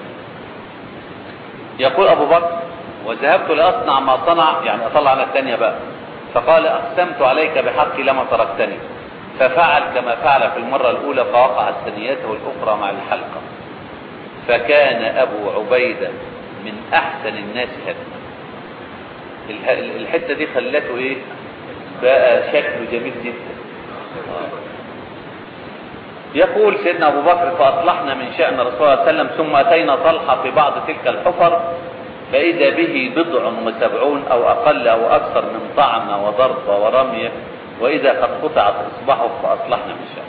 يقول ابو بكر وذهبت لاصنع ما صنع يعني اطلع انا الثانيه بقى فقال اقسمت عليك بحقي لما تركتني ففعل كما فعل في المره الاولى فوقعت ثنيته الاخرى مع الحلقه فكان ابو عبيده من احسن الناس هدما اله- الحته دي خلته ايه بقى شكله جميل جدا يقول سيدنا ابو بكر فاصلحنا من شان رسول الله صلى الله عليه وسلم ثم اتينا طلحه في بعض تلك الحفر فاذا به بضع وسبعون او اقل او اكثر من طعنه وضربه ورميه واذا قد قطعت اصبعه فاصلحنا من شان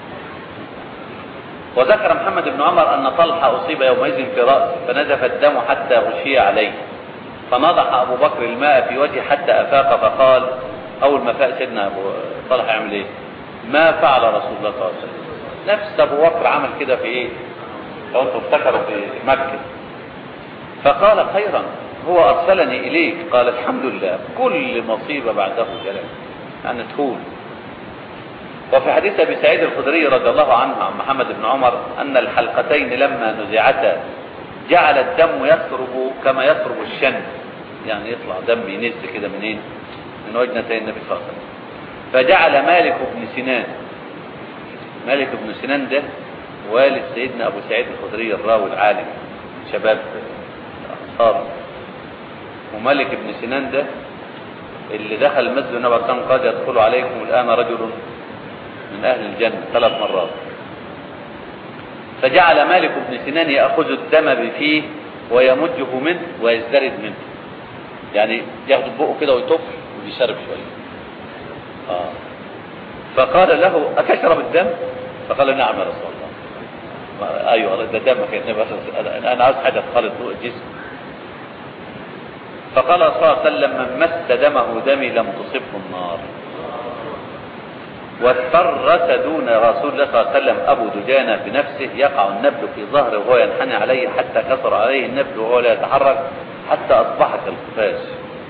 وذكر محمد بن عمر ان طلحه اصيب يومئذ في راسه فنزف الدم حتى غشي عليه فنضح ابو بكر الماء في وجهه حتى افاق فقال اول ما فاق سيدنا ابو طلحه يعمل ايه ما فعل رسول الله صلى الله عليه وسلم نفس ابو بكر عمل كده في ايه لو انتم افتكروا في مكه فقال خيرا هو ارسلني اليك قال الحمد لله كل مصيبه بعده جلال يعني تهون وفي حديث ابي سعيد الخدري رضي الله عنه عن محمد بن عمر ان الحلقتين لما نزعتا جعل الدم يسرب كما يسرب الشن يعني يطلع دم ينز كده منين من وجنتي النبي صلى الله عليه وسلم فجعل مالك بن سنان مالك بن سنان ده والد سيدنا ابو سعيد الخدري الراوي العالم شباب الانصار ومالك بن سنان ده اللي دخل مسجد النبي صلى الله عليه وسلم قال يدخل عليكم الان رجل من اهل الجنه ثلاث مرات فجعل مالك بن سنان ياخذ الدم بفيه ويمجه منه ويزدرد منه يعني ياخد بقه كده ويطف ويشرب شويه آه. فقال له أتشرب الدم فقال نعم يا رسول الله ما- أيوة ده دمك يا النبي صلى الله عليه وسلم. أنا عاوز حاجة تخلط فوق الجسم فقال صلى الله عليه وسلم من مس دمه دمي لم تصبه النار واضطرس دون رسول الله صلى الله عليه وسلم أبو دجانة بنفسه يقع النبل في ظهره وهو ينحني عليه حتى كسر عليه النبل وهو لا يتحرك حتى أصبح كالخفاش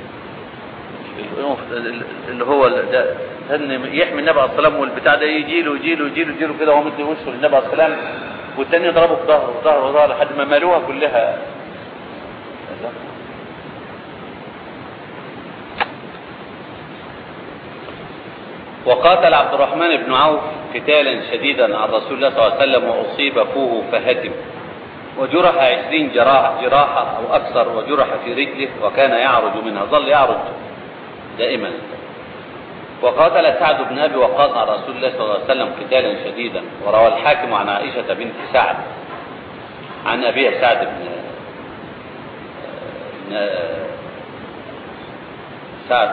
اللي هو ده ان يحمي النبي عليه الصلاه والسلام والبتاع ده يجي له يجي له يجي له يجي له كده وهو مدي وشه للنبي عليه الصلاه والسلام والتاني يضربه في ظهره في ظهره في ظهره لحد ما مالوها كلها وقاتل عبد الرحمن بن عوف قتالا شديدا عن رسول الله صلى الله عليه وسلم واصيب فوه فهدم وجرح عشرين جراح جراحة أو أكثر وجرح في رجله وكان يعرج منها ظل يعرج دائما وقاتل سعد بن أبي وقاص عن رسول الله صلى الله عليه وسلم قتالا شديدا وروى الحاكم عن عائشة بنت سعد عن أبيها سعد بن بن- سعد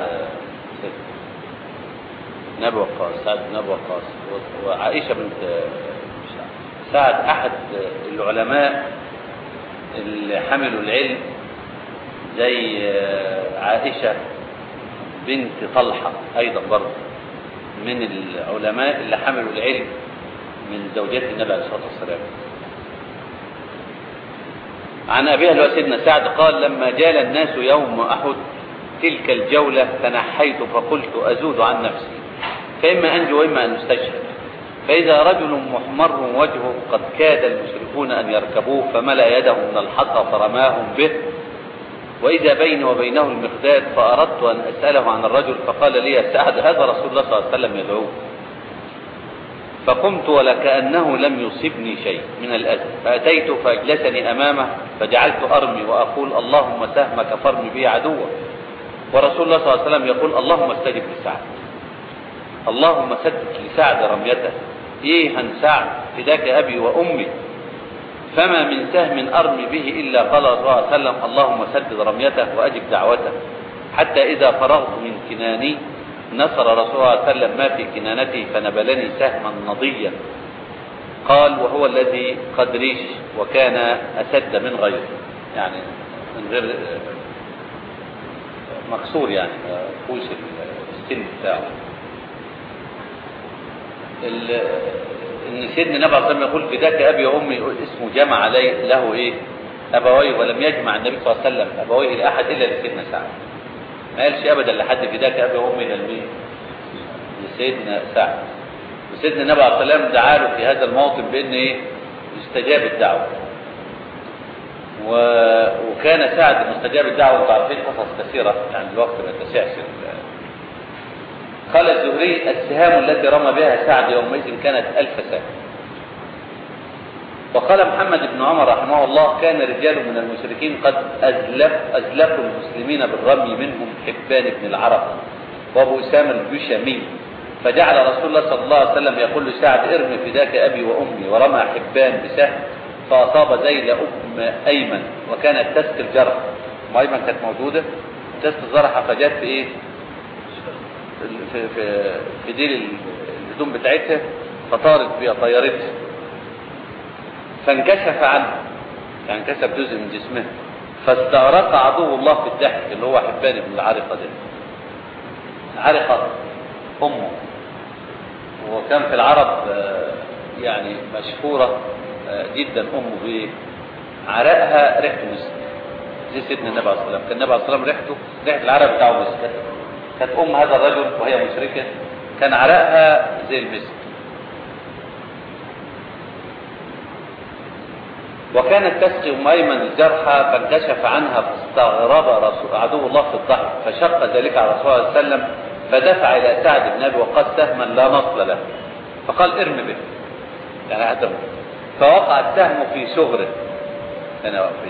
بن أبي وقاص سعد بن أبي وقاص و- وعائشة بنت سعد أحد العلماء اللي حملوا العلم زي عائشة بنت طلحة أيضا برضه من العلماء اللي حملوا العلم من زوجات النبي عليه الصلاة والسلام عن أبيها اللي هو سيدنا سعد قال لما جال الناس يوم أحد تلك الجولة تنحيت فقلت أزود عن نفسي فإما أنجو وإما أن أستشهد فإذا رجل محمر وجهه قد كاد المشركون أن يركبوه فملأ يده من الحصى فرماهم به وإذا بيني وبينه المقداد فأردت أن أسأله عن الرجل فقال لي يا سعد هذا رسول الله صلى الله عليه وسلم يدعوه فقمت ولكأنه لم يصبني شيء من الأذى فأتيت فأجلسني أمامه فجعلت أرمي وأقول اللهم سهمك فارمي به عدوك ورسول الله صلى الله عليه وسلم يقول اللهم استجب لسعد اللهم سدد لسعد رميته ايه هن سعد فداك ابي وامي فما من سهم أرمي به إلا قال صلى الله عليه وسلم اللهم سدد رميته وأجب دعوته حتى إذا فرغت من كناني نصر رسول الله صلى الله عليه وسلم ما في كنانته فنبلني سهما نضيا قال وهو الذي قد ريش وكان أسد من غيره يعني من غير مكسور يعني فوش السن بتاعه ان سيدنا النبي عليه الصلاه يقول فداك ابي وامي اسمه جمع علي له ايه ابويه ولم يجمع النبي صلى الله عليه وسلم ابويه لاحد الا لسيدنا سعد ما قالش ابدا لحد فداك ابي وامي للمين لسيدنا سعد وسيدنا النبي عليه الصلاه والسلام دعا له في هذا الموطن بان ايه يستجاب الدعوه و... وكان سعد مستجاب الدعوه وانتم عارفين قصص كثيره يعني الوقت ما يتسعش قال الزهري السهام التي رمى بها سعد يومئذ كانت ألف سهم وقال محمد بن عمر رحمه الله كان رجال من المشركين قد أزلف أزلفوا المسلمين بالرمي منهم حبان بن العرق وأبو أسامة البشمي فجعل رسول الله صلى الله عليه وسلم يقول لسعد ارمي فداك أبي وأمي ورمى حبان بسهم فأصاب ذيل أم أيمن وكانت تسقي الجرح أم أيمن كانت موجودة تسقي الجرح فجت في إيه في في في ديل الهدوم بتاعتها فطارت بها طيرتها فانكشف عنها يعني انكشف جزء من جسمها فاستغرق عدو الله في الضحك اللي هو حبان بن العرقه ده عرقه امه وكان في العرب يعني مشهوره جدا امه بايه؟ عرقها ريحته مسك زي سيدنا النبي عليه الصلاه والسلام كان النبي عليه الصلاه والسلام ريحته ريحه العرق بتاعه مسك كانت ام هذا الرجل وهي مشركه كان عرقها زي المسك وكانت تسقي ام ايمن الجرحى فانكشف عنها فاستغرب رسول عدو الله في الضحك فشق ذلك على رسول الله صلى الله عليه وسلم فدفع الى سعد بن ابي وقاص سهما لا نصل له فقال ارم به يعني هدمه فوقع السهم في صغره انا في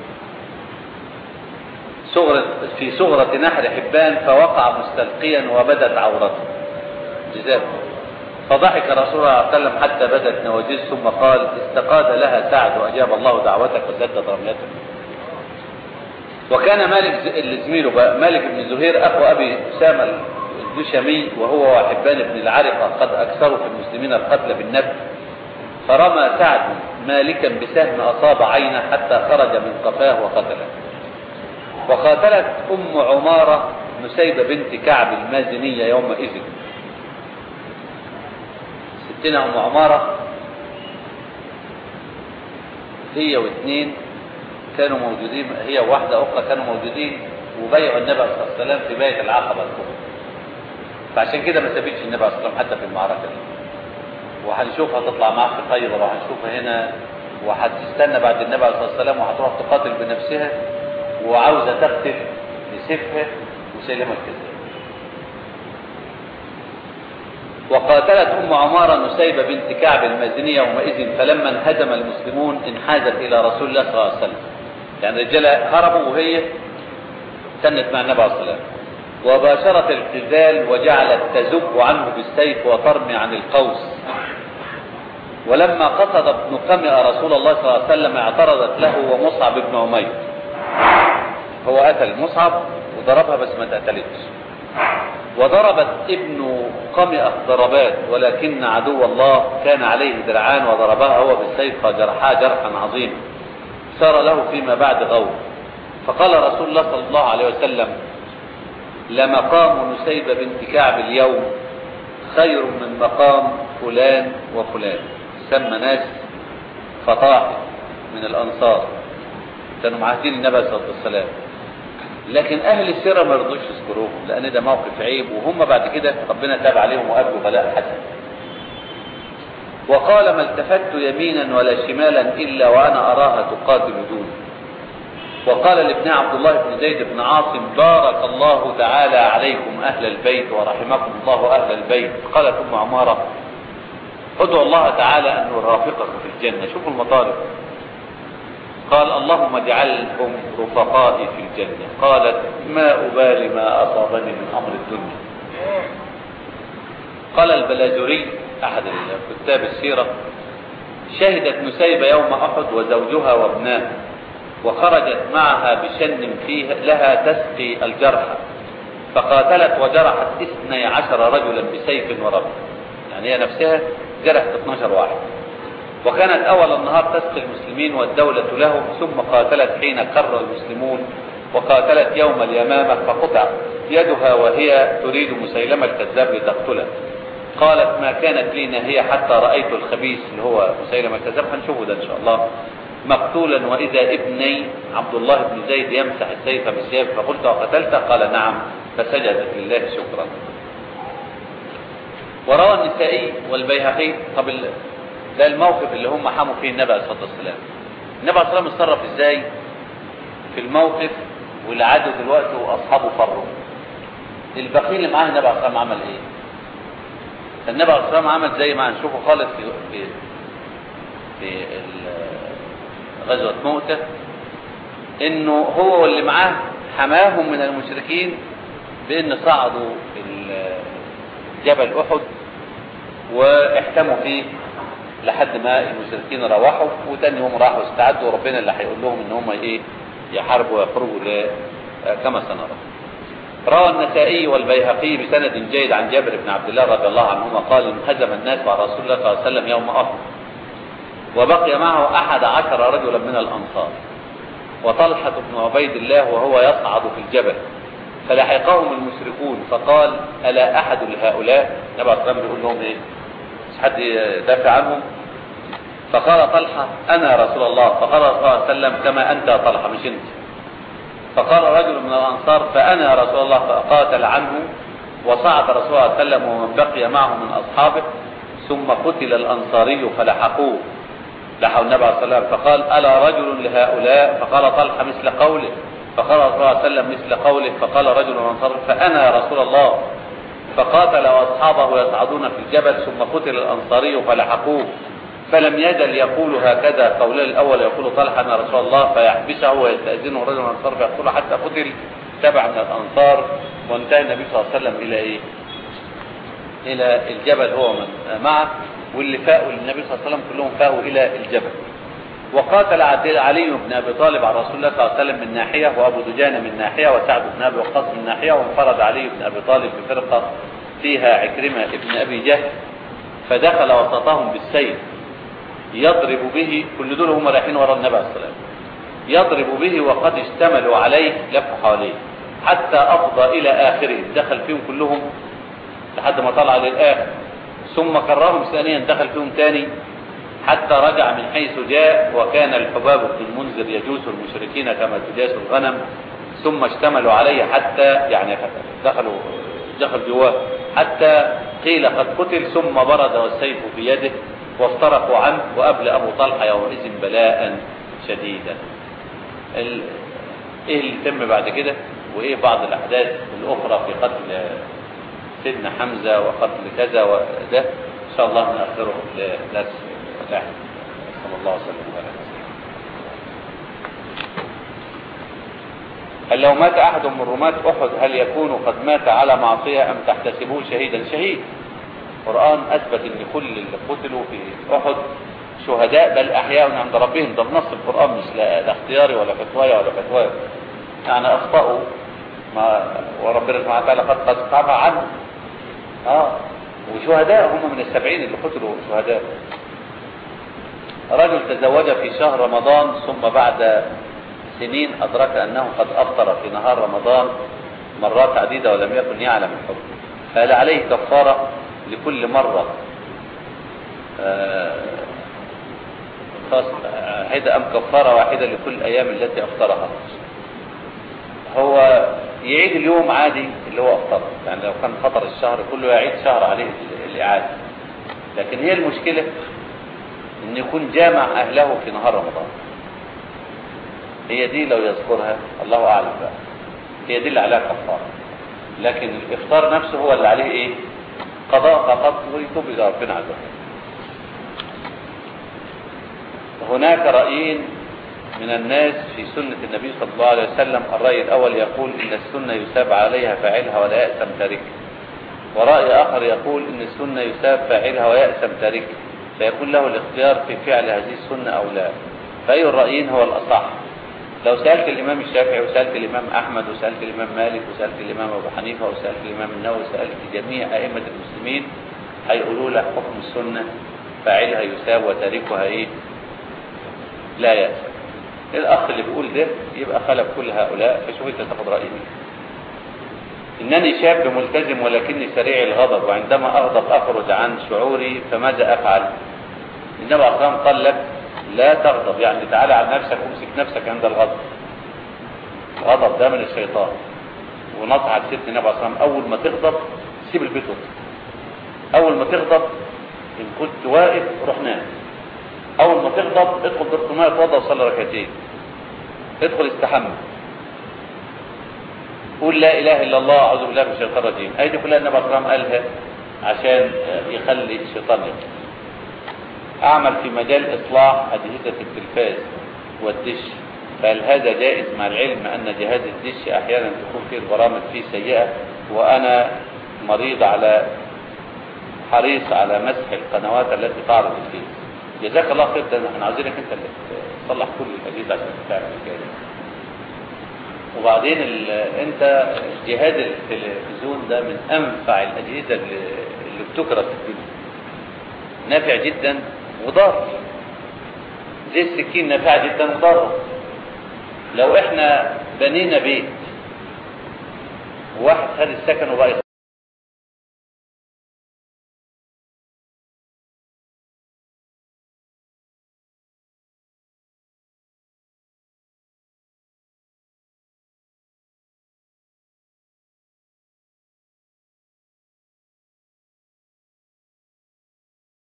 صغرة في صغرة نحر حبان فوقع مستلقيا وبدت عورته جزاء فضحك رسول الله صلى الله عليه وسلم حتى بدت نواجذ ثم قال استقاد لها سعد واجاب الله دعوتك وسدد رميتك وكان مالك الزميل بقى مالك بن زهير اخو ابي اسامه الدشمي وهو وحبان بن العرقه قد اكثروا في المسلمين القتل بالنبل فرمى سعد مالكا بسهم اصاب عينه حتى خرج من قفاه وقتله وقاتلت ام عماره نسيبه بنت كعب المازنيه يومئذ ستنا ام عماره هي واثنين كانوا موجودين هي وواحده اخرى كانوا موجودين وبايعوا النبي صلى الله عليه وسلم في بيت العقبه الكبرى فعشان كده ما سابتش النبي صلى الله عليه وسلم حتى في المعركه دي وهنشوفها تطلع معاه في خيبر وهنشوفها هنا وهتستنى بعد النبي عليه الصلاه والسلام وهتروح تقاتل بنفسها وعاوزه تقتل بسيفها مسيلمه الكذاب وقاتلت ام عماره نسيبه بنت كعب المازنيه يومئذ فلما انهزم المسلمون انحازت الى رسول الله صلى الله عليه وسلم يعني الرجاله هربوا وهي سنت مع النبي عليه الصلاه والسلام وباشرت القتال وجعلت تزب عنه بالسيف وترمي عن القوس ولما قصد ابن قمئة رسول الله صلى الله عليه وسلم اعترضت له ومصعب بن عمير هو قتل مصعب وضربها بس ما تقتلتش وضربت ابن قمئة ضربات ولكن عدو الله كان عليه درعان وضربها هو بالسيف فجرحها جرحا عظيما صار له فيما بعد غور فقال رسول الله صلى الله عليه وسلم لمقام نسيبة بنت كعب اليوم خير من مقام فلان وفلان سمى ناس فطاحل من الأنصار كانوا معاهدين النبي صلى الله عليه وسلم لكن أهل السيرة ما رضوش يذكروهم لأن ده موقف عيب وهم بعد كده ربنا تاب عليهم وقابلوا بلاء حسن وقال ما التفت يمينا ولا شمالا إلا وأنا أراها تقاتل دوني وقال لابن عبد الله بن زيد بن عاصم بارك الله تعالى عليكم أهل البيت ورحمكم الله أهل البيت قالت أم عمارة ادعو الله تعالى أن يرافقك في الجنة شوفوا المطالب قال اللهم اجعلهم رفقائي في الجنة قالت ما أبالي ما أصابني من أمر الدنيا قال البلاجري أحد كتاب السيرة شهدت نسيبة يوم أحد وزوجها وابناها وخرجت معها بشن فيه لها تسقي الجرحى فقاتلت وجرحت اثني عشر رجلا بسيف ورمح يعني هي نفسها جرحت 12 واحد وكانت أول النهار تسقي المسلمين والدولة لهم ثم قاتلت حين كر المسلمون وقاتلت يوم اليمامة فقطع يدها وهي تريد مسيلمة الكذاب لتقتله قالت ما كانت لي ناهية حتى رأيت الخبيث اللي هو مسيلمة الكذاب هنشوفه ده إن شاء الله مقتولا وإذا ابني عبد الله بن زيد يمسح السيف بالسيف فقلت وقتلته قال نعم فسجدت لله شكرا وروى النسائي والبيهقي طب ال- ده الموقف اللي هم حموا فيه النبي عليه الصلاه والسلام النبي عليه الصلاه والسلام اتصرف ازاي في الموقف والعدو دلوقتي واصحابه فروا البخيل اللي معاه النبي عليه الصلاه والسلام عمل ايه النبي عليه الصلاه والسلام عمل زي ما هنشوفه خالص في في في ال- غزوه مؤته انه هو واللي معاه حماهم من المشركين بان صعدوا ال- جبل احد واحتموا فيه لحد ما المشركين روحوا وتاني يوم راحوا استعدوا وربنا اللي هيقول لهم ان هم ايه يحاربوا ويخرجوا ل- كما سنرى روى النسائي والبيهقي بسند جيد عن جابر بن عبد الله رضي الله عنهما قال انهزم الناس مع رسول الله صلى الله عليه وسلم يوم احد وبقي معه احد عشر رجلا من الانصار وطلحة بن عبيد الله وهو يصعد في الجبل فلحقهم المشركون فقال ألا أحد لهؤلاء النبي عليه الصلاة والسلام بيقول لهم إيه مش حد يدافع عنهم فقال طلحة أنا يا رسول الله فقال صلى الله عليه وسلم كما أنت يا طلحة مش أنت فقال رجل من الأنصار فأنا يا رسول الله فقاتل عنه وصعد رسول الله صلى الله عليه وسلم ومن بقي معه من أصحابه ثم قتل الأنصاري فلحقوه لحوا النبي عليه الصلاة والسلام فقال ألا رجل لهؤلاء فقال طلحة مثل قوله فقال صلى الله عليه وسلم مثل قوله فقال رجل من الأنصار فأنا يا رسول الله فقاتل وأصحابه يصعدون في الجبل ثم قتل الأنصاري فلحقوه فلم يزل يقول هكذا قوله الأول يقول طلحة أنا رسول الله فيحبسه ويستأذنه رجل من الأنصار فيقتله حتى قتل سبع من الأنصار وانتهى النبي صلى الله عليه وسلم إلى إيه؟ إلى الجبل هو من معه واللي فاقوا للنبي صلى الله عليه وسلم كلهم فاقوا إلى الجبل وقاتل عدي- علي بن ابي طالب على رسول الله صلى الله عليه وسلم من ناحيه وابو دجانه من ناحيه وسعد بن ابي وقاص من ناحيه وانفرد علي بن ابي طالب بفرقه فيها عكرمه ابن ابي جهل فدخل وسطهم بالسيف يضرب به كل دول هم رايحين ورا النبي عليه الصلاه والسلام يضرب به وقد اشتملوا عليه لفوا حواليه حتى افضى الى اخرهم دخل فيهم كلهم لحد ما طلع للاخر ثم كررهم ثانيا دخل فيهم ثاني حتى رجع من حيث جاء وكان الحباب بن المنذر يجوس المشركين كما تجاس الغنم ثم اشتملوا عليه حتى يعني دخلوا دخل جواه حتى قيل قد قتل ثم برز والسيف في يده وافترقوا عنه وأبلى أبو طلحة يومئذ بلاء شديدا ال... ايه اللي تم بعد كده وايه بعض الاحداث الاخرى في قتل سيدنا حمزة وقتل كذا وده ان شاء الله نأخره لدرس لاحق صلى الله وسلم على سيدنا هل لو مات احد من رماة احد هل يكون قد مات على معصية ام تحتسبوه شهيدا شهيد القرآن اثبت ان كل اللي قتلوا في احد شهداء بل احياء عند ربهم ده بنص القرآن مش لا لا اختياري ولا فتوايا ولا فتوايا يعني اخطأوا ما وربنا سبحانه وتعالى قد قد عفى عنه اه وشهداء هم من السبعين اللي قتلوا شهداء رجل تزوج في شهر رمضان ثم بعد سنين أدرك أنه قد أفطر في نهار رمضان مرات عديدة ولم يكن يعلم الحكم فهل عليه كفارة لكل مرة آه، خاص واحدة أم كفارة واحدة لكل الأيام التي أفطرها هو يعيد اليوم عادي اللي هو أفطر يعني لو كان فطر الشهر كله يعيد شهر عليه الإعادة لكن هي المشكلة ان يكون جامع اهله في نهار رمضان هي دي لو يذكرها الله اعلم بقى هي دي اللي عليها كفاره لكن الافطار نفسه هو اللي عليه ايه قضاء فقط ويتوب الى ربنا عز وجل هناك رايين من الناس في سنة النبي صلى الله عليه وسلم الرأي الأول يقول إن السنة يثاب عليها فاعلها ولا يأسم تاركها ورأي آخر يقول إن السنة يثاب فاعلها ويأسم تاركها فيكون له الاختيار في فعل هذه السنة أو لا فأي الرأيين هو الأصح لو سألت الإمام الشافعي وسألت الإمام أحمد وسألت الإمام مالك وسألت الإمام أبو حنيفة وسألت الإمام النووي وسألت جميع أئمة المسلمين هيقولوا لك حكم السنة فاعلها يساب وتاركها إيه لا يأسى الأخ اللي بيقول ده يبقى خلف كل هؤلاء فشوف أنت تاخد رأيي إنني شاب ملتزم ولكني سريع الغضب وعندما أغضب أخرج عن شعوري فماذا أفعل النبي عليه الصلاة والسلام قال لك لا تغضب يعني تعالى على نفسك وامسك نفسك عند الغضب الغضب ده من الشيطان ونصحت ست النبي عليه الصلاة والسلام أول ما تغضب سيب البيت واطلع. أول ما تغضب إن كنت واقف روح نام أول ما تغضب ادخل دورة الماء اتوضى وصلي ركعتين ادخل استحمى قول لا إله إلا الله أعوذ بالله من الشيطان الرجيم أي دي كلها النبي عليه الصلاة والسلام قالها عشان يخلي الشيطان يغضب أعمل في مجال إصلاح أجهزة التلفاز والدش فهل هذا جائز مع العلم أن جهاز الدش أحيانا تكون فيه البرامج فيه سيئة وأنا مريض على حريص على مسح القنوات التي تعرض الفيس جزاك الله خير ده احنا عاوزينك انت اللي تصلح كل الاجهزه عشان تعمل الحكايه دي. وبعدين ال... انت جهاز التلفزيون ده من انفع الاجهزه اللي, اللي بتكره في الدنيا نافع جدا وضار زي السكين نافعه جدا وضاره لو احنا بنينا بيت وواحد خد السكن وبقى